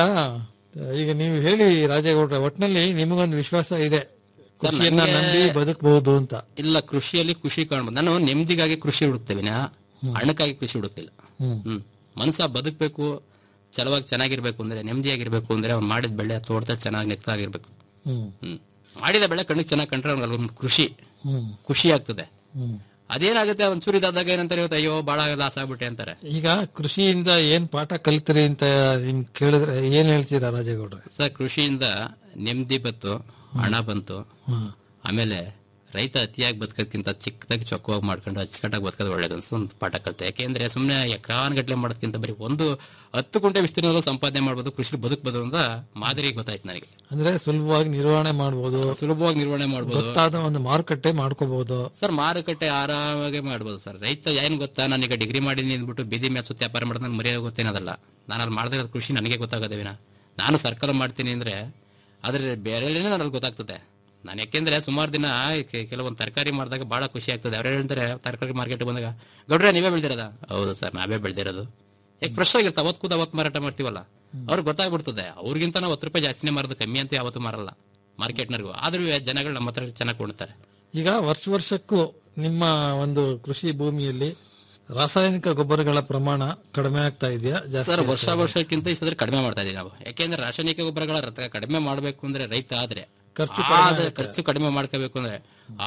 ಈಗ ನೀವು ಹೇಳಿ ರಾಜೇಗೌಡ್ರೆ ಒಟ್ನಲ್ಲಿ ನಿಮಗೊಂದು ವಿಶ್ವಾಸ ಇದೆ ಸರ್, ಕೃಷಿಯನ್ನ ನನ್ಗೆ- ನಂಬಿ ಬದುಕಬಹುದು ಅಂತ ಇಲ್ಲ ಕೃಷಿಯಲ್ಲಿ ಖುಷಿ ಕಾಣ್ಬೋದು ನಾನು ನೆಮ್ಮದಿಗಾಗಿ ಕೃಷಿ ಹುಡುಕ್ತೇವೆ ಹಣಕ್ಕಾಗಿ ಕೃಷಿ ಹುಡುಕ್ತಿಲ್ಲ ಹ್ಮ್. ಹ್ಮ್ ಮನಸ್ಸ ಬದುಕಬೇಕು ಚಲವಾಗಿ ಚೆನ್ನಾಗಿರ್ಬೇಕು ಅಂದ್ರೆ ನೆಮ್ಮದಿಯಾಗಿರ್ಬೇಕು ಅಂದ್ರೆ ಅವ್ನು ಮಾಡಿದ ಬೆಳೆ ತೋಟದಲ್ಲಿ ಚೆನ್ನಾಗಿ ನೆಕ್ತಾಗಿರ್ಬೇಕು ಹ್ಮ್ ಹ್ಮ್ ಮಾಡಿದ ಬೆಳೆ ಕಣ್ಣಿಗೆ ಚೆನ್ನಾಗಿ ಕಂಡ್ರೆ ಅವ್ನಿಗೆ ಅಲ್ಲೊಂದು ಖುಷಿ ಹ್ಮ್ ಖುಷಿ ಆಗ್ತದೆ ಹ್ಮ್ ಅದೇನಾಗುತ್ತೆ ಒಂದ್ ಚೂರಿದಾದಾಗ ಏನಂತಾರೆ ಇವತ್ತು ಅಯ್ಯೋ ಬಾಳ ಲಾಸ್ ಆಗ್ಬಿಟ್ಟೆ ಅಂತಾರೆ ಈಗ ಕೃಷಿಯಿಂದ ಏನ್ ಪಾಠ ಕಲಿತ್ರಿ ಅಂತ ನಿಮ್ ಕೇಳಿದ್ರೆ ಏನ್ ಹೇಳ್ತೀರಾ ರಾಜೇಗೌಡ್ರೆ ಸರ್ ಕೃಷಿಯಿಂದ ನೆಮ್ಮದಿ ಬಂತು ಹಣ ಬಂತು ಹ್ಮ್. ಆಮೇಲೆ ರೈತ ಅತಿಯಾಗಿ ಬದುಕೋದ್ಕಿಂತ ಚಿಕ್ಕದಾಗಿ ಚೊಕ್ಕವಾಗಿ ಮಾಡ್ಕೊಂಡು ಅಚ್ಚುಕಟ್ಟಾಗಿ ಬದುಕೋದು ಒಳ್ಳೇದು ಅನ್ಸು ಒಂದು ಪಾಠ ಕಲಿತೆ ಯಾಕೆಂದ್ರೆ ಸುಮ್ಮನೆ ಎಕ್ರಾನ್ ಗಟ್ಲೆ ಮಾಡೋದಕ್ಕಿಂತ ಬರೀ ಒಂದು ಹತ್ತು ಕುಂಟೆ ವಿಸ್ತೀರ್ಣದಲ್ಲೂ ಸಂಪಾದನೆ ಮಾಡ್ಬೋದು ಕೃಷಿ ಬದುಕಬಹುದು ಅಂತ ಮಾದರಿ ಗೊತ್ತಾಯ್ತು ನನಗೆ ಅಂದ್ರೆ ಸುಲಭವಾಗಿ ನಿರ್ವಹಣೆ ಮಾಡಬಹುದು ಸುಲಭವಾಗಿ ನಿರ್ವಹಣೆ ಮಾಡ್ಬೋದು ಗೊತ್ತಾದ ಒಂದು ಮಾರುಕಟ್ಟೆ ಮಾಡ್ಕೋಬಹುದು ಸರ್ ಮಾರುಕಟ್ಟೆ ಆರಾಮಾಗಿ ಮಾಡ್ಬೋದು ಸರ್ ರೈತ ಏನ್ ಗೊತ್ತಾ ನಾನೀಗ ಡಿಗ್ರಿ ಮಾಡಿನಿ ಅಂದ್ಬಿಟ್ಟು ಬೀದಿ ಮೇಲೆ ಸುತ್ತ ವ್ಯಾಪಾರ ಮಾಡೋದು ನಂಗೆ ಮರ್ಯಾದೆ ಗೊತ್ತೇನದಲ್ಲ ನಾನು ಅಲ್ಲಿ ಮಾಡ್ದಿರೋದು ಕೃಷಿ ನನಗೆ ಗೊತ್ತಾಗದೆ ವಿನ ನಾನು ಸರ್ಕಲ್ ಮಾಡ್ತೀನಿ ಅಂದ್ರೆ ಆದ್ರೆ ಬೇರೆ ನನಗೆ ಗೊತ್ತಾಗ್ತದೆ ನಾನು ಯಾಕೆಂದ್ರೆ ಸುಮಾರು ದಿನ ಕೆ- ಕೆಲವೊಂದು ತರಕಾರಿ ಮಾಡಿದಾಗ ಬಹಳ ಖುಷಿ ಆಗ್ತದೆ ಅವ್ರು ಹೇಳ್ತಾರೆ ತರಕಾರಿ ಮಾರ್ಕೆಟ್ ಬಂದಾಗ ಗೌಡ್ರೆ ನೀವೇ ಬೆಳ್ದಿರೋದ ಹೌದು ಸರ್ ನಾವೇ ಬೆಳ್ದಿರೋದು ಯಾಕೆ ಫ್ರೆಶ್ ಆಗಿರುತ್ತೆ ಅವತ್ತು ಕೂದ ಅವತ್ತು ಮಾರಾಟ ಮಾಡ್ತೀವಲ್ಲ ಅವ್ರಿಗೆ ಗೊತ್ತಾಗ್ಬಿಡ್ತದೆ ಅವ್ರಿಗಿಂತ ನಾವು ಹತ್ತು ರೂಪಾಯಿ ಜಾಸ್ತಿನೇ ಮಾರೋದು ಕಮ್ಮಿ ಅಂತ ಯಾವತ್ತೂ ಮಾರಲ್ಲ ಮಾರ್ಕೆಟ್ನರ್ಗೂ ಆದ್ರೂ ಜನಗಳು ನಮ್ಮ ಹತ್ರ ಚೆನ್ನಾಗಿ ಕೊಂಡ್ತಾರೆ ಈಗ ವರ್ಷ ವರ್ಷಕ್ಕೂ ನಿಮ್ಮ ಒಂದು ಕೃಷಿ ಭೂಮಿಯಲ್ಲಿ ರಾಸಾಯನಿಕ ಗೊಬ್ಬರಗಳ ಪ್ರಮಾಣ ಕಡಿಮೆ ಆಗ್ತಾ ಇದೆಯಾ ಜಾಸ್ತಿ ಸರ್ ಆಗ್ತಾ ವರ್ಷ ವರ್ಷಕ್ಕಿಂತ ಈ ಸಲ ಕಡಿಮೆ ಮಾಡ್ತಾ ಇದೀವಿ ನಾವು ಯಾಕೆಂದ್ರೆ ರಾಸಾಯನಿಕ ಗೊಬ್ಬರಗಳ ರಥ ಕಡಿಮೆ ಮಾಡಬೇಕು ಅಂದ್ರೆ ರೈತ ಆದ್ರೆ ಖರ್ಚು ಆದ ಖರ್ಚು ಕಡಿಮೆ ಮಾಡ್ಕೋಬೇಕು ಅಂದ್ರೆ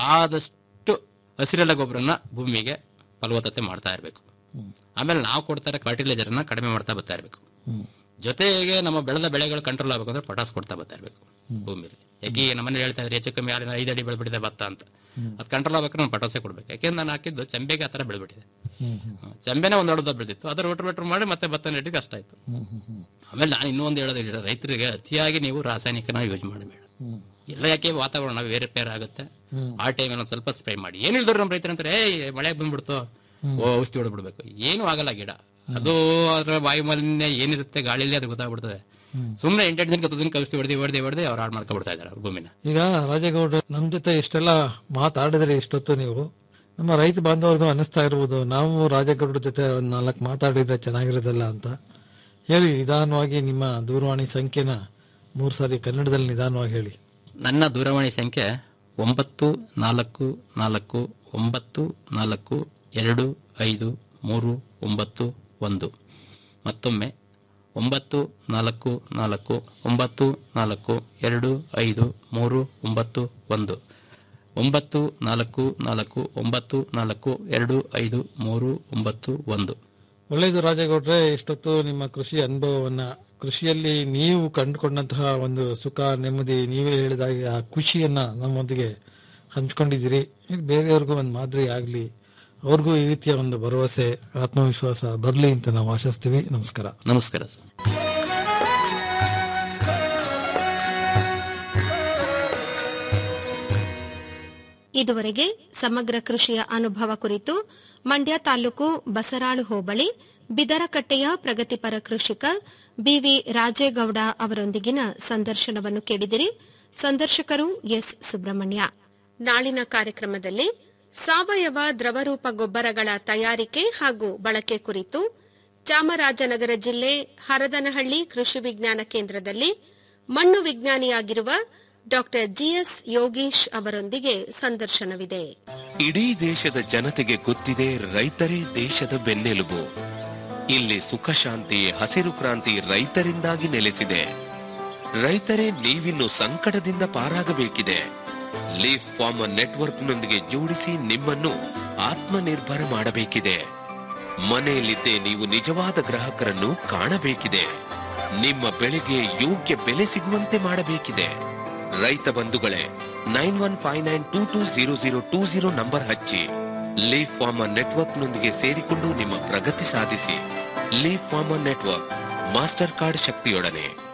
ಆದಷ್ಟು ಹಸಿರೆಲ್ಲ ಗೊಬ್ಬರನ ಭೂಮಿಗೆ ಫಲವತ್ತತೆ ಮಾಡ್ತಾ ಇರಬೇಕು ಆಮೇಲೆ ನಾವು ಕೊಡ್ತಾರೆ ಫರ್ಟಿಲೈಸರ್ ನ ಕಡಿಮೆ ಮಾಡ್ತಾ ಬರ್ತಾ ಇರಬೇಕು ಜೊತೆಗೆ ನಮ್ಮ ಬೆಳೆದ ಬೆಳೆಗಳು ಕಂಟ್ರೋಲ್ ಆಗಬೇಕು ಅಂದ್ರೆ ಪಟಾಸ್ ಕೊಡ್ತಾ ಬರ್ತಾ ಇರಬೇಕು ಭೂಮಿಲಿ ಯಾಕೆ ಈಗ ನಮ್ಮನೆ ಹೇಳ್ತಾ ಇದ್ರೆ ಹೆಚ್ಚು ಕಮ್ಮಿ ಹಾಲಿನ ಐದು ಅಡಿ ಬೆಳೆಬಿಟ್ಟಿದೆ ಭತ್ತ ಅಂತ ಅದು ಕಂಟ್ರೋಲ್ ಆಗ್ಬೇಕು ನಾನು ಪಟಾಸೆ ಕೊಡ್ಬೇಕು ಯಾಕೆಂದ್ರೆ ನಾನು ಹಾಕಿದ್ದು ಚೆಂಬೆಗೆ ಆ ತರ ಬೆಳೆಬಿಟ್ಟಿದೆ ಚೆಂಬೆನೆ ಒಂದ್ ಹೊಡೆದ ಬೆಳೆದಿತ್ತು ಅದ್ರ ರೋಟರ್ ರೋಟರ್ ಮಾಡಿ ಮತ್ತೆ ಭತ್ತ ನೆಟ್ಟಿಗೆ ಕಷ್ಟ ಆಯ್ತು ಆಮೇಲೆ ನಾನು ಇನ್ನೂ ಒಂದು ಹೇಳೋದು ಇಲ್ಲ, ರೈತರಿಗೆ ಅತಿಯಾಗಿ ನೀವು ರಾಸಾಯನಿಕನ ಯೂಸ್ ಮಾಡಬೇಡ ಎಲ್ಲ ಯಾಕೆ ವಾತಾವರಣ ಬೇರೆ ಬೇರೆ ಆಗುತ್ತೆ ಆ ಟೈಮಲ್ಲಿ ಒಂದು ಸ್ವಲ್ಪ ಸ್ಪ್ರೇ ಮಾಡಿ ಏನಿಲ್ದ್ರು ನಮ್ಮ ರೈತರ ಅಂತಾರೆ ಏ ಮಳೆ ಬಂದ್ಬಿಡ್ತು ಓ ಔಷಧಿ ಹೊಡೆದ್ಬಿಡ್ಬೇಕು ಏನು ಆಗಲ್ಲ ಗಿಡ ಅದು ಅದ್ರ ವಾಯು ಮಾಲಿನ್ಯ ಏನಿರುತ್ತೆ ಗಾಳಿಲಿ ಅದು ಗೊತ್ತಾಗ್ಬಿಡ್ತದೆ ಸುಮ್ಮನೆ ಎಂಟೆಂಟು ದಿನಕ್ಕೆ ಹತ್ತು ದಿನಕ್ಕೆ ಔಷಧಿ ಹೊಡೆದಿ ಹೊಡೆದಿ ಹೊಡೆದಿ ಅವ್ರು ಹಾಳು ಮಾಡ್ಕೊಬಿಡ್ತಾ ಇದ್ದಾರೆ ಭೂಮಿನ ಈಗ ರಾಜೇಗೌಡ್ರೆ ನಮ್ ಜೊತೆ ಇಷ್ಟೆಲ್ಲ ಮಾತಾಡಿದ್ರೆ ಇಷ್ಟೊತ್ತು ನೀವು ನಮ್ಮ ರೈತ ಬಾಂಧವರಿಗೂ ಅನಿಸ್ತಾ ಇರ್ಬೋದು ನಾವು ರಾಜೇಗೌಡ್ರ ಜೊತೆ ಒಂದ್ ನಾಲ್ಕು ಮಾತಾಡಿದ್ರೆ ಚೆನ್ನಾಗಿರೋದಲ್ಲ ಅಂತ ಹೇಳಿ ನಿಧಾನವಾಗಿ ನಿಮ್ಮ ದೂರವಾಣಿ ಸಂಖ್ಯೆನ ಮೂರ್ ಸಾರಿ ಕನ್ನಡದಲ್ಲಿ ನಿಧಾನವಾಗಿ ಹೇಳಿ ನನ್ನ ದೂರವಾಣಿ ಸಂಖ್ಯೆ ಒಂಬತ್ತು ನಾಲ್ಕು ನಾಲ್ಕು ಒಂಬತ್ತು ನಾಲ್ಕು ಎರಡು ಐದು ಮೂರು ಒಂಬತ್ತು ಒಂದು ಮತ್ತೊಮ್ಮೆ ಒಂಬತ್ತು ನಾಲ್ಕು ನಾಲ್ಕು ಒಂಬತ್ತು ನಾಲ್ಕು ಎರಡು ಐದು ಮೂರು ಒಂಬತ್ತು ಒಂದು ಒಂಬತ್ತು ನಾಲ್ಕು ನಾಲ್ಕು ಒಂಬತ್ತು ನಾಲ್ಕು ಎರಡು ಐದು ಮೂರು ಒಂಬತ್ತು ಒಂದು ಒಳ್ಳೆಯದು ರಾಜೇಗೌಡ್ರೆ ಇಷ್ಟೊತ್ತು ನಿಮ್ಮ ಕೃಷಿ ಅನುಭವವನ್ನ ಕೃಷಿಯಲ್ಲಿ ನೀವು ಕಂಡುಕೊಂಡಂತಹ ಒಂದು ಸುಖ ನೆಮ್ಮದಿ ನೀವೇ ಹೇಳಿದಾಗೆ ಆ ಖುಷಿಯನ್ನ ನಮ್ಮೊಂದಿಗೆ ಹಂಚ್ಕೊಂಡಿದ್ದೀರಿ ಇದು ಬೇರೆಯವ್ರಿಗೂ ಒಂದು ಮಾದರಿ ಆಗ್ಲಿ ಅವ್ರಿಗೂ ಈ ರೀತಿಯ ಒಂದು ಭರವಸೆ ಆತ್ಮವಿಶ್ವಾಸ ಬರಲಿ ಅಂತ ನಾವು ಆಶಿಸ್ತೀವಿ ನಮಸ್ಕಾರ ನಮಸ್ಕಾರ ಸರ್ ಇದುವರೆಗೆ ಸಮಗ್ರ ಕೃಷಿಯ ಅನುಭವ ಕುರಿತು ಮಂಡ್ಯ ತಾಲೂಕು ಬಸರಾಳು ಹೋಬಳಿ ಬಿದರಕಟ್ಟೆಯ ಪ್ರಗತಿಪರ ಕೃಷಿಕ ಬಿವಿ ರಾಜೇಗೌಡ ಅವರೊಂದಿಗಿನ ಸಂದರ್ಶನವನ್ನು ಕೇಳಿದಿರಿ ಸಂದರ್ಶಕರು ಎಸ್ ಸುಬ್ರಹ್ಮಣ್ಯ ನಾಳಿನ ಕಾರ್ಯಕ್ರಮದಲ್ಲಿ ಸಾವಯವ ದ್ರವರೂಪ ಗೊಬ್ಬರಗಳ ತಯಾರಿಕೆ ಹಾಗೂ ಬಳಕೆ ಕುರಿತು ಚಾಮರಾಜನಗರ ಜಿಲ್ಲೆ ಹರದನಹಳ್ಳಿ ಕೃಷಿ ವಿಜ್ಞಾನ ಕೇಂದ್ರದಲ್ಲಿ ಮಣ್ಣು ವಿಜ್ಞಾನಿಯಾಗಿರುವ ಡಾ ಜಿಎಸ್ ಯೋಗೀಶ್ ಅವರೊಂದಿಗೆ ಸಂದರ್ಶನವಿದೆ ಇಡೀ ದೇಶದ ಜನತೆಗೆ ಗೊತ್ತಿದೆ ರೈತರೇ ದೇಶದ ಬೆನ್ನೆಲುಬು ಇಲ್ಲಿ ಸುಖ ಶಾಂತಿ ಹಸಿರು ಕ್ರಾಂತಿ ರೈತರಿಂದಾಗಿ ನೆಲೆಸಿದೆ ರೈತರೇ ನೀವಿನ್ನು ಸಂಕಟದಿಂದ ಪಾರಾಗಬೇಕಿದೆ ಲೀಫ್ ಫಾರ್ಮರ್ ನೆಟ್ವರ್ಕ್ನೊಂದಿಗೆ ಜೋಡಿಸಿ ನಿಮ್ಮನ್ನು ಆತ್ಮನಿರ್ಭರ ಮಾಡಬೇಕಿದೆ ಮನೆಯಲ್ಲಿದ್ದೇ ನೀವು ನಿಜವಾದ ಗ್ರಾಹಕರನ್ನು ಕಾಣಬೇಕಿದೆ ನಿಮ್ಮ ಬೆಳೆಗೆ ಯೋಗ್ಯ ಬೆಲೆ ಸಿಗುವಂತೆ ಮಾಡಬೇಕಿದೆ ರೈತ ಬಂಧುಗಳೇ nine one five nine two two zero zero two zero number ಹಚ್ಚಿ ಲೀಫ್ ಫಾರ್ಮರ್ ನೆಟ್ವರ್ಕ್ ನೊಂದಿಗೆ ಸೇರಿಕೊಂಡು ನಿಮ್ಮ ಪ್ರಗತಿ ಸಾಧಿಸಿ leaf farmer network Mastercard ಶಕ್ತಿಯೊಡನೆ